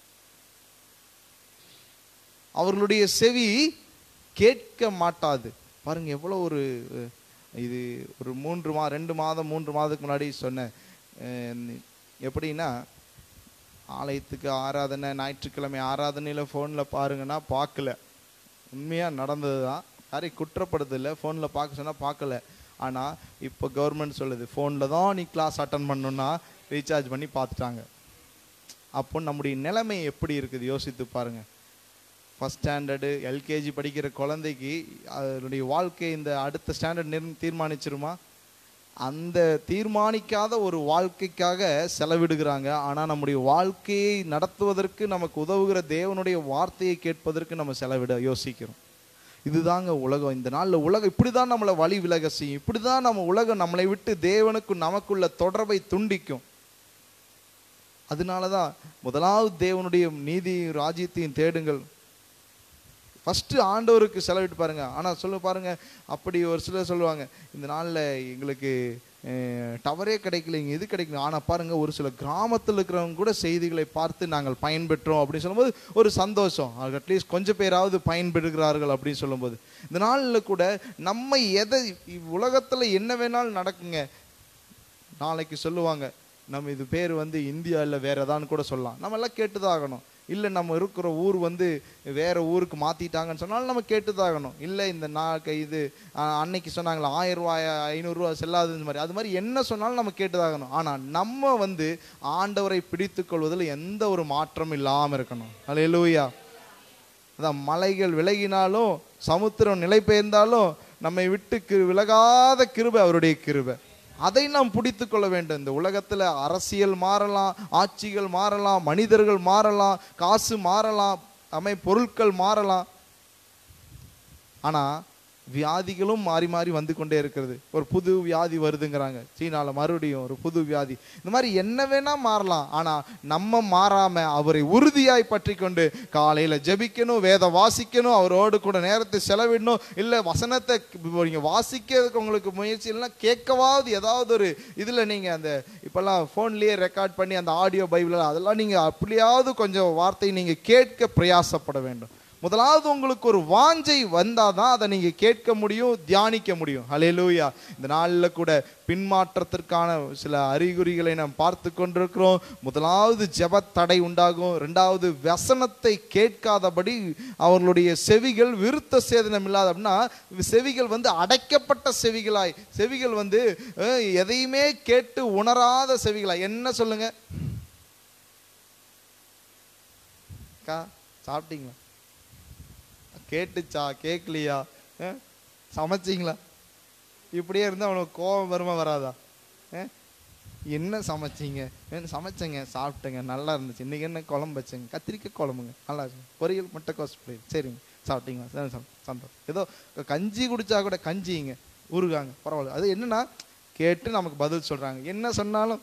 அவர்களுடைய செவி கேட்க மாட்டாது பாருங்க எவ்வளோ ஒரு அஹ், இது ஒரு மூன்று மா ரெண்டு மாதம் மூன்று மாதத்துக்கு முன்னாடி சொன்னேன் அஹ், எப்படின்னா ஆலயத்துக்கு ஆராதனை ஞாயிற்றுக்கிழமை ஆராதனையில் ஃபோனில் பாருங்கன்னா பார்க்கல உண்மையாக நடந்தது தான் யாரையும் குற்றப்படுத்தல ஃபோனில் பார்க்க சொன்னால் பார்க்கல ஆனால் இப்போ கவர்மெண்ட் சொல்லுது ஃபோனில் தான் நீ கிளாஸ் அட்டன் பண்ணணுன்னா ரீசார்ஜ் பண்ணி பார்த்துட்டாங்க அப்போ நம்முடைய நிலைமை எப்படி இருக்குது யோசித்து பாருங்க ஃபஸ்ட் ஸ்டாண்டர்டு எல்கேஜி படிக்கிற குழந்தைக்கு அதனுடைய வாழ்க்கை இந்த அடுத்த ஸ்டாண்டர்ட் நிர் தீர்மானிச்சிருமா அந்த தீர்மானிக்காத ஒரு வாழ்க்கைக்காக செலவிடுகிறாங்க ஆனால் நம்முடைய வாழ்க்கையை நடத்துவதற்கு நமக்கு உதவுகிற தேவனுடைய வார்த்தையை கேட்பதற்கு நம்ம செலவிட யோசிக்கிறோம் இதுதாங்க உலகம் இந்த நாளில் உலகம் இப்படி தான் நம்மளை வழி விலக செய்யும் இப்படி தான் நம்ம உலகம் நம்மளை விட்டு தேவனுக்கு நமக்குள்ள தொடர்பை துண்டிக்கும் அதனால தான் முதலாவது தேவனுடைய நீதி ராஜ்யத்தையும் தேடுங்கள் ஃபஸ்ட்டு ஆண்டவருக்கு செலவிட்டு பாருங்க ஆனால் சொல்ல பாருங்க அப்படி ஒரு சிலர் சொல்லுவாங்க இந்த நாளில் எங்களுக்கு டவரே கிடைக்கலைங்க இது கிடைக்கல ஆனால் பாருங்க ஒரு சில கிராமத்தில் இருக்கிறவங்க கூட செய்திகளை பார்த்து நாங்கள் பயன்பெற்றோம் அப்படின்னு சொல்லும்போது ஒரு சந்தோஷம் அட்லீஸ்ட் கொஞ்சம் பேராவது பயன்பெறுகிறார்கள் அப்படின்னு சொல்லும்போது இந்த நாளில் கூட நம்ம எதை உலகத்தில் என்ன வேணாலும் நடக்குங்க நாளைக்கு சொல்லுவாங்க நம்ம இது பேர் வந்து இந்தியா இல்லை வேற ஏதான்னு கூட சொல்லலாம் நம்ம எல்லாம் கேட்டுதான் ஆகணும் இல்லை நம்ம இருக்கிற ஊர் வந்து வேற ஊருக்கு மாத்திட்டாங்கன்னு சொன்னாலும் நம்ம கேட்டுதான் ஆகணும் இல்லை இந்த நாக்கு இது ஆஹ், அன்னைக்கு சொன்னாங்களா ஆயிரம் ரூபாய் ஐநூறுரூவா செல்லாதுன்னு மாதிரி அது மாதிரி என்ன சொன்னாலும் நம்ம கேட்டுதான் ஆகணும் ஆனால் நம்ம வந்து ஆண்டவரை பிடித்துக் கொள்வதில் எந்த ஒரு மாற்றமும் இல்லாமல் இருக்கணும் அல்லேலூயா அதான் மலைகள் விலகினாலும் சமுத்திரம் நிலை பெயர்ந்தாலும் நம்மை விட்டு கி விலகாத கிருபை அவருடைய கிருபை அதை நாம் பிடித்து கொள்ள வேண்டும் இந்த உலகத்தில் அரசியல் மாறலாம் ஆட்சிகள் மாறலாம் மனிதர்கள் மாறலாம் காசு மாறலாம் அமை பொருட்கள் மாறலாம் ஆனால் வியாதிகளும் மாறி மாறி வந்து கொண்டே இருக்கிறது ஒரு புது வியாதி வருதுங்கிறாங்க சீனால மறுபடியும் ஒரு புது வியாதி இந்த மாதிரி என்ன வேணா மாறலாம் ஆனா நம்ம மாறாம அவரை உறுதியாய் பற்றி கொண்டு காலையில ஜெபிக்கணும் வேத வாசிக்கணும் அவரோடு கூட நேரத்தை செலவிடணும் இல்ல வசனத்தை இப்போ நீங்க வாசிக்கிறதுக்கு உங்களுக்கு முயற்சி இல்லைன்னா கேட்கவாவது ஏதாவது ஒரு இதுல நீங்க அந்த இப்பெல்லாம் ஃபோன்லயே ரெக்கார்ட் பண்ணி அந்த ஆடியோ பைபிள் அதெல்லாம் நீங்க அப்படியாவது கொஞ்சம் வார்த்தை நீங்க கேட்க பிரயாசப்பட வேண்டும் முதலாவது உங்களுக்கு ஒரு வாஞ்சை வந்தாதான் அதை நீங்க கேட்க முடியும் தியானிக்க முடியும் ஹalleluya இந்த நாளில் கூட பின்மாற்றத்திற்கான சில அறிகுறிகளை நாம் பார்த்து கொண்டிருக்கிறோம் முதலாவது ஜெப தடை உண்டாகும் ரெண்டாவது வசனத்தை கேட்காதபடி அவர்களுடைய செவிகள் விருத்த சேதனம் இல்லாத அப்படின்னா செவிகள் வந்து அடைக்கப்பட்ட செவிகளாய் செவிகள் வந்து அஹ், எதையுமே கேட்டு உணராத செவிகளாய் என்ன சொல்லுங்க அக்கா சாப்பிட்டீங்களா கேட்டுச்சா கேட்கலையா அஹ், சமைச்சீங்களா இப்படியே இருந்தால் அவனுக்கு கோபம் வருமா வராதா அஹ், என்ன சமைச்சீங்க "ஏன் சமைச்சேங்க சாப்பிட்டேங்க நல்லா இருந்துச்சு இன்னைக்கு என்ன குழம்பு வச்சேங்க கத்திரிக்காய் குழம்புங்க நல்லா இருந்துச்சு பொரியல் முட்டைக்கோஸ் பொரியல் சரிங்க சாப்பிட்டீங்களா சரி சந்தோஷம், சந்தோஷம் ஏதோ கஞ்சி குடிச்சா கூட கஞ்சிங்க ஊறுகாங்க பரவாயில்ல அது என்னன்னா கேட்டு நமக்கு பதில் சொல்றாங்க என்ன சொன்னாலும்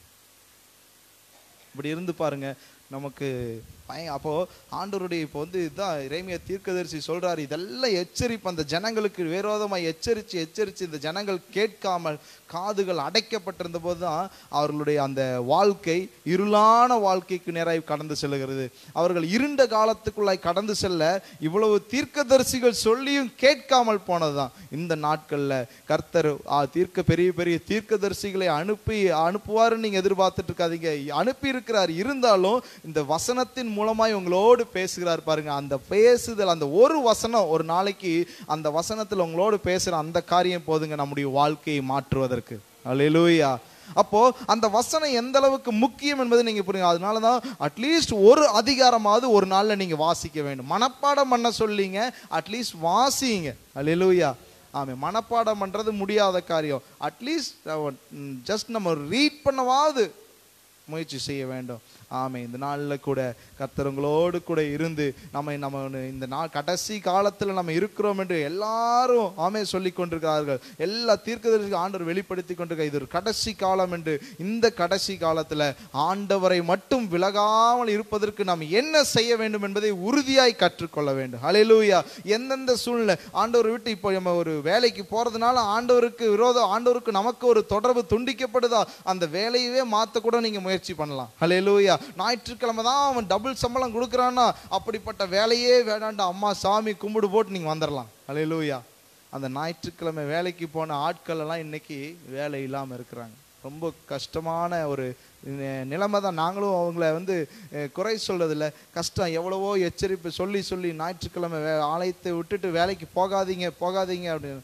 இப்படி இருந்து பாருங்க நமக்கு பய அப்போ ஆண்டவருடைய இப்போ வந்து இதுதான் இறைமைய தீர்க்கதரிசி சொல்றாரு இதெல்லாம் எச்சரிப்பு அந்த ஜனங்களுக்கு விரோதமாய் எச்சரித்து எச்சரித்து இந்த ஜனங்கள் கேட்காமல் காதுகள் அடைக்கப்பட்டிருந்த போது தான் அவர்களுடைய அந்த வாழ்க்கை இருளான வாழ்க்கைக்கு நேராக கடந்து செல்லுகிறது அவர்கள் இருண்ட காலத்துக்குள்ளாய் கடந்து செல்ல இவ்வளவு தீர்க்கதரிசிகள் சொல்லியும் கேட்காமல் போனதுதான் இந்த நாட்கள்ல கர்த்தர் ஆ, தீர்க்க பெரிய பெரிய தீர்க்கதரிசிகளை அனுப்பி அனுப்புவாருன்னு நீங்க எதிர்பார்த்துட்டு இருக்காதீங்க அனுப்பி இருக்கிறார் இருந்தாலும் இந்த வசனத்தின் மூலமாய் உங்களோடு பேசுகிறார் பாருங்க அந்த பேசுதல் அந்த ஒரு வசனம் ஒரு நாளைக்கு அந்த வசனத்துல உங்களோடு பேசுற அந்த காரியம் போதுங்க நம்முடைய வாழ்க்கையை மாற்றுவதற்கு அல்லேலூயா அப்போ அந்த வசனம் எந்த அளவுக்கு முக்கியம் என்பதை நீங்க புரியுங்க அதனால தான் அட்லீஸ்ட் ஒரு அதிகாரமாவது ஒரு நாள்ல நீங்க வாசிக்க வேண்டும் மனப்பாடம் பண்ண சொல்லிங்க அட்லீஸ்ட் வாசிங்க அல்லேலூயா ஆமே மனப்பாடம் பண்றது முடியாத காரியம் அட்லீஸ்ட் ஜஸ்ட் நம்ம ரீட் பண்ணவாவது முயற்சி செய்ய வேண்டும் ஆமே இந்த நாளில் கூட கர்த்தர் உங்களோடு கூட இருந்து நம்ம நம்ம இந்த நாள் கடைசி காலத்தில் நம்ம இருக்கிறோம் என்று எல்லாரும் ஆமே சொல்லி கொண்டிருக்கிறார்கள் எல்லா தீர்க்கதரிசி ஆண்டவர் வெளிப்படுத்தி கொண்டிருக்க இது ஒரு கடைசி காலம் என்று இந்த கடைசி காலத்தில் ஆண்டவரை மட்டும் விலகாமல் இருப்பதற்கு நாம் என்ன செய்ய வேண்டும் என்பதை உறுதியாய் கற்றுக்கொள்ள வேண்டும் ஹalleluya எந்தெந்த சூழ்நிலை ஆண்டவர் விட்டு இப்போ நம்ம ஒரு வேலைக்கு போறதுனால ஆண்டவருக்கு விரோதம் ஆண்டவருக்கு நமக்கு ஒரு தொடர்பு துண்டிக்கப்படுதா அந்த வேலையவே மாத்த கூட நீங்க முயற்சி பண்ணலாம் ஹalleluya ஞாயிற்றுக்கிழமை தான் அவன் டபுள் சம்பளம் கொடுக்குறான்னா அப்படிப்பட்ட வேலையே வேண்டாண்டா அம்மா சாமி கும்பிடு போட்டு நீங்க வந்துடலாம் ஹalleluya அந்த ஞாயிற்றுக்கிழமை வேலைக்கு போன ஆட்கள் எல்லாம் இன்னைக்கு வேலை இல்லாம இருக்கிறாங்க ரொம்ப கஷ்டமான ஒரு நி- நிலைமை தான் நாங்களும் அவங்கள வந்து அஹ், குறை சொல்றதில்ல கஷ்டம் எவ்வளவோ எச்சரிப்பு சொல்லி சொல்லி ஞாயிற்றுக்கிழமை வே ஆலயத்தை விட்டுட்டு வேலைக்கு போகாதீங்க போகாதீங்க அப்படின்னு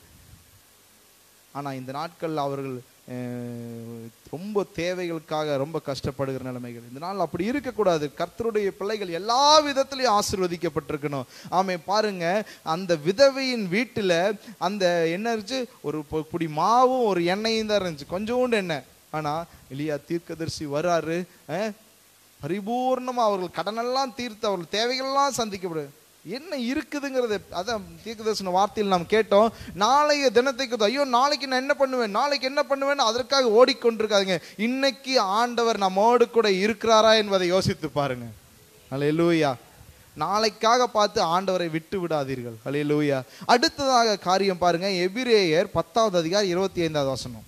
ஆனா இந்த நாட்கள்ல அவர்கள் அஹ், ரொம்ப தேவைகளுக்காக ரொம்ப கஷ்டப்படுகிற நிலைமைகள் இந்த நாள் அப்படி இருக்கக்கூடாது கர்த்தருடைய பிள்ளைகள் எல்லா விதத்திலையும் ஆசீர்வதிக்கப்பட்டிருக்கணும் ஆமே பாருங்க அந்த விதவையின் வீட்டுல அந்த என்ன இருந்துச்சு ஒரு பொ- புடி மாவும் ஒரு எண்ணெயும் தான் இருந்துச்சு கொஞ்சோண்டு எண்ணெய் ஆனா எலியா தீர்க்கதரிசி வராரு அஹ், பரிபூர்ணமா அவர்கள் கடனெல்லாம் தீர்த்து அவர்கள் தேவைகள்லாம் சந்திக்கப்படு என்ன இருக்குதுங்கிறது அதான் தீர்க்கதரிசன வார்த்தையில் நாம் கேட்டோம் நாளைய தினத்துக்கு ஐயோ நாளைக்கு நான் என்ன பண்ணுவேன் நாளைக்கு என்ன பண்ணுவேன் அதற்காக ஓடிக்கொண்டிருக்காதுங்க இன்னைக்கு ஆண்டவர் நம்மோடு கூட இருக்கிறாரா என்பதை யோசித்து பாருங்க அல்லேலூயா நாளைக்காக பார்த்து ஆண்டவரை விட்டு விடாதீர்கள் அல்லேலூயா அடுத்ததாக காரியம் பாருங்க எபிரேயர் பத்தாவது அதிகாரம் இருபத்தி ஐந்தாவது வசனம்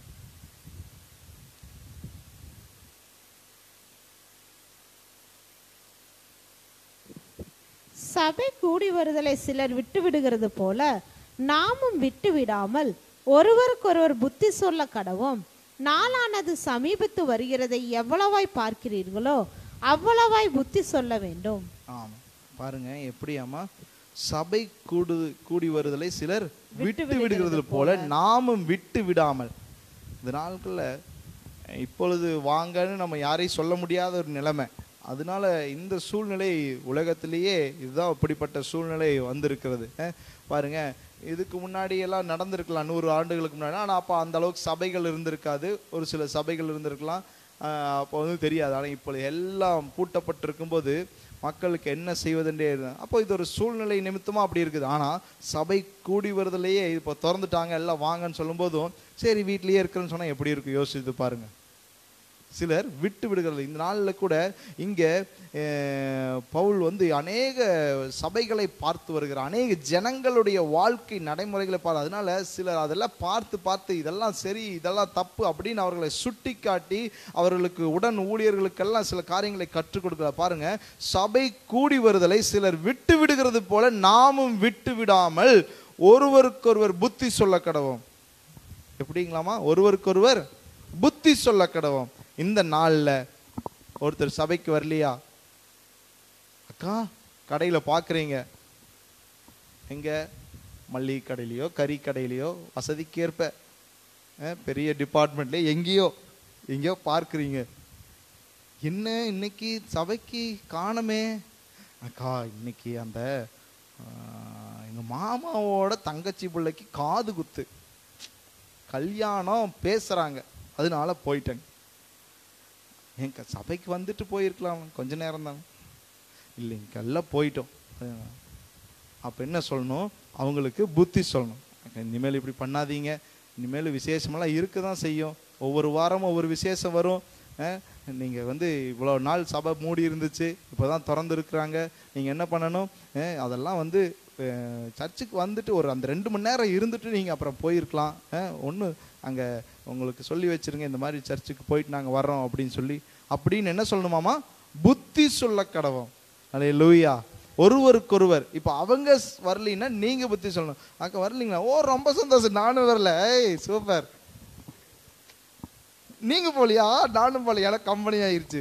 சபை கூடி வருதலை சிலர் விட்டு விடுகிறது போல நாமும் விட்டு விடாமல் ஒருவருக்கொருவர் புத்தி சொல்ல கடவோம் நாளானது சமீபத்து வருகிறதை எவ்வளவாய் பார்க்கிறீர்களோ அவ்வளவாய் புத்தி சொல்ல வேண்டும் ஆமா பாருங்க எப்படியாமா சபை கூடு கூடி வருதலை சிலர் விட்டு விடுகிறது போல நாமும் விட்டு விடாமல் இந்த நாட்கள்ல இப்பொழுது வாங்கன்னு நம்ம யாரையும் சொல்ல முடியாத ஒரு நிலைமை அதனால இந்த சூழ்நிலை உலகத்திலேயே இதுதான் அப்படிப்பட்ட சூழ்நிலை வந்திருக்கிறது அஹ், பாருங்க இதுக்கு முன்னாடி எல்லாம் நடந்திருக்கலாம் நூறு ஆண்டுகளுக்கு முன்னாடி ஆனால் அப்போ அந்த அளவுக்கு சபைகள் இருந்திருக்காது ஒரு சில சபைகள் இருந்திருக்கலாம் ஆஹ் அப்போ வந்து தெரியாது ஆனால் இப்போ எல்லாம் பூட்டப்பட்டிருக்கும் போது மக்களுக்கு என்ன செய்வதென்றே இருந்தா- அப்போ இது ஒரு சூழ்நிலை நிமித்தமா அப்படி இருக்குது ஆனா சபை கூடி வருதலையே இப்போ திறந்துட்டாங்க எல்லாம் வாங்கன்னு சொல்லும்போதும் சரி வீட்லயே இருக்கிறேன்னு சொன்னா எப்படி இருக்கு யோசித்து பாருங்க சிலர் விட்டு விடுகிறது இந்த நாளில் கூட இங்கே அஹ், பவுல் வந்து அநேக சபைகளை பார்த்து வருகிறார் அநேக ஜனங்களுடைய வாழ்க்கை நடைமுறைகளை பார்த்து அதனால சிலர் அதெல்லாம் பார்த்து பார்த்து இதெல்லாம் சரி இதெல்லாம் தப்பு அப்படின்னு அவர்களை சுட்டி காட்டி அவர்களுக்கு உடன் ஊழியர்களுக்கெல்லாம் சில காரியங்களை கற்றுக் கொடுக்கிறார் பாருங்க சபை கூடி வருதலை சிலர் விட்டு விடுகிறது போல நாமும் விட்டு விடாமல் ஒருவருக்கொருவர் புத்தி சொல்ல கடவோம் எப்படிங்களாமா ஒருவருக்கொருவர் புத்தி சொல்ல கடவோம் இந்த நாள்ல ஒருத்தர் சபைக்கு வரலையா அக்கா கடையில பாக்குறீங்க எங்க மல்லிகை கடையிலையோ கறி கடையிலையோ வசதிக்கேற்ப அஹ், பெரிய டிபார்ட்மெண்ட்ல எங்கேயோ எங்கேயோ பார்க்குறீங்க என்ன இன்னைக்கு சபைக்கு காணமே அக்கா இன்னைக்கு அந்த ஆஹ், எங்க மாமாவோட தங்கச்சி பிள்ளைக்கு காது குத்து கல்யாணம் பேசுறாங்க அதனால போயிட்டேங்க எங்க சபைக்கு வந்துட்டு போயிருக்கலாம் கொஞ்ச நேரம் தான் இல்லைங்க எல்லாம் போயிட்டோம் அப்போ என்ன சொல்லணும் அவங்களுக்கு புத்தி சொல்லணும் இனிமேல் இப்படி பண்ணாதீங்க இனிமேல் விசேஷமெல்லாம் இருக்க தான் செய்யும் ஒவ்வொரு வாரமும் ஒவ்வொரு விசேஷம் வரும் நீங்கள் வந்து இவ்வளோ நாள் சபை மூடி இருந்துச்சு இப்போ தான் திறந்து இருக்கிறாங்க நீங்கள் என்ன பண்ணணும் அஹ், அதெல்லாம் வந்து அஹ், சர்ச்சுக்கு வந்துட்டு ஒரு அந்த ரெண்டு மணி நேரம் இருந்துட்டு நீங்கள் அப்புறம் போயிருக்கலாம் ஒன்று அங்கே உங்களுக்கு சொல்லி வச்சிருங்க இந்த மாதிரி சர்ச்சுக்கு போயிட்டு நாங்கள் வர்றோம் அப்படின்னு சொல்லி அப்படின்னு என்ன சொல்லணுமாமா புத்தி சொல்ல கடவோம் அலே லூயா ஒருவருக்கொருவர் இப்போ அவங்க ஸ்- வரலைன்னா நீங்க புத்தி சொல்லணும் அக்கா வரலீங்களா ஓ ரொம்ப சந்தோஷம் நானும் வரல ஏய் சூப்பர் நீங்க போலியா நானும் போலியா எனக்கு கம்பெனி ஆயிருச்சு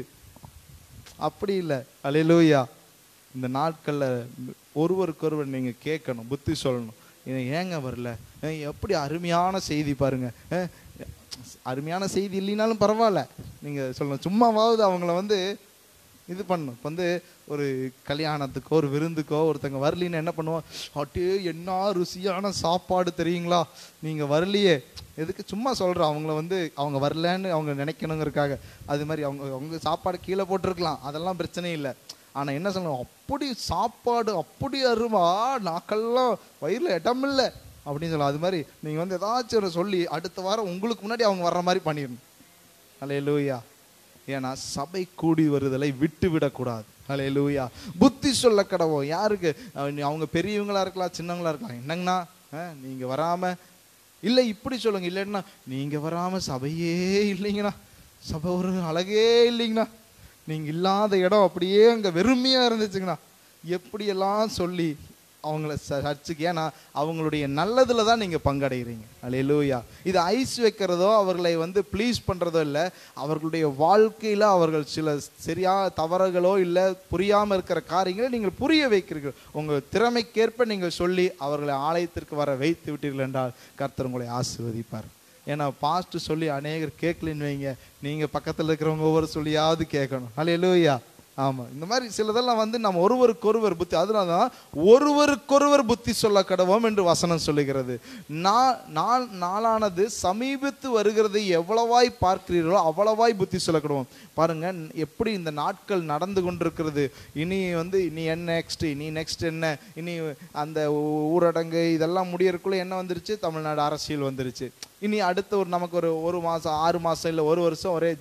அப்படி இல்லை அலே லூயா இந்த நாட்கள்ல ஒருவருக்கொருவர் நீங்க கேட்கணும் புத்தி சொல்லணும் இது ஏங்க வரல ஏய், எப்படி அருமையான செய்தி பாருங்க அஹ், அருமையான செய்தி இல்லைனாலும் பரவாயில்ல நீங்க சொல்லணும் சும்மாவாவது அவங்கள வந்து இது பண்ணணும் இப்போ வந்து ஒரு கல்யாணத்துக்கோ ஒரு விருந்துக்கோ ஒருத்தங்க வரலின்னு என்ன பண்ணுவோம் அட்டே என்ன ருசியான சாப்பாடு தெரியுங்களா நீங்கள் வரலையே எதுக்கு சும்மா சொல்கிறோம் அவங்கள வந்து அவங்க வரலன்னு அவங்க நினைக்கணுங்கிறதுக்காக அது மாதிரி அவங்க அவங்க சாப்பாடு கீழே போட்டிருக்கலாம் அதெல்லாம் பிரச்சனை இல்லை ஆனால் என்ன சொல்லணும் அப்படி சாப்பாடு அப்படி அருமா நாக்கெல்லாம் வயிறில் இடமில்லை அப்படின்னு சொல்லலாம் அது மாதிரி நீங்கள் வந்து ஏதாச்சும் ஒரு சொல்லி அடுத்த வாரம் உங்களுக்கு முன்னாடி அவங்க வர்ற மாதிரி பண்ணிடணும் அல்லேலூயா ஏன்னா சபை கூடி வருதலை விட்டு விடக்கூடாது அல்லேலூயா புத்தி சொல்ல கடவோம் யாருக்கு அஹ் அவங்க பெரியவங்களா இருக்கலாம் சின்னவங்களா இருக்கலாம் என்னங்கண்ணா அஹ், நீங்க வராம இல்லை இப்படி சொல்லுங்க இல்லைன்னா நீங்க வராம சபையே இல்லைங்கண்ணா சபை ஒரு அழகே இல்லைங்கண்ணா நீங்க இல்லாத இடம் அப்படியே அங்க வெறுமையா இருந்துச்சுங்கண்ணா எப்படியெல்லாம் சொல்லி அவங்கள ச- சர்ச்சுக்கு ஏன்னா அவங்களுடைய நல்லதுல தான் நீங்க பங்கடைகிறீங்க அல்லேலூயா இது ஐஸ் வைக்கிறதோ அவர்களை வந்து ப்ளீஸ் பண்றதோ இல்லை அவர்களுடைய வாழ்க்கையில அவர்கள் சில சரியா தவறுகளோ இல்லை புரியாம இருக்கிற காரியங்களை நீங்கள் புரிய வைக்கிறீர்கள் உங்க திறமைக்கேற்ப நீங்கள் சொல்லி அவர்களை ஆலயத்திற்கு வர வைத்து விட்டீர்கள் என்றால் கர்த்தர் உங்களை ஆசீர்வதிப்பார் ஏன்னா பாஸ்ட் சொல்லி அநேகர் கேட்கலன்னு வைங்க நீங்க பக்கத்துல இருக்கிறவங்க ஒவ்வொரு சொல்லியாவது கேட்கணும் அல்லேலூயா ஆமா இந்த மாதிரி சிலதெல்லாம் வந்து நம்ம ஒருவருக்கொருவர் புத்தி அதனால தான் ஒருவருக்கொருவர் புத்தி சொல்ல கடவோம் என்று வசனம் சொல்லுகிறது நா- நாள் நாளானது சமீபத்து வருகிறதை எவ்வளவாய் பார்க்கிறீர்களோ அவ்வளவாய் புத்தி சொல்ல கடவோம் பாருங்க எப்படி இந்த நாட்கள் நடந்து கொண்டிருக்கிறது இனி வந்து இனி என்ன நெக்ஸ்ட் இனி நெக்ஸ்ட் என்ன இனி அந்த ஊ- ஊரடங்கு இதெல்லாம் முடியறதுக்குள்ள என்ன வந்துருச்சு தமிழ்நாடு அரசியல் வந்துருச்சு இனி அடுத்த ஒரு நமக்கு ஒரு ஒரு மாசம் ஆறு மாசம் இல்லை ஒரு வருஷம் ஒரே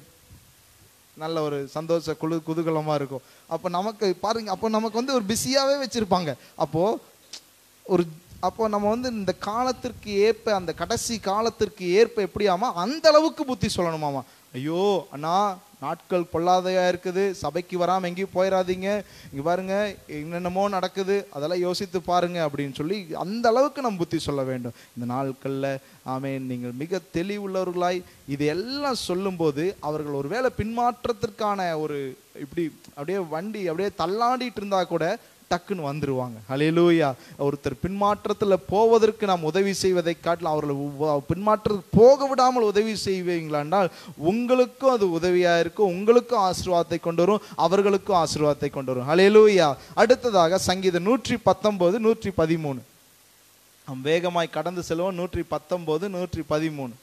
நல்ல ஒரு சந்தோஷ குழு குதூகலமா இருக்கும் அப்போ நமக்கு பாருங்க அப்போ நமக்கு வந்து ஒரு பிஸியாவே வச்சிருப்பாங்க அப்போ ஒரு அப்போ நம்ம வந்து இந்த காலத்திற்கு ஏற்ப அந்த கடைசி காலத்திற்கு ஏற்ப எப்படியாமா அந்த அளவுக்கு புத்தி சொல்லணுமாமா ஐயோ அண்ணா நாட்கள் பொல்லாதையா இருக்குது சபைக்கு வராம எங்கேயும் போயிடாதீங்க இங்க பாருங்க என்னென்னமோ நடக்குது அதெல்லாம் யோசித்து பாருங்க அப்படின்னு சொல்லி அந்த அளவுக்கு நம்ம புத்தி சொல்ல வேண்டும் இந்த நாட்கள்ல ஆமென் நீங்கள் மிக தெளிவுள்ளவர்களாய் இது எல்லாம் சொல்லும்போது அவர்கள் ஒருவேளை பின்மாற்றத்திற்கான ஒரு இப்படி அப்படியே வண்டி அப்படியே தள்ளாடிட்டு இருந்தா கூட டக்குன்னு வந்துருவாங்க ஹalleluya ஒருத்தர் பின்மாற்றத்துல போவதற்கு நாம் உதவி செய்வதை காட்டிலும் அவர்களை உவ- பின்மாற்றத்துக்கு போக விடாமல் உதவி செய்வீங்களானால் உங்களுக்கும் அது உதவியா இருக்கும் உங்களுக்கும் ஆசீர்வாதத்தை கொண்டு வரும் அவர்களுக்கும் ஆசீர்வாதத்தை கொண்டு வரும் ஹalleluya அடுத்ததாக சங்கீதம் நூற்றி பத்தொன்பது நூற்றி பதிமூணு நாம் வேகமாய் கடந்து செல்வோம் நூற்றி பத்தொன்பது நூற்றி பதிமூணு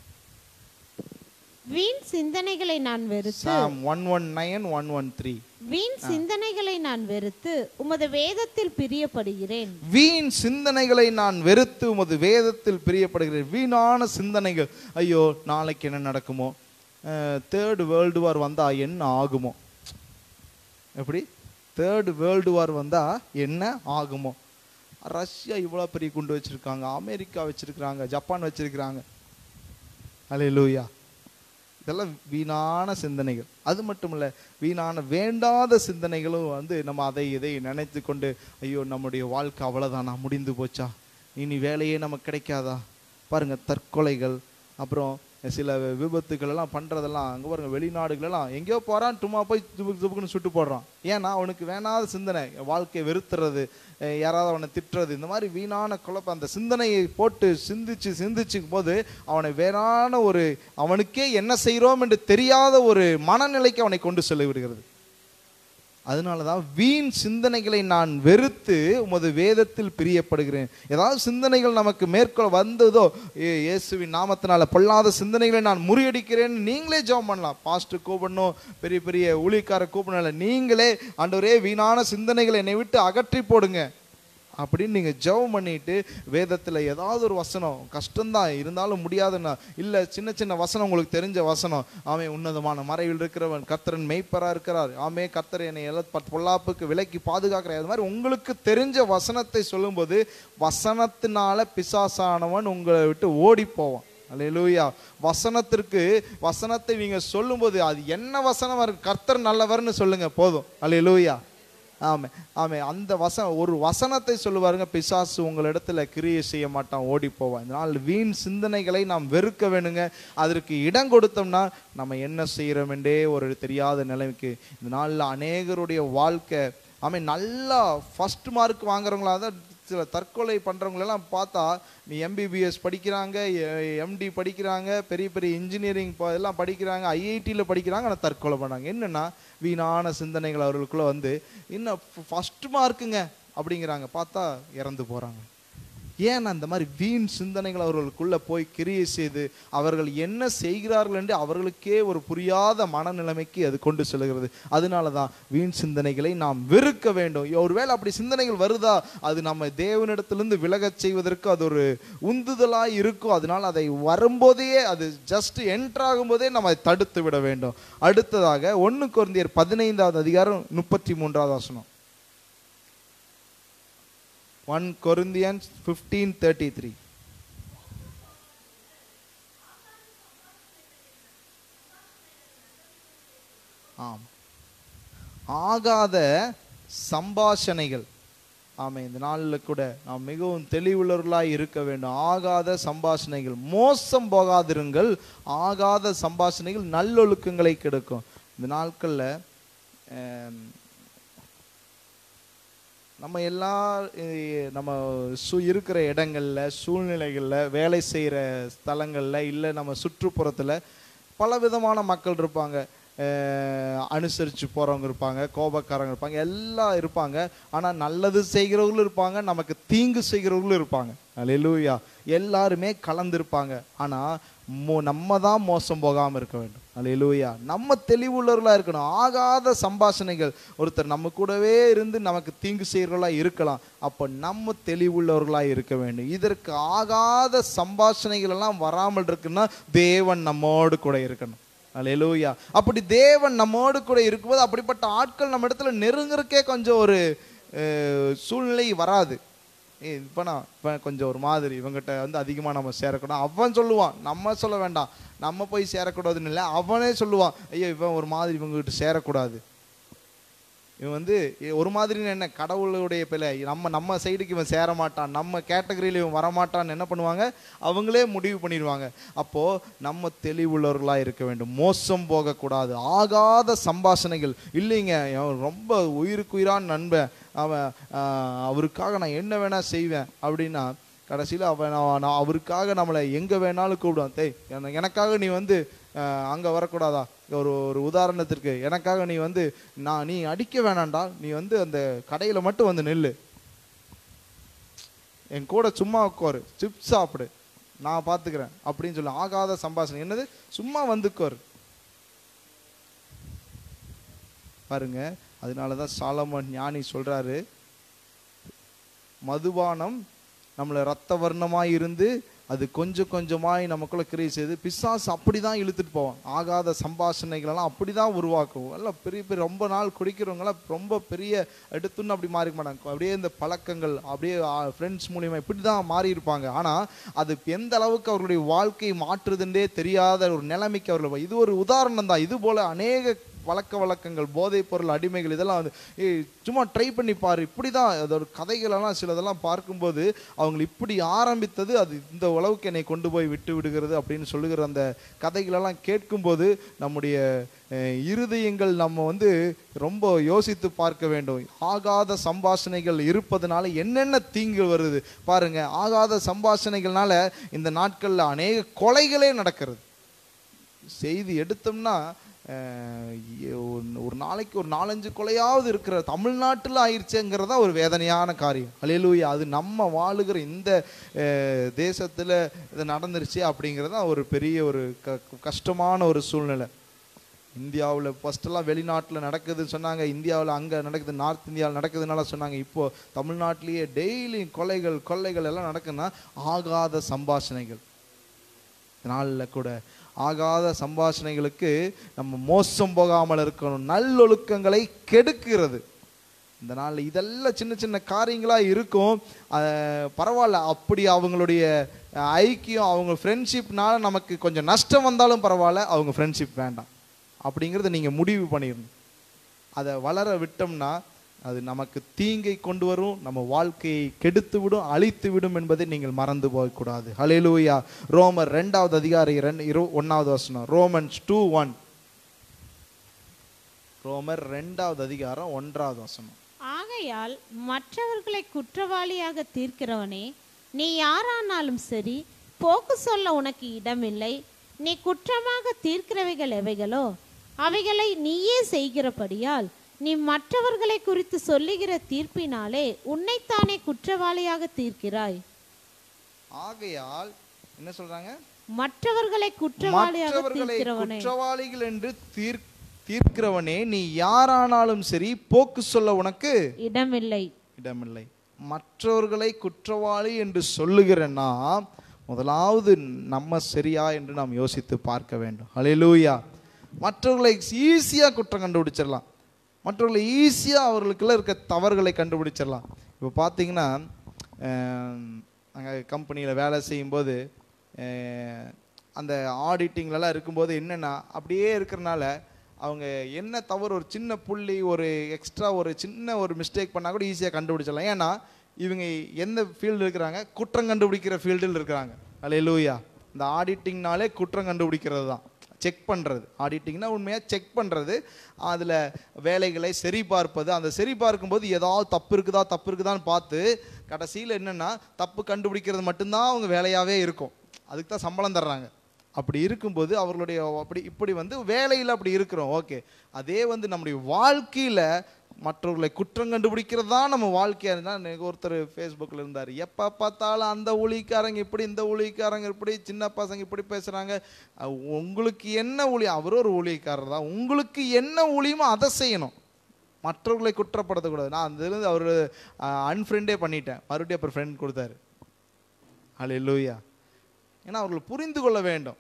வீண் சிந்தனைகளை நான் வெறுத்து psalm one one nine one one three வீண் சிந்தனைகளை நான் வெறுத்து உமது வேதத்தில் பிரியப்படுகிறேன் வீண் சிந்தனைகளை நான் வெறுத்து உமது வேதத்தில் பிரியப்படுகிறேன் வீணான சிந்தனைகள் ஐயோ நாளைக்கு என்ன நடக்குமோ தேர்டு வேர்ல்டு வார் வந்தா என்ன ஆகுமோ எப்படி தேர்டு வேர்ல்டு வார் வந்தா என்ன ஆகுமோ ரஷ்யா இவ்வளோ பெரிய குண்டு வச்சிருக்காங்க அமெரிக்கா வச்சிருக்கிறாங்க ஜப்பான் வச்சிருக்கிறாங்க அலையலூயா இதெல்லாம் வீணான சிந்தனைகள் அது மட்டும் இல்ல வீணான வேண்டாத சிந்தனைகளும் வந்து நம்ம அதை இதை நினைத்து கொண்டு ஐயோ நம்முடைய வாழ்க்கை அவ்வளோதானா முடிந்து போச்சா இனி வேலையே நமக்கு கிடைக்காதா பாருங்க தற்கொலைகள் அப்புறம் சில விபத்துக்கள் எல்லாம் பண்றதெல்லாம் அங்க பாருங்க வெளிநாடுகள் எல்லாம் எங்கேயோ போறான் சும்மா போய் துபுக்கு துபுக்குன்னு சுட்டு போடுறான் ஏன்னா அவனுக்கு வேணாத சிந்தனை வாழ்க்கையை வெறுத்துறது அஹ் யாராவது அவனை திட்டுறது இந்த மாதிரி வீணான குழப்பம் அந்த சிந்தனையை போட்டு சிந்திச்சு சிந்திச்சுக்கும் போது அவனை வேறான ஒரு அவனுக்கே என்ன செய்கிறோம் என்று தெரியாத ஒரு மனநிலைக்கு அவனை கொண்டு செல்ல விடுகிறது அதனால தான் வீண் சிந்தனைகளை நான் வெறுத்து உமது வேதத்தில் பிரியப்படுகிறேன் ஏதாவது சிந்தனைகள் நமக்கு மேற்கொள்ள வந்ததோ ஏ இயேசுவின் நாமத்தினால பொல்லாத சிந்தனைகளை நான் முறியடிக்கிறேன்னு நீங்களே ஜெபம் பண்ணலாம் பாஸ்டர் கூப்பிடணும் பெரிய பெரிய ஊழியக்கார கூப்பிடணும் நீங்களே ஆண்டவரே வீணான சிந்தனைகளை என்னை விட்டு அகற்றி போடுங்க அப்படின்னு நீங்கள் ஜெபம் பண்ணிட்டு வேதத்தில் ஏதாவது ஒரு வசனம் கஷ்டம்தான் இருந்தாலும் முடியாதுன்னா இல்லை சின்ன சின்ன வசனம் உங்களுக்கு தெரிஞ்ச வசனம் ஆமே உன்னதமான மறைவில் இருக்கிறவன் கர்த்தரன் மெய்ப்பராக இருக்கிறார் ஆமே கர்த்தர் என்னை எல்லா பத்- பொல்லாப்புக்கு விலக்கி பாதுகாக்கிறார் அது மாதிரி உங்களுக்கு தெரிஞ்ச வசனத்தை சொல்லும்போது வசனத்தினால பிசாசானவன் உங்களை விட்டு ஓடி போவான் அல்லேலூயா வசனத்திற்கு வசனத்தை நீங்க சொல்லும்போது அது என்ன வசனம் இருக்கு கர்த்தர் நல்லவர்னு சொல்லுங்க போதும் அல்லேலூயா ஆமே ஆமே அந்த வசனம் ஒரு வசனத்தை சொல்லுவாருங்க பிசாசு உங்களிடத்துல கிரியை செய்ய மாட்டான் ஓடி போவான் இதனால் வீண் சிந்தனைகளை நாம் வெறுக்க வேணுங்க அதற்கு இடம் கொடுத்தோம்னா நம்ம என்ன செய்கிறோமென்றே ஒரு தெரியாத நிலைமைக்கு இந்த நாளில் அநேகருடைய வாழ்க்கை ஆமே நல்லா ஃபர்ஸ்ட் மார்க் வாங்குறவங்களா தான் சில தற்கொலை பண்றவங்களெல்லாம் பார்த்தா நீ எம்பிபிஎஸ் படிக்கிறாங்க எம்டி படிக்கிறாங்க பெரிய பெரிய இன்ஜினியரிங் எல்லாம் படிக்கிறாங்க ஐஐடியில் படிக்கிறாங்க ஆனால் தற்கொலை பண்ணாங்க என்னன்னா வீணான சிந்தனைகள் அவர்களுக்குள்ள வந்து இன்னும் ஃபர்ஸ்ட் மார்க்குங்க அப்படிங்கிறாங்க பார்த்தா இறந்து போறாங்க ஏன் அந்த மாதிரி வீண் சிந்தனைகள் அவர்களுக்குள்ள போய் கிரியை செய்து அவர்கள் என்ன செய்கிறார்கள் என்று அவர்களுக்கே ஒரு புரியாத மனநிலைமைக்கு அது கொண்டு செல்கிறது அதனால தான் வீண் சிந்தனைகளை நாம் வெறுக்க வேண்டும் ஒருவேளை அப்படி சிந்தனைகள் வருதா அது நம்ம தேவனிடத்திலிருந்து விலகச் செய்வதற்கு அது ஒரு உந்துதலாய் இருக்கும் அதனால் அதை வரும்போதே அது ஜஸ்ட் என்ட்ராகும் போதே நம்ம அதை தடுத்து விட வேண்டும் அடுத்ததாக ஒன்று குருந்தியர் பதினைந்தாவது அதிகாரம் முப்பத்தி மூன்றாவது வசனம் one Corinthians fifteen thirty three ஆம் ஆகாத சம்பாஷணைகள் ஆமே இந்த நாளில் கூட நாம் மிகவும் தெளிவுள்ளவர்களாய் இருக்க வேண்டும் ஆகாத சம்பாஷணைகள் மோசம் போகாதிருங்கள் ஆகாத சம்பாஷணைகள் நல்லொழுக்கங்களை கெடுக்கும் இந்த நாட்களில் நம்ம எல்லா அஹ், நம்ம சு இருக்கிற இடங்கள்ல சூழ்நிலைகள்ல வேலை செய்கிற ஸ்தலங்கள்ல இல்லை நம்ம சுற்றுப்புறத்துல பல விதமான மக்கள் இருப்பாங்க அஹ், அனுசரிச்சு போறவங்க இருப்பாங்க கோபக்காரங்க இருப்பாங்க எல்லாம் இருப்பாங்க ஆனா நல்லது செய்கிறவங்களும் இருப்பாங்க நமக்கு தீங்கு செய்கிறவங்களும் இருப்பாங்க அல்லேலூயா எல்லாருமே கலந்திருப்பாங்க ஆனா மோ- நம்ம தான் மோசம் போகாம இருக்க வேண்டும் அல்லேலூயா நம்ம தெளிவுள்ளவர்களா இருக்கணும் ஆகாத சம்பாஷணைகள் ஒருத்தர் நம்ம கூடவே இருந்து நமக்கு தீங்கு செய்கிறவர்களா இருக்கலாம் அப்ப நம்ம தெளிவுள்ளவர்களா இருக்க வேண்டும் இதற்கு ஆகாத சம்பாஷணைகள் எல்லாம் வராமல் இருக்குன்னா தேவன் நம்மோடு கூட இருக்கணும் அல்லேலூயா அப்படி தேவன் நம்மோடு கூட இருக்கும்போது அப்படிப்பட்ட ஆட்கள் நம்ம இடத்துல நெருங்குறக்கே கொஞ்சம் ஒரு அஹ், சூழ்நிலை வராது ஏய் இப்போ நான் இப்போ கொஞ்சம் ஒரு மாதிரி இவங்ககிட்ட வந்து அதிகமாக நம்ம சேரக்கூடாது அவன் சொல்லுவான் நம்ம சொல்ல வேண்டாம் நம்ம போய் சேரக்கூடாதுன்னு இல்லை அவனே சொல்லுவான் ஐயோ இவன் ஒரு மாதிரி இவங்ககிட்ட சேரக்கூடாது இவன் வந்து இ- ஒரு மாதிரின்னு என்ன கடவுளுடைய பிள்ளை நம்ம நம்ம சைடுக்கு இவன் சேர மாட்டான் நம்ம கேட்டகரியில் இவன் வரமாட்டான்னு என்ன பண்ணுவாங்க அவங்களே முடிவு பண்ணிடுவாங்க அப்போ நம்ம தெளிவுள்ளவர்களா இருக்க வேண்டும் மோசம் போகக்கூடாது ஆகாத சம்பாஷணைகள் இல்லைங்க அவன் ரொம்ப உயிருக்கு உயிரான நண்பன் அவன் ஆஹ், அவருக்காக நான் என்ன வேணா செய்வேன் அப்படின்னா கடைசியில் அவன் நான் நான் அவருக்காக நம்மளை எங்கே வேணாலும் கூப்பிடுவான் தேய் என- எனக்காக நீ வந்து அங்கே வரக்கூடாதா ஒரு ஒரு உதாரணத்திற்கு எனக்காக நீ வந்து நான் நீ அடிக்க வேணாம்டா நீ வந்து அந்த கடையில் மட்டும் வந்து நில்லு என் கூட சும்மா உட்காரு சிப்ஸ் சாப்பிடு நான் பார்த்துக்கிறேன் அப்படின்னு சொல்லி ஆகாத சம்பாஷணை என்னது சும்மா வந்துக்கோரு பாருங்க அதனால தான் சாலமன் ஞானி சொல்றாரு மதுபானம் நம்மளை ரத்த வர்ணமாய் இருந்து அது கொஞ்சம் கொஞ்சமாய் நமக்குள்ள கிரியை செய்து பிசாசு அப்படி தான் இழுத்துட்டு போவான் ஆகாத சம்பாஷணைகளெல்லாம் அப்படி தான் உருவாக்கும் எல்லாம் பெரிய பெரிய ரொம்ப நாள் குடிக்கிறவங்களாம் ரொம்ப பெரிய எடுத்துன்னு அப்படி மாறிக்க மாட்டாங்க அப்படியே இந்த பழக்கங்கள் அப்படியே ஃப்ரெண்ட்ஸ் மூலியமா இப்படி தான் மாறி இருப்பாங்க ஆனால் அது எந்த அளவுக்கு அவர்களுடைய வாழ்க்கையை மாற்றுதுன்றே தெரியாத ஒரு நிலைமைக்கு அவர்கள் இது ஒரு உதாரணம் தான் இது போல அநேக பழக்க வழக்கங்கள் போதைப் பொருள் அடிமைகள் இதெல்லாம் வந்து ஏய் சும்மா ட்ரை பண்ணி பாரு இப்படி தான் அதோட கதைகளெல்லாம் சிலதெல்லாம் பார்க்கும்போது அவங்க இப்படி ஆரம்பித்தது அது இந்த அளவுக்கு என்னை கொண்டு போய் விட்டு விடுகிறது அப்படின்னு சொல்லுகிற அந்த கதைகளெல்லாம் கேட்கும்போது நம்முடைய அஹ், இருதயங்கள் நம்ம வந்து ரொம்ப யோசித்து பார்க்க வேண்டும் ஆகாத சம்பாஷணைகள் இருப்பதனால என்னென்ன தீங்கு வருது பாருங்க ஆகாத சம்பாஷணைகள்னால இந்த நாட்களில் அநேக கொலைகளே நடக்கிறது செய்தி எடுத்தோம்னா அஹ், ஒரு- ஒரு நாளைக்கு ஒரு நாலஞ்சு கொலையாவது இருக்கிற தமிழ்நாட்டில் ஆயிடுச்சுங்கிறதா ஒரு வேதனையான காரியம் அலையலூயா அது நம்ம வாழுகிற இந்த அஹ், தேசத்துல இது நடந்துருச்சு அப்படிங்கிறது தான் ஒரு பெரிய ஒரு க கஷ்டமான ஒரு சூழ்நிலை இந்தியாவில் ஃபஸ்ட்டெல்லாம் வெளிநாட்டில் நடக்குதுன்னு சொன்னாங்க இந்தியாவில் அங்கே நடக்குது நார்த் இந்தியாவில் நடக்குதுனால சொன்னாங்க இப்போ தமிழ்நாட்டிலேயே டெய்லி கொலைகள் கொள்ளைகள் எல்லாம் நடக்குதுன்னா ஆகாத சம்பாஷணைகள் நாளில் கூட ஆகாத சம்பாஷணைகளுக்கு நம்ம மோசம் போகாமல் இருக்கணும் நல்லொழுக்கங்களை கெடுக்கிறது இந்த நாளில் இதெல்லாம் சின்ன சின்ன காரியங்களாக இருக்கும் அஹ், பரவாயில்ல அப்படி அவங்களுடைய அஹ், ஐக்கியம் அவங்க ஃப்ரெண்ட்ஷிப்னால நமக்கு கொஞ்சம் நஷ்டம் வந்தாலும் பரவாயில்ல அவங்க ஃப்ரெண்ட்ஷிப் வேண்டாம் அப்படிங்கிறத நீங்கள் முடிவு பண்ணிடணும் அதை வளர விட்டோம்னா அது நமக்கு தீங்கை கொண்டு வரும் நம்ம வாழ்க்கையை கெடுத்து விடும் அழித்து விடும் என்பதை நீங்கள் மறந்து போகக்கூடாது ஹalleluya ரோமர் ரெண்டாவது அதிகாரி ரெண்டு இரு ஒன்னாவது வசனம் ரோமன்ஸ் டூ ஒன் ரோமர் ரெண்டாவது அதிகாரம் ஒன்றாவது வசனம் ஆகையால் மற்றவர்களை குற்றவாளியாக தீர்க்கிறவனே நீ யாரானாலும் சரி போக்கு சொல்ல உனக்கு இடமில்லை நீ குற்றமாக தீர்க்கிறவைகள் எவைகளோ அவைகளை நீயே செய்கிறபடியால் நீ மற்றவர்களை குறித்து சொல்லுகிற தீர்ப்பினாலே உன்னைத்தானே குற்றவாளியாக தீர்க்கிறாய் ஆகையால் என்ன சொல்றாங்க மற்றவர்களை குற்றவாளியாக மற்றவர்களை தீர்க்கிறவனே குற்றவாளிகள் என்று தீர் தீர்க்கிறவனே நீ யாரானாலும் சரி போக்கு சொல்ல உனக்கு இடமில்லை இடமில்லை மற்றவர்களை குற்றவாளி என்று சொல்லுகிறேன்னா முதலாவது நம்ம சரியா என்று நாம் யோசித்து பார்க்க வேண்டும் ஹalleluya மற்றவர்களை ஈஸியாக குற்றம் கண்டுபிடிச்சிடலாம் மற்றவர்களை ஈஸியாக அவர்களுக்குள்ள இருக்க தவறுகளை கண்டுபிடிச்சிடலாம் இப்போ பார்த்தீங்கன்னா நாங்கள் கம்பெனியில் வேலை செய்யும்போது அஹ், அந்த ஆடிட்டிங்லலாம் இருக்கும்போது என்னென்னா அப்படியே இருக்கிறனால அவங்க என்ன தவறு ஒரு சின்ன புள்ளி ஒரு எக்ஸ்ட்ரா ஒரு சின்ன ஒரு மிஸ்டேக் பண்ணால் கூட ஈஸியாக கண்டுபிடிச்சிடலாம் ஏன்னா இவங்க எந்த ஃபீல்டு இருக்கிறாங்க குற்றம் கண்டுபிடிக்கிற ஃபீல்டில் இருக்கிறாங்க அலையலூயா இந்த ஆடிட்டிங்னாலே குற்றம் கண்டுபிடிக்கிறது தான் செக் பண்ணுறது ஆடிட்டிங்னா உண்மையாக செக் பண்ணுறது அதில் வேலைகளை சரி பார்ப்பது அந்த சரி பார்க்கும்போது ஏதாவது தப்பு இருக்குதா தப்பு இருக்குதான்னு பார்த்து கடைசியில் என்னென்னா தப்பு கண்டுபிடிக்கிறது மட்டும்தான் அவங்க வேலையாகவே இருக்கும் அதுக்கு தான் சம்பளம் தர்றாங்க அப்படி இருக்கும்போது அவர்களுடைய அப்படி இப்படி வந்து வேலையில் அப்படி இருக்கிறோம் ஓகே அதே வந்து நம்முடைய வாழ்க்கையில் மற்றவர்களை குற்றம் கண்டுபிடிக்கிறது தான் நம்ம வாழ்க்கையாக இருந்தால் ஒருத்தர் ஃபேஸ்புக்கில் இருந்தார் எப்போ பார்த்தாலும் அந்த ஊழிக்காரங்க இப்படி இந்த ஊழிக்காரங்க இப்படி சின்ன பசங்க இப்படி பேசுகிறாங்க உங்களுக்கு என்ன ஊழி அவரும் ஒரு ஊழியக்காரர் தான் உங்களுக்கு என்ன ஊழியமோ அதை செய்யணும் மற்றவர்களை குற்றப்படுத்தக்கூடாது நான் அந்த இதுலேருந்து அவர் அன்ஃப்ரெண்டே பண்ணிட்டேன் மறுபடியும் அப்புறம் ஃப்ரெண்ட் கொடுத்தாரு ஹalleluya ஏன்னா அவர்கள் புரிந்து கொள்ள வேண்டும்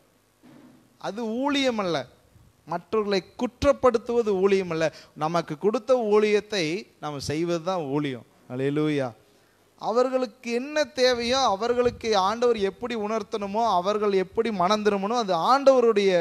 அது ஊழியம் அல்ல மற்றவர்களை குற்றப்படுத்துவது ஊழியம் அல்ல நமக்கு கொடுத்த ஊழியத்தை நாம் செய்வது தான் ஊழியம் ஹalleluya அவர்களுக்கு என்ன தேவையோ அவர்களுக்கு ஆண்டவர் எப்படி உணர்த்தணுமோ அவர்கள் எப்படி மனம் திரும்பணும் அது ஆண்டவருடைய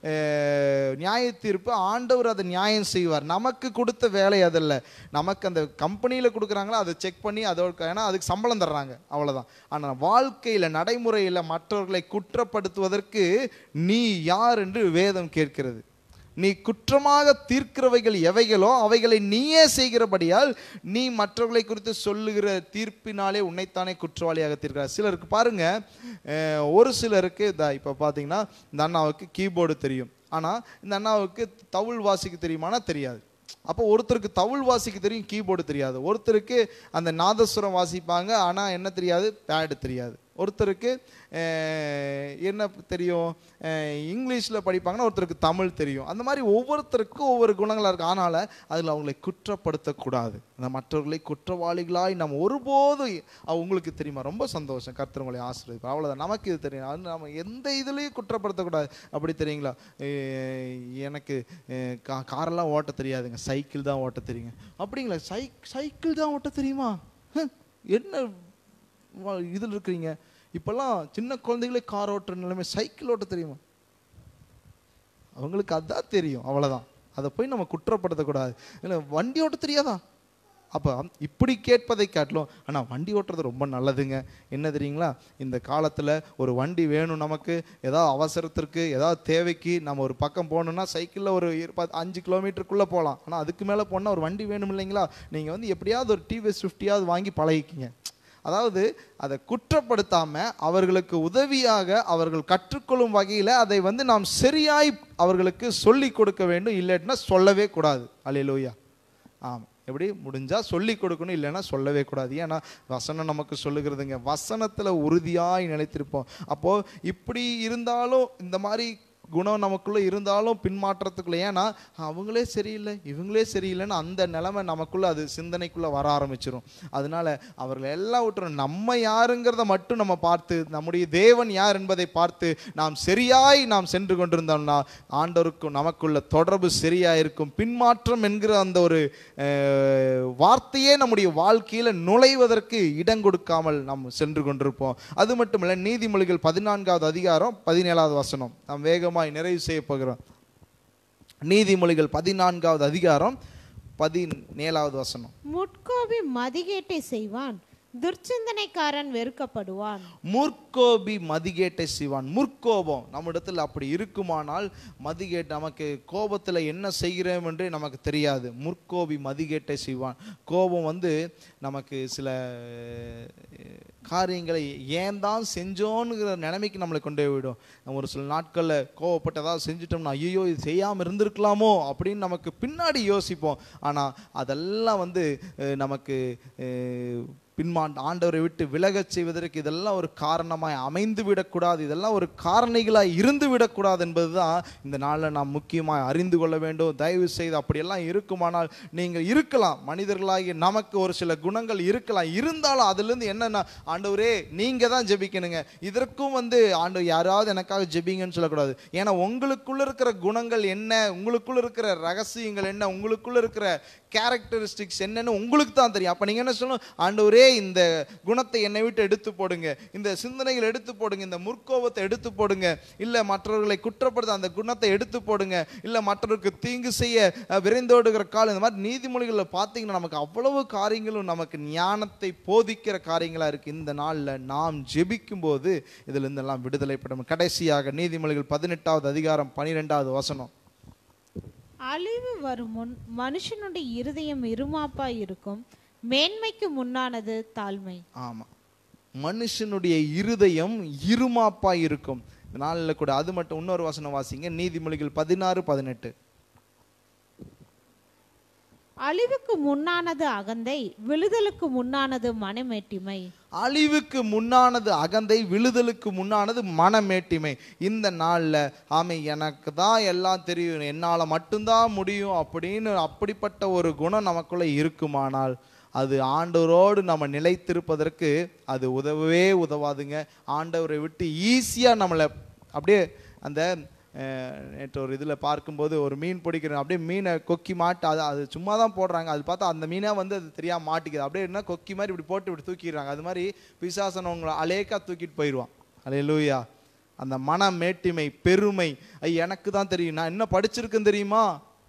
அஹ், நியாய தீர்ப்பு ஆண்டவர் அதை நியாயம் செய்வார் நமக்கு கொடுத்த வேலை அதல்ல நமக்கு அந்த கம்பெனியில் கொடுக்குறாங்களோ அதை செக் பண்ணி அதோட ஏன்னா அதுக்கு சம்பளம் தர்றாங்க அவ்வளோதான் ஆனால் வாழ்க்கையில் நடைமுறையில் மற்றவர்களை குற்றப்படுத்துவதற்கு நீ யார் என்று வேதம் கேட்கிறது நீ குற்றமாக தீர்க்கிறவைகள் எவைகளோ அவைகளை நீயே செய்கிறபடியால் நீ மற்றவர்களை குறித்து சொல்லுகிற தீர்ப்பினாலே உன்னைத்தானே குற்றவாளியாக தீர்க்கிறார் சிலருக்கு பாருங்க அஹ், ஒரு சிலருக்கு இதா இப்போ பார்த்தீங்கன்னா இந்த அண்ணாவுக்கு கீபோர்டு தெரியும் ஆனால் இந்த அண்ணாவுக்கு தவுள் வாசிக்க தெரியுமானா தெரியாது அப்போ ஒருத்தருக்கு தவுள் வாசிக்க தெரியும் கீபோர்டு தெரியாது ஒருத்தருக்கு அந்த நாதஸ்வரம் வாசிப்பாங்க ஆனால் என்ன தெரியாது பேடு தெரியாது ஒருத்தருக்கு அஹ், என்ன தெரியும் அஹ், இங்கிலீஷில் படிப்பாங்கன்னா ஒருத்தருக்கு தமிழ் தெரியும் அந்த மாதிரி ஒவ்வொருத்தருக்கும் ஒவ்வொரு குணங்களாக இருக்கு அதனால் அதில் அவங்களை குற்றப்படுத்தக்கூடாது அந்த மற்றவர்களை குற்றவாளிகளாய் நம்ம ஒருபோதும் அஹ், உங்களுக்கு தெரியுமா ரொம்ப சந்தோஷம் கர்த்தர் உங்களை ஆசீர்வதிப்பார் அவ்வளோதான் நமக்கு இது தெரியும் அது நம்ம எந்த இதுலேயும் குற்றப்படுத்தக்கூடாது அப்படி தெரியுங்களா அஹ், எனக்கு அஹ், கா காரெல்லாம் ஓட்ட தெரியாதுங்க சைக்கிள் தான் ஓட்ட தெரியுங்க அப்படிங்களா சை சைக்கிள் தான் ஓட்ட தெரியுமா ஹம், என்ன இதில் இருக்கிறீங்க இப்போல்லாம் சின்ன குழந்தைகளே கார் ஓட்டுற நிலைமை சைக்கிள் ஓட்ட தெரியுமா அவங்களுக்கு அதான் தெரியும் அவ்வளோதான் அதை போய் நம்ம குற்றப்படுத்தக்கூடாது இல்லை வண்டி ஓட்ட தெரியாதா அப்போ இப்படி கேட்பதை காட்டிலும் ஆனால் வண்டி ஓட்டுறது ரொம்ப நல்லதுங்க என்ன தெரியுங்களா இந்த காலத்தில் ஒரு வண்டி வேணும் நமக்கு ஏதாவது அவசரத்திற்கு ஏதாவது தேவைக்கு நம்ம ஒரு பக்கம் போகணுன்னா சைக்கிளில் ஒரு இரு- பத்து- அஞ்சு கிலோமீட்டருக்குள்ளே போகலாம் ஆனால் அதுக்கு மேலே போனால் ஒரு வண்டி வேணும் இல்லைங்களா நீங்கள் வந்து எப்படியாவது ஒரு டிவிஎஸ் ஃபிஃப்டியாவது வாங்கி பழகிக்கிங்க அதாவது அதை குற்றப்படுத்தாம அவர்களுக்கு உதவியாக அவர்கள் கற்றுக்கொள்ளும் வகையில் அதை வந்து நாம் சரியாய் அவர்களுக்கு சொல்லி கொடுக்க வேண்டும் இல்லாட்டினா சொல்லவே கூடாது அல்லேலூயா ஆமாம் எப்படி முடிஞ்சா சொல்லி கொடுக்கணும் இல்லைன்னா சொல்லவே கூடாது ஏன்னா வசனம் நமக்கு சொல்லுகிறதுங்க வசனத்தில் உறுதியாய் நிலைத்திருப்போம் அப்போ இப்படி இருந்தாலும் இந்த மாதிரி குணம் நமக்குள்ள இருந்தாலும் பின்மாற்றத்துக்குள்ள ஏன்னா அவங்களே சரியில்லை இவங்களே சரியில்லைன்னு அந்த நிலைமை நமக்குள்ள அது சிந்தனைக்குள்ள வர ஆரம்பிச்சிரும் அதனால அவர்களை எல்லாம் விட்டுரும் நம்ம யாருங்கிறத மட்டும் நம்ம பார்த்து நம்முடைய தேவன் யார் என்பதை பார்த்து நாம் சரியாய் நாம் சென்று கொண்டிருந்தோம்னா ஆண்டவருக்கும் நமக்குள்ள தொடர்பு சரியா இருக்கும் பின்மாற்றம் என்கிற அந்த ஒரு அஹ், வார்த்தையே நம்முடைய வாழ்க்கையில நுழைவதற்கு இடம் கொடுக்காமல் நாம் சென்று கொண்டிருப்போம் அது மட்டுமல்ல நீதிமொழிகள் பதினான்காவது அதிகாரம் பதினேழாவது வசனம் நாம் வேகமாய் நிறைவு செய்ய போகிறோம் நீதிமொழிகள் பதினான்காவது அதிகாரம் பதினேழாவது வசனம் முட்கோபி மதிகேட்டை செய்வான் துர்ச்சிந்தனைக்காரன் வெறுக்கப்படுவான் முற்கோபி மதிகேட்டை செய்வான் முற்கோபம் நம்மிடத்தில் அப்படி இருக்குமானால் மதிகேட் நமக்கு கோபத்தில் என்ன செய்கிறோம் என்று நமக்கு தெரியாது முற்கோபி மதிகேட்டை செய்வான் கோபம் வந்து நமக்கு சில அஹ், காரியங்களை ஏன் தான் செஞ்சோன்னுங்கிற நிலைமைக்கு நம்மளை கொண்டு போய் விடும் நம்ம ஒரு சில நாட்களில் கோவப்பட்டு ஏதாவது செஞ்சுட்டோம்னா ஐயோ இது செய்யாமல் இருந்திருக்கலாமோ அப்படின்னு நமக்கு பின்னாடி யோசிப்போம் ஆனால் அதெல்லாம் வந்து அஹ், நமக்கு அஹ், பின்மா ஆண்டவரை விட்டு விலகச் செய்வதற்கு இதெல்லாம் ஒரு காரணமாய் அமைந்து விடக்கூடாது இதெல்லாம் ஒரு காரணிகளாய் இருந்து விடக்கூடாது என்பதுதான் இந்த நாளில் நாம் முக்கியமாய் அறிந்து கொள்ள வேண்டும் தயவு செய்து அப்படியெல்லாம் இருக்குமானால் நீங்கள் இருக்கலாம் மனிதர்களாகி நமக்கு ஒரு சில குணங்கள் இருக்கலாம் இருந்தாலும் அதிலிருந்து என்னென்ன ஆண்டவரே நீங்க தான் ஜெபிக்கணுங்க இதற்கும் வந்து ஆண்டு யாராவது எனக்காக ஜெபிங்கன்னு சொல்லக்கூடாது ஏன்னா உங்களுக்குள்ள இருக்கிற குணங்கள் என்ன உங்களுக்குள்ள இருக்கிற ரகசியங்கள் என்ன உங்களுக்குள்ள இருக்கிற கேரக்டரிஸ்டிக்ஸ் என்னன்னு உங்களுக்கு தான் தெரியும் அப்ப நீங்க என்ன சொல்லணும் ஆண்டவரே இந்த குணத்தை என்னை விட்டு எடுத்து போடுங்க இந்த சிந்தனைகள் எடுத்து போடுங்க இந்த முற்கோபத்தை எடுத்து போடுங்க இல்ல மற்றவர்களை குற்றப்படுத்த அந்த குணத்தை எடுத்து போடுங்க இல்ல மற்றவருக்கு தீங்கு செய்ய அஹ், விரைந்தோடுகிற காலம் இந்த மாதிரி நீதிமொழிகளில் பார்த்தீங்கன்னா நமக்கு அவ்வளவு காரியங்களும் நமக்கு ஞானத்தை போதிக்கிற காரியங்களா இருக்கு இந்த நாள்ல நாம் ஜெபிக்கும் போது இதுல இருந்தெல்லாம் விடுதலைப்படும் கடைசியாக நீதிமொழிகள் பதினெட்டாவது அதிகாரம் பனிரெண்டாவது வசனம் அழிவு வரும் முன் மனுஷனுடைய இருதயம் இருமாப்பா இருக்கும் மேன்மைக்கு முன்னானது தாழ்மை ஆமா மனுஷனுடைய இருதயம் இருமாப்பா இருக்கும் இந்த நாளில் கூட அது மட்டும் இன்னொரு வசனம் வாசிங்க நீதிமொழிகள் பதினாறு பதினெட்டு அழிவுக்கு முன்னானது அகந்தை விழுதலுக்கு முன்னானது மனமேட்டிமை அழிவுக்கு முன்னானது அகந்தை விழுதலுக்கு முன்னானது மனமேட்டிமை இந்த நாளில் ஆமை எனக்கு தான் எல்லாம் தெரியும் என்னால் மட்டும்தான் முடியும் அப்படின்னு அப்படிப்பட்ட ஒரு குணம் நமக்குள்ள இருக்குமானால் அது ஆண்டவரோடு நம்ம நிலைத்திருப்பதற்கு அது உதவவே உதவாதுங்க ஆண்டவரை விட்டு ஈஸியாக நம்மளை அப்படியே அந்த அஹ், நேற்று ஒரு இதில் பார்க்கும்போது ஒரு மீன் பிடிக்கிறோம் அப்படியே மீனை கொக்கி மாட்டு அது அது சும்மா தான் போடுறாங்க அது பார்த்தா அந்த மீனை வந்து அது தெரியாமல் மாட்டிக்குது அப்படியே என்ன கொக்கி மாதிரி இப்படி போட்டு இப்படி தூக்கிடுறாங்க அது மாதிரி பிசாசன் உங்களை அலேக்கா தூக்கிட்டு போயிடுவான் அலையலூயா அந்த மன மேட்டிமை பெருமை ஐ எனக்கு தான் தெரியும் நான் என்ன படிச்சிருக்கேன் தெரியுமா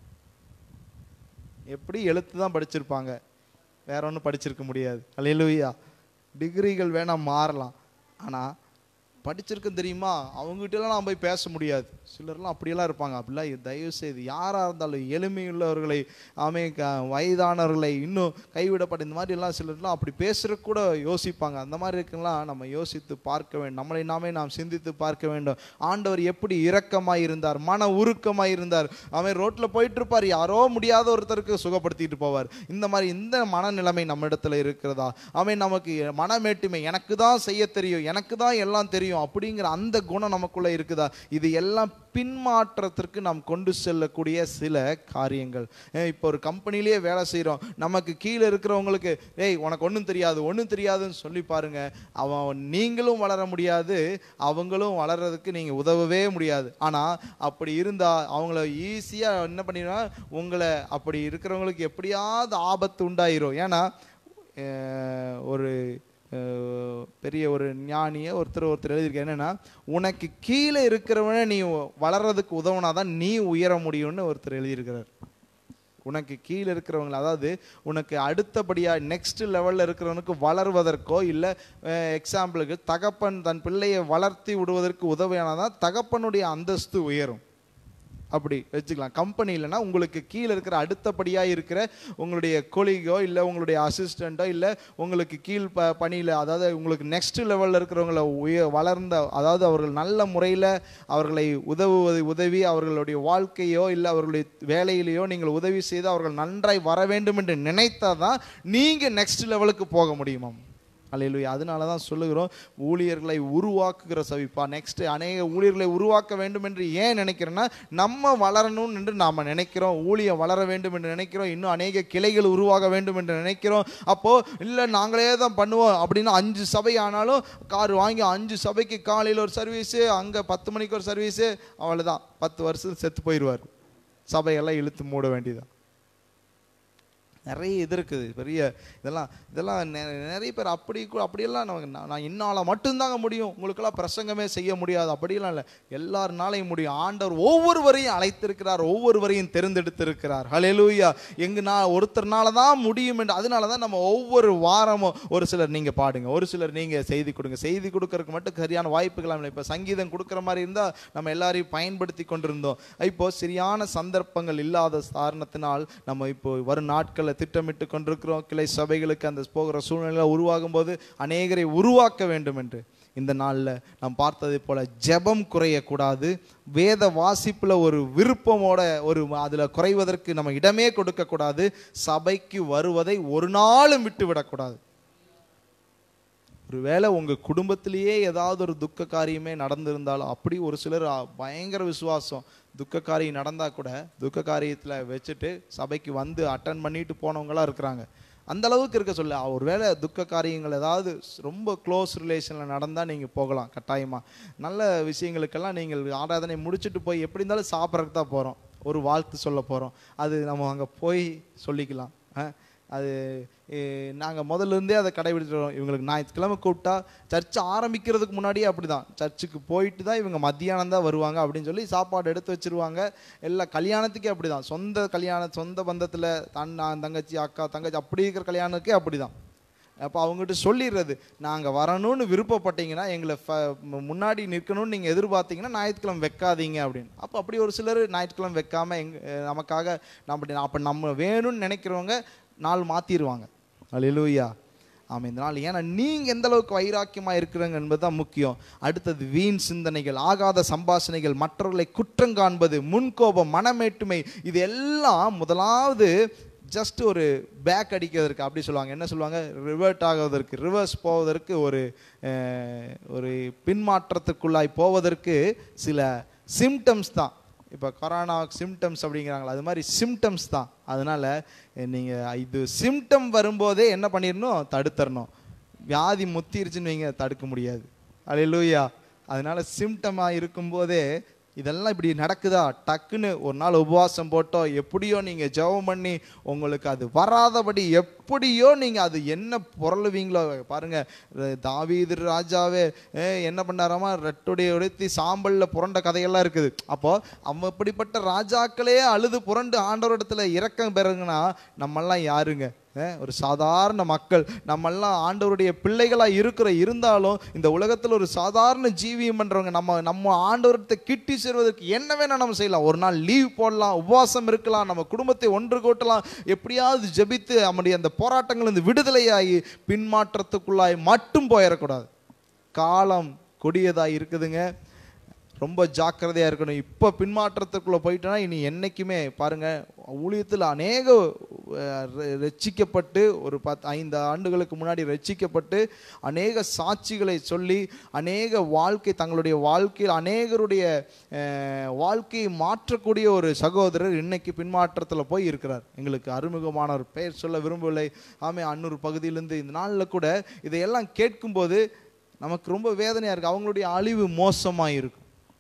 எப்படி எழுத்து தான் படிச்சிருப்பாங்க வேற ஒன்றும் படிச்சிருக்க முடியாது அலையலூயா டிகிரிகள் வேணா மாறலாம் ஆனால் படிச்சிருக்கேன் தெரியுமா அவங்ககிட்டலாம் நான் போய் பேச முடியாது சிலர்லாம் அப்படியெல்லாம் இருப்பாங்க அப்படிலாம் தயவு செய்து யாராக இருந்தாலும் எளிமையுள்ளவர்களை ஆமே க- வயதானவர்களை இன்னும் கைவிடப்பட்ட இந்த மாதிரி எல்லாம் சிலர்லாம் அப்படி பேசுற கூட யோசிப்பாங்க அந்த மாதிரி இருக்கலாம் நம்ம யோசித்து பார்க்க வேண்டும் நம்மளை நாமே நாம் சிந்தித்து பார்க்க வேண்டும் ஆண்டவர் எப்படி இரக்கமாய் இருந்தார் மன உருக்கமாய் இருந்தார் அவன் ரோட்ல போயிட்டு இருப்பார் யாரோ முடியாத ஒருத்தருக்கு சுகப்படுத்திட்டு போவார் இந்த மாதிரி இந்த மனநிலைமை நம்ம இடத்துல இருக்கிறதா அவன் நமக்கு மனமேட்டுமை எனக்கு தான் செய்ய தெரியும் எனக்கு தான் எல்லாம் தெரியும் அப்படிங்கிற அந்த குணம் நமக்குள்ள இருக்குதா இது எல்லாம் பின்மாற்றத்திற்கு நாம் கொண்டு செல்லக்கூடிய சில காரியங்கள் ஏன் இப்போ ஒரு கம்பெனிலேயே வேலை செய்கிறோம் நமக்கு கீழே இருக்கிறவங்களுக்கு ஏய் உனக்கு ஒன்றும் தெரியாது ஒன்றும் தெரியாதுன்னு சொல்லி பாருங்க அவன் நீங்களும் வளர முடியாது அவங்களும் வளர்றதுக்கு நீங்கள் உதவவே முடியாது ஆனால் அப்படி இருந்தால் அவங்கள ஈஸியாக என்ன பண்ணிடுனா உங்களை அப்படி இருக்கிறவங்களுக்கு எப்படியாவது ஆபத்து உண்டாயிரும் ஏன்னா அஹ், ஒரு அஹ், பெரிய ஒரு ஞானியை ஒருத்தர் ஒருத்தர் எழுதியிருக்க என்னன்னா உனக்கு கீழே இருக்கிறவனை நீ வளர்றதுக்கு உதவுனாதான் நீ உயர முடியும்னு ஒருத்தர் எழுதியிருக்கிறார் உனக்கு கீழே இருக்கிறவங்க அதாவது உனக்கு அடுத்தபடியாக நெக்ஸ்ட் லெவலில் இருக்கிறவனுக்கு வளர்வதற்கோ இல்லை எக்ஸாம்பிளுக்கு தகப்பன் தன் பிள்ளையை வளர்த்தி விடுவதற்கு உதவியானதான் தகப்பனுடைய அந்தஸ்து உயரும் அப்படி வச்சுக்கலாம் கம்பெனி இல்லைன்னா உங்களுக்கு கீழே இருக்கிற அடுத்தபடியாக இருக்கிற உங்களுடைய கொலிகோ இல்லை உங்களுடைய அசிஸ்டண்ட்டோ இல்லை உங்களுக்கு கீழ் ப பணியில் அதாவது உங்களுக்கு நெக்ஸ்ட் லெவலில் இருக்கிறவங்கள உய வளர்ந்த அதாவது அவர்கள் நல்ல முறையில் அவர்களை உதவுவது உதவி அவர்களுடைய வாழ்க்கையோ இல்லை அவர்களுடைய வேலையிலேயோ நீங்கள் உதவி செய்து அவர்கள் நன்றாய் வர வேண்டும் என்று நினைத்தால் தான் நீங்கள் நெக்ஸ்ட் லெவலுக்கு போக முடியுமாம் அல்லேலூயா அதனால தான் சொல்லுகிறோம் ஊழியர்களை உருவாக்குகிற சவிப்பா நெக்ஸ்ட் அநேக ஊழியர்களை உருவாக்க வேண்டும் என்று ஏன் நினைக்கிறேன்னா நம்ம வளரணும் என்று நாம் நினைக்கிறோம் ஊழியம் வளர வேண்டும் என்று நினைக்கிறோம் இன்னும் அநேக கிளைகள் உருவாக வேண்டும் என்று நினைக்கிறோம் அப்போ இல்லை நாங்களே தான் பண்ணுவோம் அப்படின்னு அஞ்சு சபை ஆனாலும் கார் வாங்கி அஞ்சு சபைக்கு காலையில் ஒரு சர்வீஸு அங்கே பத்து மணிக்கு ஒரு சர்வீஸு அவ்வளோதான் பத்து வருஷம் செத்து போயிடுவார் சபையெல்லாம் இழுத்து மூட வேண்டியதான் நிறைய இது இருக்குது பெரிய இதெல்லாம் இதெல்லாம் நெ- நிறைய பேர் அப்படி கூட அப்படியெல்லாம் நமக்கு நான் நான் என்னால் மட்டும்தாங்க முடியும் உங்களுக்கெல்லாம் பிரசங்கமே செய்ய முடியாது அப்படியெல்லாம் இல்லை எல்லாருனாலையும் முடியும் ஆண்டவர் ஒவ்வொருவரையும் அழைத்திருக்கிறார் ஒவ்வொருவரையும் தெரிந்தெடுத்திருக்கிறார் ஹalleluya எங்க நான் ஒருத்தர்னால தான் முடியும் என்று அதனால தான் நம்ம ஒவ்வொரு வாரமும் ஒரு சிலர் நீங்கள் பாடுங்க ஒரு சிலர் நீங்கள் செய்தி கொடுங்க செய்தி கொடுக்கறதுக்கு மட்டும் சரியான வாய்ப்புகள் இல்லை இப்போ சங்கீதம் கொடுக்குற மாதிரி இருந்தால் நம்ம எல்லாரையும் பயன்படுத்தி கொண்டிருந்தோம் இப்போ சரியான சந்தர்ப்பங்கள் இல்லாத காரணத்தினால் நம்ம இப்போ வரும் நாட்களில் திட்டமிட்டு கொண்டிருக்கிறோம் கிளை சபைகளுக்கு அந்த போகிற சூழ்நிலை உருவாகும் போது அநேகரை உருவாக்க வேண்டும் என்று இந்த நாளில் நாம் பார்த்ததை போல ஜெபம் குறையக்கூடாது வேத வாசிப்பில் ஒரு விருப்பமோட ஒரு அதில் குறைவதற்கு நம்ம இடமே கொடுக்கக்கூடாது சபைக்கு வருவதை ஒரு நாளும் விட்டு விடக்கூடாது ஒருவேளை உங்க குடும்பத்திலேயே ஏதாவது ஒரு துக்க காரியமே நடந்திருந்தாலும் அப்படி ஒரு சிலர் அ, பயங்கர விசுவாசம் துக்க காரியம் நடந்தா கூட துக்க காரியத்துல வச்சுட்டு சபைக்கு வந்து அட்டன் பண்ணிட்டு போனவங்களா இருக்கிறாங்க அந்த அளவுக்கு இருக்க சொல்ல ஒருவேளை துக்க காரியங்கள் ஏதாவது ரொம்ப க்ளோஸ் ரிலேஷன்ல நடந்தா நீங்க போகலாம் கட்டாயமா நல்ல விஷயங்களுக்கெல்லாம் நீங்கள் ஆராதனை முடிச்சுட்டு போய் எப்படி இருந்தாலும் சாப்பிட்றதுக்கு தான் போறோம் ஒரு வாழ்த்து சொல்ல போறோம் அது நம்ம அங்க போய் சொல்லிக்கலாம் ஆ? அது நாங்கள் முதல்ல இருந்தே அதை கடைபிடிச்சிட்டு வரோம் இவங்களுக்கு ஞாயிற்றுக்கிழமை கூப்பிட்டா சர்ச் ஆரம்பிக்கிறதுக்கு முன்னாடியே அப்படிதான் சர்ச்சுக்கு போயிட்டு தான் இவங்க மத்தியானம் தான் வருவாங்க அப்படின்னு சொல்லி சாப்பாடு எடுத்து வச்சிருவாங்க எல்லா கல்யாணத்துக்கே அப்படிதான் சொந்த கல்யாணம் சொந்த பந்தத்தில் அண்ணா தங்கச்சி அக்கா தங்கச்சி அப்படி இருக்கிற கல்யாணத்துக்கே அப்படிதான் அப்போ அவங்ககிட்ட சொல்லிடுறது நாங்கள் வரணும்னு விருப்பப்பட்டீங்கன்னா எங்களை ஃப- மு- முன்னாடி நிற்கணும்னு நீங்கள் எதிர்பார்த்தீங்கன்னா ஞாயிற்றுக்கிழமை வைக்காதீங்க அப்படின்னு அப்போ அப்படி ஒரு சிலர் ஞாயிற்றுக்கிழமை வைக்காம எங் அஹ் நமக்காக நம்ம அப்போ நம்ம வேணும்னு நினைக்கிறவங்க நாள் மாற்றிடுவாங்க அல்லேலூயா ஆமாம் இந்த நாள் ஏன்னா நீங்கள் எந்த அளவுக்கு வைராக்கியமாக இருக்கிறங்க என்பதுதான் முக்கியம் அடுத்தது வீண் சிந்தனைகள் ஆகாத சம்பாஷணைகள் மற்றவர்களை குற்றம் காண்பது முன்கோபம் மனமேட்டுமை இது எல்லாம் முதலாவது ஜஸ்ட் ஒரு பேக் அடிக்கிறதுக்கு அப்படி சொல்லுவாங்க என்ன சொல்லுவாங்க ரிவர்ட் ஆகுவதற்கு ரிவர்ஸ் போவதற்கு ஒரு அஹ், ஒரு பின்மாற்றத்துக்குள்ளாய் போவதற்கு சில சிம்டம்ஸ் தான் இப்போ கொரோனா சிம்டம்ஸ் அப்படிங்கிறாங்களா அது மாதிரி சிம்டம்ஸ் தான் அதனால நீங்கள் இது சிம்டம் வரும்போதே என்ன பண்ணிடணும் தடுத்தரணும் வியாதி முத்திருச்சுன்னு வைங்க தடுக்க முடியாது அல்லேலூயா அதனால சிம்டமாக இருக்கும்போதே இதெல்லாம் இப்படி நடக்குதா டக்குன்னு ஒரு நாள் உபவாசம் போட்டோ எப்படியோ நீங்கள் ஜெபம் பண்ணி உங்களுக்கு அது வராதபடி எப்படியோ நீங்கள் அது என்ன புரளுவீங்களோ பாருங்க ர- தாவீது ராஜாவே ஏ, என்ன பண்ணாராமா ரெட்டுடைய உடுத்தி சாம்பல்ல புரண்ட கதையெல்லாம் இருக்குது அப்போ அவன் இப்படிப்பட்ட ராஜாக்களே அழுது புரண்டு ஆண்டவரிடத்துல இறக்கம் பெறுங்கன்னா நம்மெல்லாம் யாருங்க அஹ் ஒரு சாதாரண மக்கள் நம்மெல்லாம் ஆண்டவருடைய பிள்ளைகளா இருக்கிற இருந்தாலும் இந்த உலகத்துல ஒரு சாதாரண ஜீவியம் பண்றவங்க நம்ம நம்ம ஆண்டவர்கிட்ட கிட்டி சேர்வதற்கு என்ன வேணா நம்ம செய்யலாம் ஒரு நாள் லீவ் போடலாம் உபவாசம் இருக்கலாம் நம்ம குடும்பத்தை ஒன்று கூட்டலாம் எப்படியாவது ஜெபித்து நம்முடைய அந்த போராட்டங்கள் இந்த விடுதலையாகி பின்மாற்றத்துக்குள்ளாய் மட்டும் போயிடக்கூடாது காலம் கொடியதாக இருக்குதுங்க ரொம்ப ஜாக்கிரதையாக இருக்கணும் இப்போ பின்மாற்றத்துக்குள்ளே போயிட்டோன்னா இனி என்னைக்குமே பாருங்கள் ஊழியத்தில் அநேக அஹ், ரெ- ரட்சிக்கப்பட்டு ஒரு பத்து ஐந்து ஆண்டுகளுக்கு முன்னாடி ரட்சிக்கப்பட்டு அநேக சாட்சிகளை சொல்லி அநேக வாழ்க்கை தங்களுடைய வாழ்க்கையில் அநேகருடைய அஹ், வாழ்க்கையை மாற்றக்கூடிய ஒரு சகோதரர் இன்னைக்கு பின்மாற்றத்தில் போய் இருக்கிறார் எங்களுக்கு அறிமுகமான ஒரு பெயர் சொல்ல விரும்பவில்லை ஆமே அன்னூர் பகுதியிலேருந்து இந்த நாளில் கூட இதையெல்லாம் கேட்கும்போது நமக்கு ரொம்ப வேதனையாக இருக்குது அவங்களுடைய அழிவு மோசமாக இருக்கும்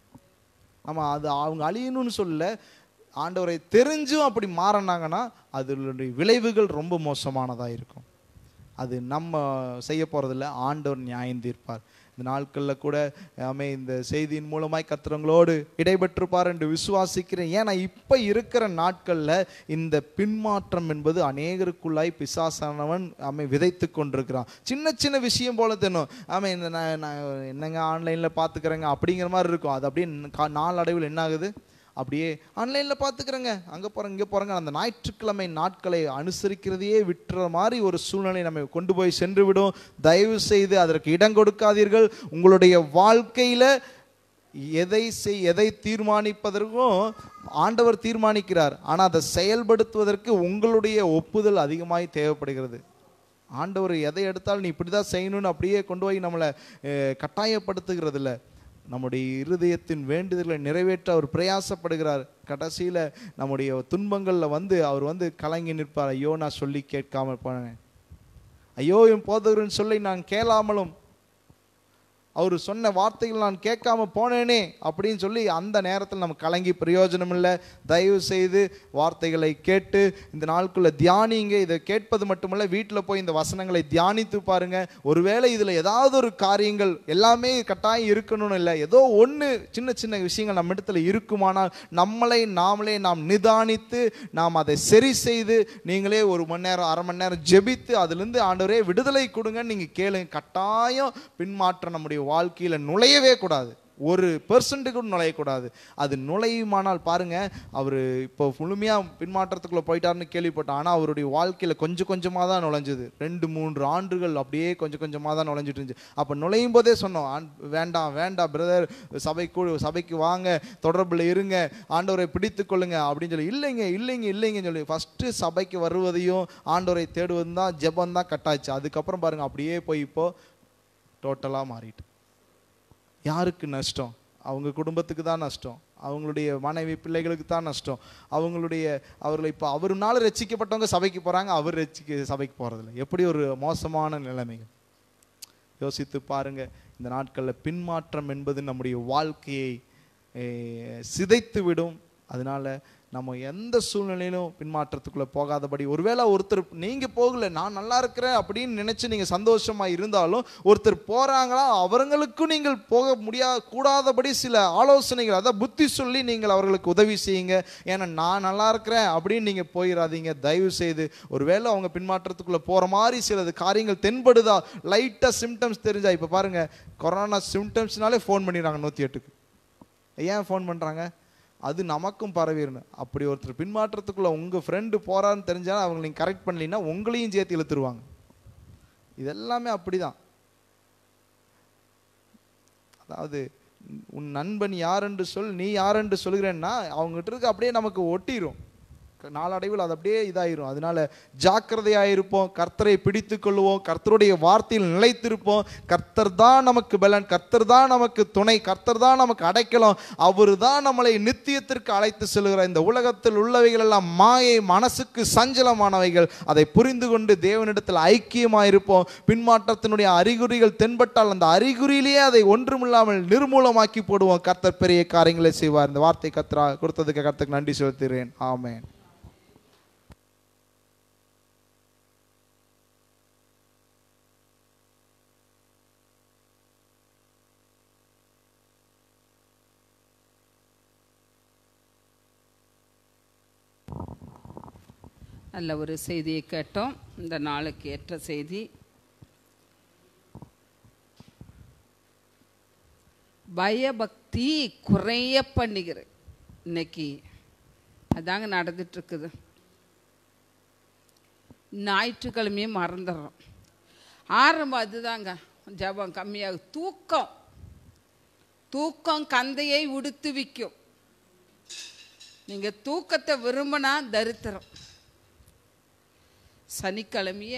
நம்ம அது அவங்க அழியணும்னு சொல்லல ஆண்டவரை தெரிஞ்சும் அப்படி மாறினாங்கன்னா அதனுடைய விளைவுகள் ரொம்ப மோசமானதாக இருக்கும் அது நம்ம செய்ய போகிறதில்ல ஆண்டவர் நியாயம் தீர்ப்பார் இந்த நாட்களில் கூட ஆமே இந்த செய்தியின் மூலமாய் கத்துறவங்களோடு இடைபெற்றிருப்பார் என்று விசுவாசிக்கிறேன் ஏன்னா இப்போ இருக்கிற நாட்களில் இந்த பின்மாற்றம் என்பது அநேகருக்குள்ளாய் பிசாசானவன் ஆமை விதைத்து கொண்டிருக்கிறான் சின்ன சின்ன விஷயம் போல தென்னும் ஆமே இந்த நான் நான் என்னங்க ஆன்லைனில் பார்த்துக்கிறேங்க அப்படிங்கிற மாதிரி இருக்கும் அது அப்படியே கா- நாளடைவில் என்ன ஆகுது அப்படியே ஆன்லைனில் பார்த்துக்கிறேங்க அங்கே போகிறேங்க இங்கே போகிறேங்க அந்த ஞாயிற்றுக்கிழமை நாட்களை அனுசரிக்கிறதையே விட்டுற மாதிரி ஒரு சூழ்நிலை நம்ம கொண்டு போய் சென்று விடும் தயவு செய்து அதற்கு இடம் கொடுக்காதீர்கள் உங்களுடைய வாழ்க்கையில் எதை செய் எதை தீர்மானிப்பதற்கும் ஆண்டவர் தீர்மானிக்கிறார் ஆனால் அதை செயல்படுத்துவதற்கு உங்களுடைய ஒப்புதல் அதிகமாய் தேவைப்படுகிறது ஆண்டவர் எதை எடுத்தாலும் நீ இப்படி தான் செய்யணும்னு அப்படியே கொண்டு போய் நம்மளை அஹ், கட்டாயப்படுத்துகிறது இல்லை நம்முடைய இருதயத்தின் வேண்டுதலை நிறைவேற்ற அவர் பிரயாசப்படுகிறார் கடைசியில் நம்முடைய துன்பங்களில் வந்து அவர் வந்து கலங்கி நிற்பார் ஐயோ நான் சொல்லி கேட்காமல் போனேன் ஐயோ என் போதகரின் சொல்லி நான் கேளாமலும் அவர் சொன்ன வார்த்தைகள் நான் கேட்காம போனேனே அப்படின்னு சொல்லி அந்த நேரத்தில் நம்ம கலங்கி பிரயோஜனம் இல்லை தயவு செய்து வார்த்தைகளை கேட்டு இந்த நாளுக்குள்ள தியானிங்க இதை கேட்பது மட்டுமல்ல வீட்டில் போய் இந்த வசனங்களை தியானித்து பாருங்க ஒருவேளை இதில் ஏதாவது ஒரு காரியங்கள் எல்லாமே கட்டாயம் இருக்கணும்னு இல்லை ஏதோ ஒன்று சின்ன சின்ன விஷயங்கள் நம்ம இடத்துல இருக்குமானால் நம்மளை நாமளே நாம் நிதானித்து நாம் அதை சரி செய்து நீங்களே ஒரு மணி நேரம் அரை மணி நேரம் ஜெபித்து அதிலிருந்து ஆண்டவரே விடுதலை கொடுங்கன்னு நீங்கள் கேளுங்க கட்டாயம் பின்மாற்றம் நம்முடைய வாழ்க்கையில் நுழையவே கூடாது ஒரு பெர்சன்ட்டுக்கு கூட நுழையக்கூடாது அது நுழையுமானால் பாருங்க அவர் இப்போ முழுமையாக பின்மாற்றத்துக்குள்ளே போயிட்டாருன்னு கேள்விப்பட்டோம் ஆனால் அவருடைய வாழ்க்கையில் கொஞ்சம் கொஞ்சமாக தான் நுழைஞ்சது ரெண்டு மூன்று ஆண்டுகள் அப்படியே கொஞ்சம் கொஞ்சமாக தான் நுழைஞ்சிட்டு இருந்துச்சு அப்போ நுழையும் போதே சொன்னோம் "ஆண்- வேண்டாம் வேண்டாம் பிரதர் சபைக்கு சபைக்கு வாங்க தொடர்பில் இருங்க ஆண்டவரை பிடித்து கொள்ளுங்க அப்படின்னு சொல்லி இல்லைங்க இல்லைங்க இல்லைங்கன்னு சொல்லி ஃபஸ்ட்டு சபைக்கு வருவதையும் ஆண்டவரை தேடுவதும் தான் ஜெபம் தான் கட்டாச்சு அதுக்கப்புறம் பாருங்க அப்படியே போய் இப்போ டோட்டலாக மாறிட்டு யாருக்கு நஷ்டம் அவங்க குடும்பத்துக்கு தான் நஷ்டம் அவங்களுடைய மனைவி பிள்ளைகளுக்கு தான் நஷ்டம் அவங்களுடைய அவர்களை இப்போ அவருனால ரட்சிக்கப்பட்டவங்க சபைக்கு போகிறாங்க அவர் ரட்சிக்க சபைக்கு போகிறதில்ல எப்படி ஒரு மோசமான நிலைமைகள் யோசித்து பாருங்க இந்த நாட்களில் பின்மாற்றம் என்பது நம்முடைய வாழ்க்கையை eh, சிதைத்து விடும் அதனால நம்ம எந்த சூழ்நிலையிலும் பின்மாற்றத்துக்குள்ள போகாதபடி ஒருவேளை ஒருத்தர் நீங்க போகல நான் நல்லா இருக்கிறேன் அப்படின்னு நினைச்சு நீங்க சந்தோஷமா இருந்தாலும் ஒருத்தர் போறாங்களா அவர்களுக்கும் நீங்கள் போக முடியா கூடாதபடி சில ஆலோசனைகள் அதாவது புத்தி சொல்லி நீங்கள் அவர்களுக்கு உதவி செய்யுங்க ஏன்னா நான் நல்லா இருக்கிறேன் அப்படின்னு நீங்க போயிடாதீங்க தயவு செய்து ஒருவேளை அவங்க பின்மாற்றத்துக்குள்ள போற மாதிரி சிலது காரியங்கள் தென்படுதா லைட்டா சிம்டம்ஸ் தெரிஞ்சா இப்ப பாருங்க கொரோனா சிம்டம்ஸ்னாலே ஃபோன் பண்ணிடுறாங்க நூத்தி எட்டுக்கு ஏன் ஃபோன் பண்றாங்க அது நமக்கும் பரவிடணும் அப்படி ஒருத்தர் பின்மாற்றத்துக்குள்ள உங்க ஃப்ரெண்டு போறான்னு தெரிஞ்சா அவங்க நீங்க கரெக்ட் பண்ணலீங்கன்னா உங்களையும் சேர்த்து இழுத்துருவாங்க இதெல்லாமே அப்படிதான் அதாவது உன் நண்பன் யாரென்று சொல் நீ யாரென்று சொல்கிறேன்னா அவங்ககிட்ட இருக்க அப்படியே நமக்கு ஒட்டிரும் நாளடைவில் அது அப்படியே இதாயிரும் அதனால ஜாக்கிரதையாக இருப்போம் கர்த்தரை பிடித்து கொள்ளுவோம் கர்த்தருடைய வார்த்தையில் நிலைத்திருப்போம் கர்த்தர் தான் நமக்கு பலன் கர்த்தர் தான் நமக்கு துணை கர்த்தர் தான் நமக்கு அடைக்கலம் அவர் தான் நம்மளை நித்தியத்திற்கு அழைத்து செல்கிறார் இந்த உலகத்தில் உள்ளவைகள் எல்லாம் மாயை மனசுக்கு சஞ்சலமானவைகள் அதை புரிந்து கொண்டு தேவனிடத்தில் ஐக்கியமாக இருப்போம் பின்மாற்றத்தினுடைய அறிகுறிகள் தென்பட்டால் அந்த அறிகுறியிலேயே அதை ஒன்றுமில்லாமல் நிர்மூலமாக்கி போடுவோம் கர்த்தர் பெரிய காரியங்களை செய்வார் இந்த வார்த்தை கர்த்தரா கொடுத்ததுக்கு கர்த்தருக்கு நன்றி செலுத்துகிறேன் ஆமென் நல்ல ஒரு செய்தியை கேட்டோம் இந்த நாளுக்கு ஏற்ற செய்தி பயபக்தி குறைய பண்ணுகிற இன்னைக்கு அதாங்க நடந்துட்டு இருக்குது ஞாயிற்றுக்கிழமையும் மறந்துடுறோம் ஆரம்பம் அதுதாங்க ஜபம் கம்மியாகும் தூக்கம் தூக்கம் கந்தையை உடுத்து விக்கும் நீங்க தூக்கத்தை விரும்பினா தரித்திரம் சனிக்கிழமைய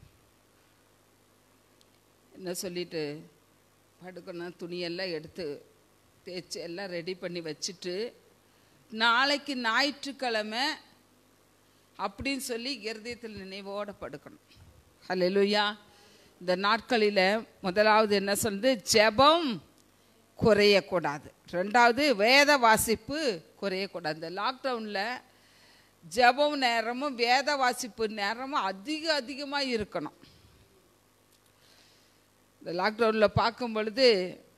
என்ன சொல்லிட்டு படுக்கணும் துணியெல்லாம் எடுத்து தேய்ச்சி எல்லாம் ரெடி பண்ணி வச்சுட்டு நாளைக்கு ஞாயிற்றுக்கிழமை அப்படின்னு சொல்லி இருதயத்தில் நினைவோட படுக்கணும் ஹalleluya இந்த நாட்களில் முதலாவது என்ன சொல்லுது ஜெபம் குறையக்கூடாது ரெண்டாவது வேத வாசிப்பு குறையக்கூடாது இந்த லாக்டவுனில் ஜெபம் நேரமும் வேத வாசிப்பு நேரமும் அதிக அதிகமாக இருக்கணும் இந்த லாக்டவுனில் பார்க்கும் பொழுது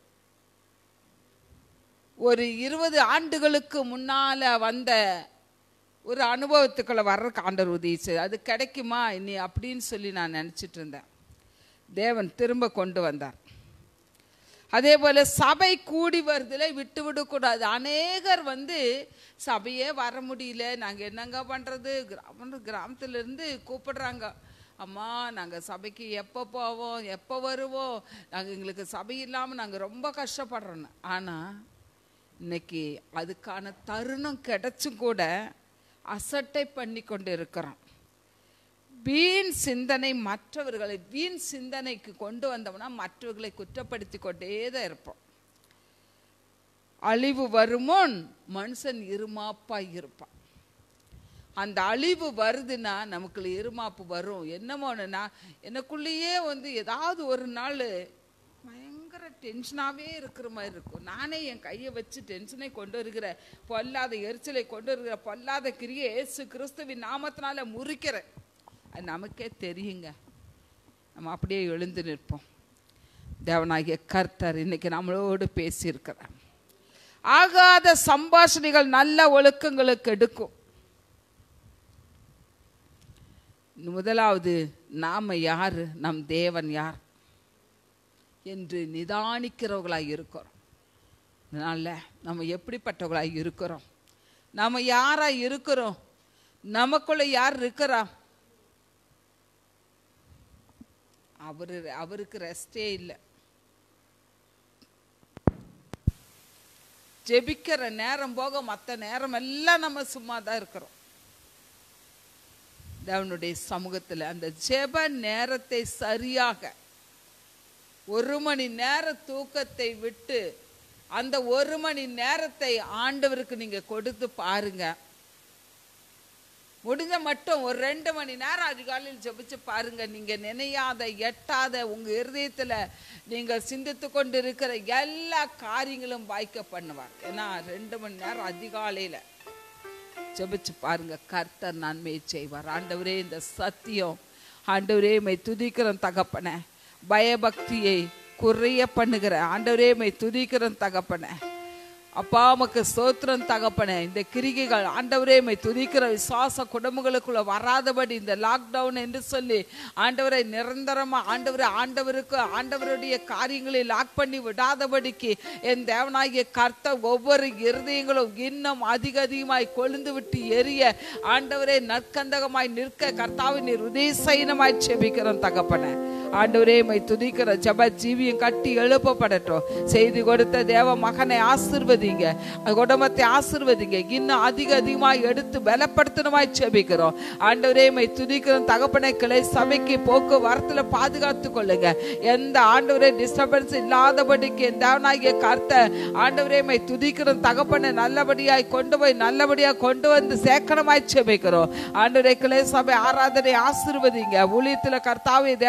ஒரு இருபது ஆண்டுகளுக்கு முன்னால் வந்த ஒரு அனுபவத்துக்குள்ள வர்றதுக்கு ஆண்டவர் உதவி செய்து அது கிடைக்குமா இனி அப்படின்னு சொல்லி நான் நினச்சிட்டு இருந்தேன் தேவன் திரும்ப கொண்டு வந்தார் அதே போல் சபை கூடி வருதுல விட்டு விடக்கூடாது அநேகர் வந்து சபையே வர முடியல நாங்கள் என்னங்க பண்ணுறது கிராம கிராமத்துலேருந்து கூப்பிடுறாங்க அம்மா நாங்கள் சபைக்கு எப்போ போவோம் எப்போ வருவோம் நாங்கள் எங்களுக்கு சபை இல்லாமல் நாங்கள் ரொம்ப கஷ்டப்படுறோன்னு ஆனால் இன்னைக்கு அதுக்கான தருணம் கிடைச்சும் கூட அசட்டை பண்ணி கொண்டு இருக்கிறோம் வீண் சிந்தனை மற்றவர்களை வீண் சிந்தனைக்கு கொண்டு வந்தோம்னா மற்றவர்களை குற்றப்படுத்தி கொண்டே தான் இருப்போம் அழிவு வருமுன் மனுஷன் இருமாப்பாய் இருப்பான் அந்த அழிவு வருதுன்னா நமக்கு இருமாப்பு வரும் என்னமோன்னா எனக்குள்ளேயே வந்து ஏதாவது ஒரு நாள் பயங்கர டென்ஷனாகவே இருக்கிற மாதிரி இருக்கும் நானே என் கையை வச்சு டென்ஷனை கொண்டு வருகிற பொல்லாத எரிச்சலை கொண்டு வருகிற பொல்லாத கிரியை இயேசு கிறிஸ்துவின் நாமத்தினால முறிக்கிறேன் அது நமக்கே தெரியுங்க நம்ம அப்படியே எழுந்து நிற்போம் தேவனாகிய கர்த்தர் இன்னைக்கு நம்மளோடு பேசியிருக்கிறார் ஆகாத சம்பாஷணைகள் நல்ல ஒழுக்கங்களுக்கு எடுக்கும் முதலாவது நாம யாரு நம் தேவன் யார் என்று நிதானிக்கிறவர்களாய் இருக்கிறோம் அதனால நம்ம எப்படிப்பட்டவர்களாய் இருக்கிறோம் நம்ம யாரா இருக்கிறோம் நமக்குள்ள யார் இருக்கிறா அவரு அவருக்கு ரெஸ்டே இல்லை ஜெபிக்கிற நேரம் போக மற்ற நேரம் எல்லாம் நம்ம சும்மா தான் இருக்கிறோம் தேவனுடைய சமூகத்தில் அந்த ஜெப நேரத்தை சரியாக ஒரு மணி நேர தூக்கத்தை விட்டு அந்த ஒரு மணி நேரத்தை ஆண்டவருக்கு நீங்க கொடுத்து பாருங்க முடிஞ்ச மட்டும் ஒரு ரெண்டு மணி நேரம் அதிகாலையில் ஜெபிச்சு பாருங்க நீங்க நினையாத எட்டாத உங்க இருதயத்துல நீங்க சிந்தித்து கொண்டு இருக்கிற எல்லா காரியங்களும் வாய்க்க பண்ணுவார் ஏன்னா ரெண்டு மணி நேரம் அதிகாலையில ஜெபிச்சு பாருங்க கர்த்தர் நன்மையை செய்வார் ஆண்டவரே இந்த சத்தியம் ஆண்டவரே மை துதிக்கிறோம் தகப்பனே பயபக்தியை குறைய பண்ணுகிற ஆண்டவரே மை துதிக்கிறோம் தகப்பனே அப்பா உமக்கு ஸ்தோத்திரம் தகப்பனே இந்த கிரிகைகள் ஆண்டவரே மை துதிக்கிற விசுவாச குடும்பங்களுக்குள்ள வராதபடி இந்த லாக்டவுன் என்று சொல்லி ஆண்டவரை நிரந்தரமா ஆண்டவரை ஆண்டவருக்கு ஆண்டவருடைய காரியங்களை லாக் பண்ணி விடாதபடிக்கு என் தேவனாகிய கர்த்தர் ஒவ்வொரு இருதயங்களும் இன்னும் அதிக அதிகமாய் கொழுந்து விட்டு எரிய ஆண்டவரே நற்கந்தகமாய் நிற்க கர்த்தாவை நீர் உதயசைனமாய் செபிக்கிறோம் தகப்பனே ஆண்டவரே மை துதிக்கிற ஜப ஜீவியம் கட்டி எழுப்பப்படட்டும் செய்து கொடுத்த தேவ மகனை ஆசிர்வதிங்க குடும்பத்தை ஆசிர்வதிங்க இன்னும் அதிக அதிகமாய் எடுத்து பலப்படுத்தணுமாய் செபிக்கிறோம் ஆண்டவரே மை துதிக்கிறோம் தகப்பனை கிளை சபைக்கு போக்குவரத்துல பாதுகாத்து கொள்ளுங்க எந்த ஆண்டவரே டிஸ்டர்பன்ஸ் இல்லாதபடிக்கு என் தேவனாகிய கர்த்த ஆண்டவரே மை துதிக்கிறோம் தகப்பனை நல்லபடியாய் கொண்டு போய் நல்லபடியாய் கொண்டு வந்து சேக்கனமாய் செபிக்கிறோம் ஆண்டவரே கிளை சபை ஆராதனை ஆசிர்வதிங்க ஊழியத்துல கர்த்தாவை தேவனாகிய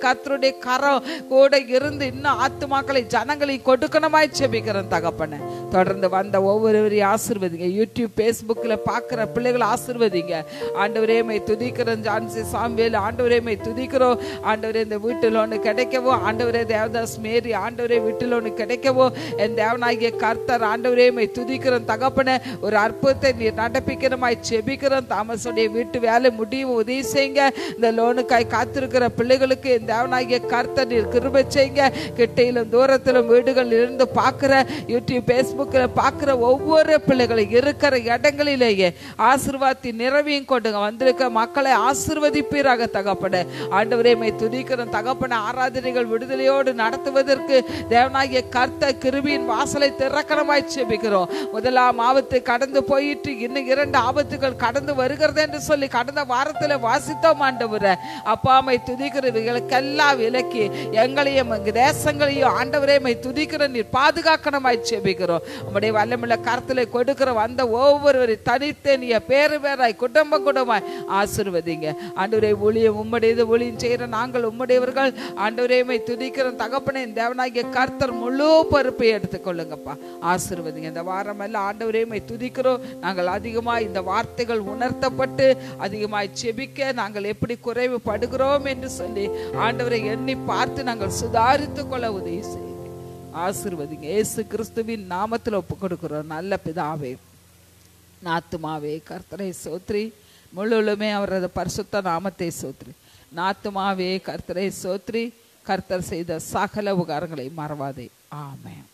கர்த்தருடைய கரம் கூட இருந்து இன்னும் ஆத்துமாக்களை ஜனங்களை கொடுக்கணுமாய் செபிக்கிறேன் தகப்பனே தொடர்ந்து வந்த ஒவ்வொருவரையும் ஆசிர்வதிங்க யூடியூப் ஃபேஸ்புக்கில் பார்க்குற பிள்ளைகளை ஆசிர்வதிங்க ஆண்டவரே மை துதிக்கிறோம் ஜான்சி சாம்பியல் ஆண்டவரே மை துதிக்கிறோம் ஆண்டவரே இந்த வீட்டில் ஒன்று கிடைக்கவோ ஆண்டவரே தேவதாஸ் மேரி ஆண்டவரே வீட்டில் ஒன்று கிடைக்கவோ என் தேவனாகிய கர்த்தர் ஆண்டவரே மை துதிக்கிறோம் தகப்பனே ஒரு அற்புதத்தை நீர் நடப்பிக்கிறமாய் செபிக்கிறோம் தாமஸுடைய வீட்டு வேலை முடியும் உதவி செய்யுங்க இந்த லோனுக்காய் காத்திருக்கிற பிள்ளைகளுக்கு இந்த தேவனாகிய கர்த்தர் நீர் கிருபை செய்யுங்க கிட்டையிலும் தூரத்திலும் வீடுகள் இருந்து பார்க்குற யூடியூப் ஃபேஸ்புக்கில் பார்க்குற ஒவ்வொரு பிள்ளைகளும் இருக்கிற இடங்களிலேயே ஆசீர்வாதத்தி நிறைவையும் கொண்டுங்க வந்திருக்க மக்களை ஆசிர்வதிப்பீராக தகப்பட ஆண்டவரே மை துதிக்கிறோம் தகப்பன ஆராதனைகள் விடுதலையோடு நடத்துவதற்கு தேவனாகிய கர்த்த கிருபியின் வாசலை திறக்கணமாய் செபிக்கிறோம் முதலாம் ஆபத்து கடந்து போயிட்டு இன்னும் இரண்டு ஆபத்துகள் கடந்து வருகிறது என்று சொல்லி கடந்த வாரத்தில் வாசித்தோம் ஆண்டவரை அப்பாமை துதிக்கிறவர்களுக்கெல்லாம் விலக்கி எங்களையும் எங்க தேசங்களையும் ஆண்டவரே மை துதிக்கிற நீர் பாதுகாக்கணுமாய் செபிக்கிறோம் உம்முடைய வல்லமுள்ள கருத்துல கொடுக்கிற வந்த ஒவ்வொருவரை தனித்தே நீ பேரு பேராய் குடும்பம் குடும்பமாய் ஆசிர்வதிங்க ஆண்டவரே ஊழியம் உம்முடையது ஊழியம் செய்கிற நாங்கள் உம்முடையவர்கள் ஆண்டவரே மை துதிக்கிற தகப்பனே தேவனாகிய கர்த்தர் முழு பொறுப்பை எடுத்துக்கொள்ளுங்கப்பா ஆசிர்வதிங்க இந்த வாரம் எல்லாம் ஆண்டவரே மை துதிக்கிறோம் நாங்கள் அதிகமாய் இந்த வார்த்தைகள் உணர்த்தப்பட்டு அதிகமாய் செபிக்க நாங்கள் எப்படி குறைவுபடுகிறோம் என்று சொல்லி ஆண்டவரை எண்ணி பார்த்து நாங்கள் சுதாரித்துக் கொள்ள உதவி செய்யுங்க ஆசிர்வதிங்க இயேசு கிறிஸ்துவின் நாமத்தில் ஒப்பு கொடுக்கிறோம் நல்ல பிதாவே நாத்துமாவே கர்த்தரை சோத்ரி முழுவலுமே அவரது பரிசுத்த நாமத்தை சோத்ரி நாத்துமாவே கர்த்தரை சோத்ரி கர்த்தர் செய்த சகல உகாரங்களை மறவாதே ஆமென்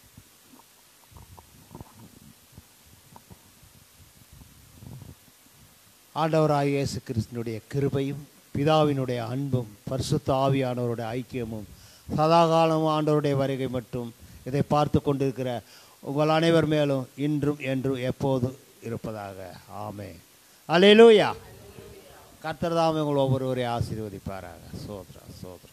ஆண்டவராகிய இயேசு கிறிஸ்தனுடைய கிருபையும் பிதாவினுடைய அன்பும் பரிசுத்த ஆவியானவருடைய ஐக்கியமும் சதாகாலமும் ஆண்டவருடைய வருகை மட்டும் இதை பார்த்து கொண்டிருக்கிற உங்கள் அனைவர் மேலும் இன்றும் என்றும் எப்போதும் இருப்பதாக ஆமே அலேலூயா கர்த்தர் தாமே உங்கள் ஒவ்வொருவரையும் ஆசீர்வதிப்பாராக சோத்ரா சோத்ரா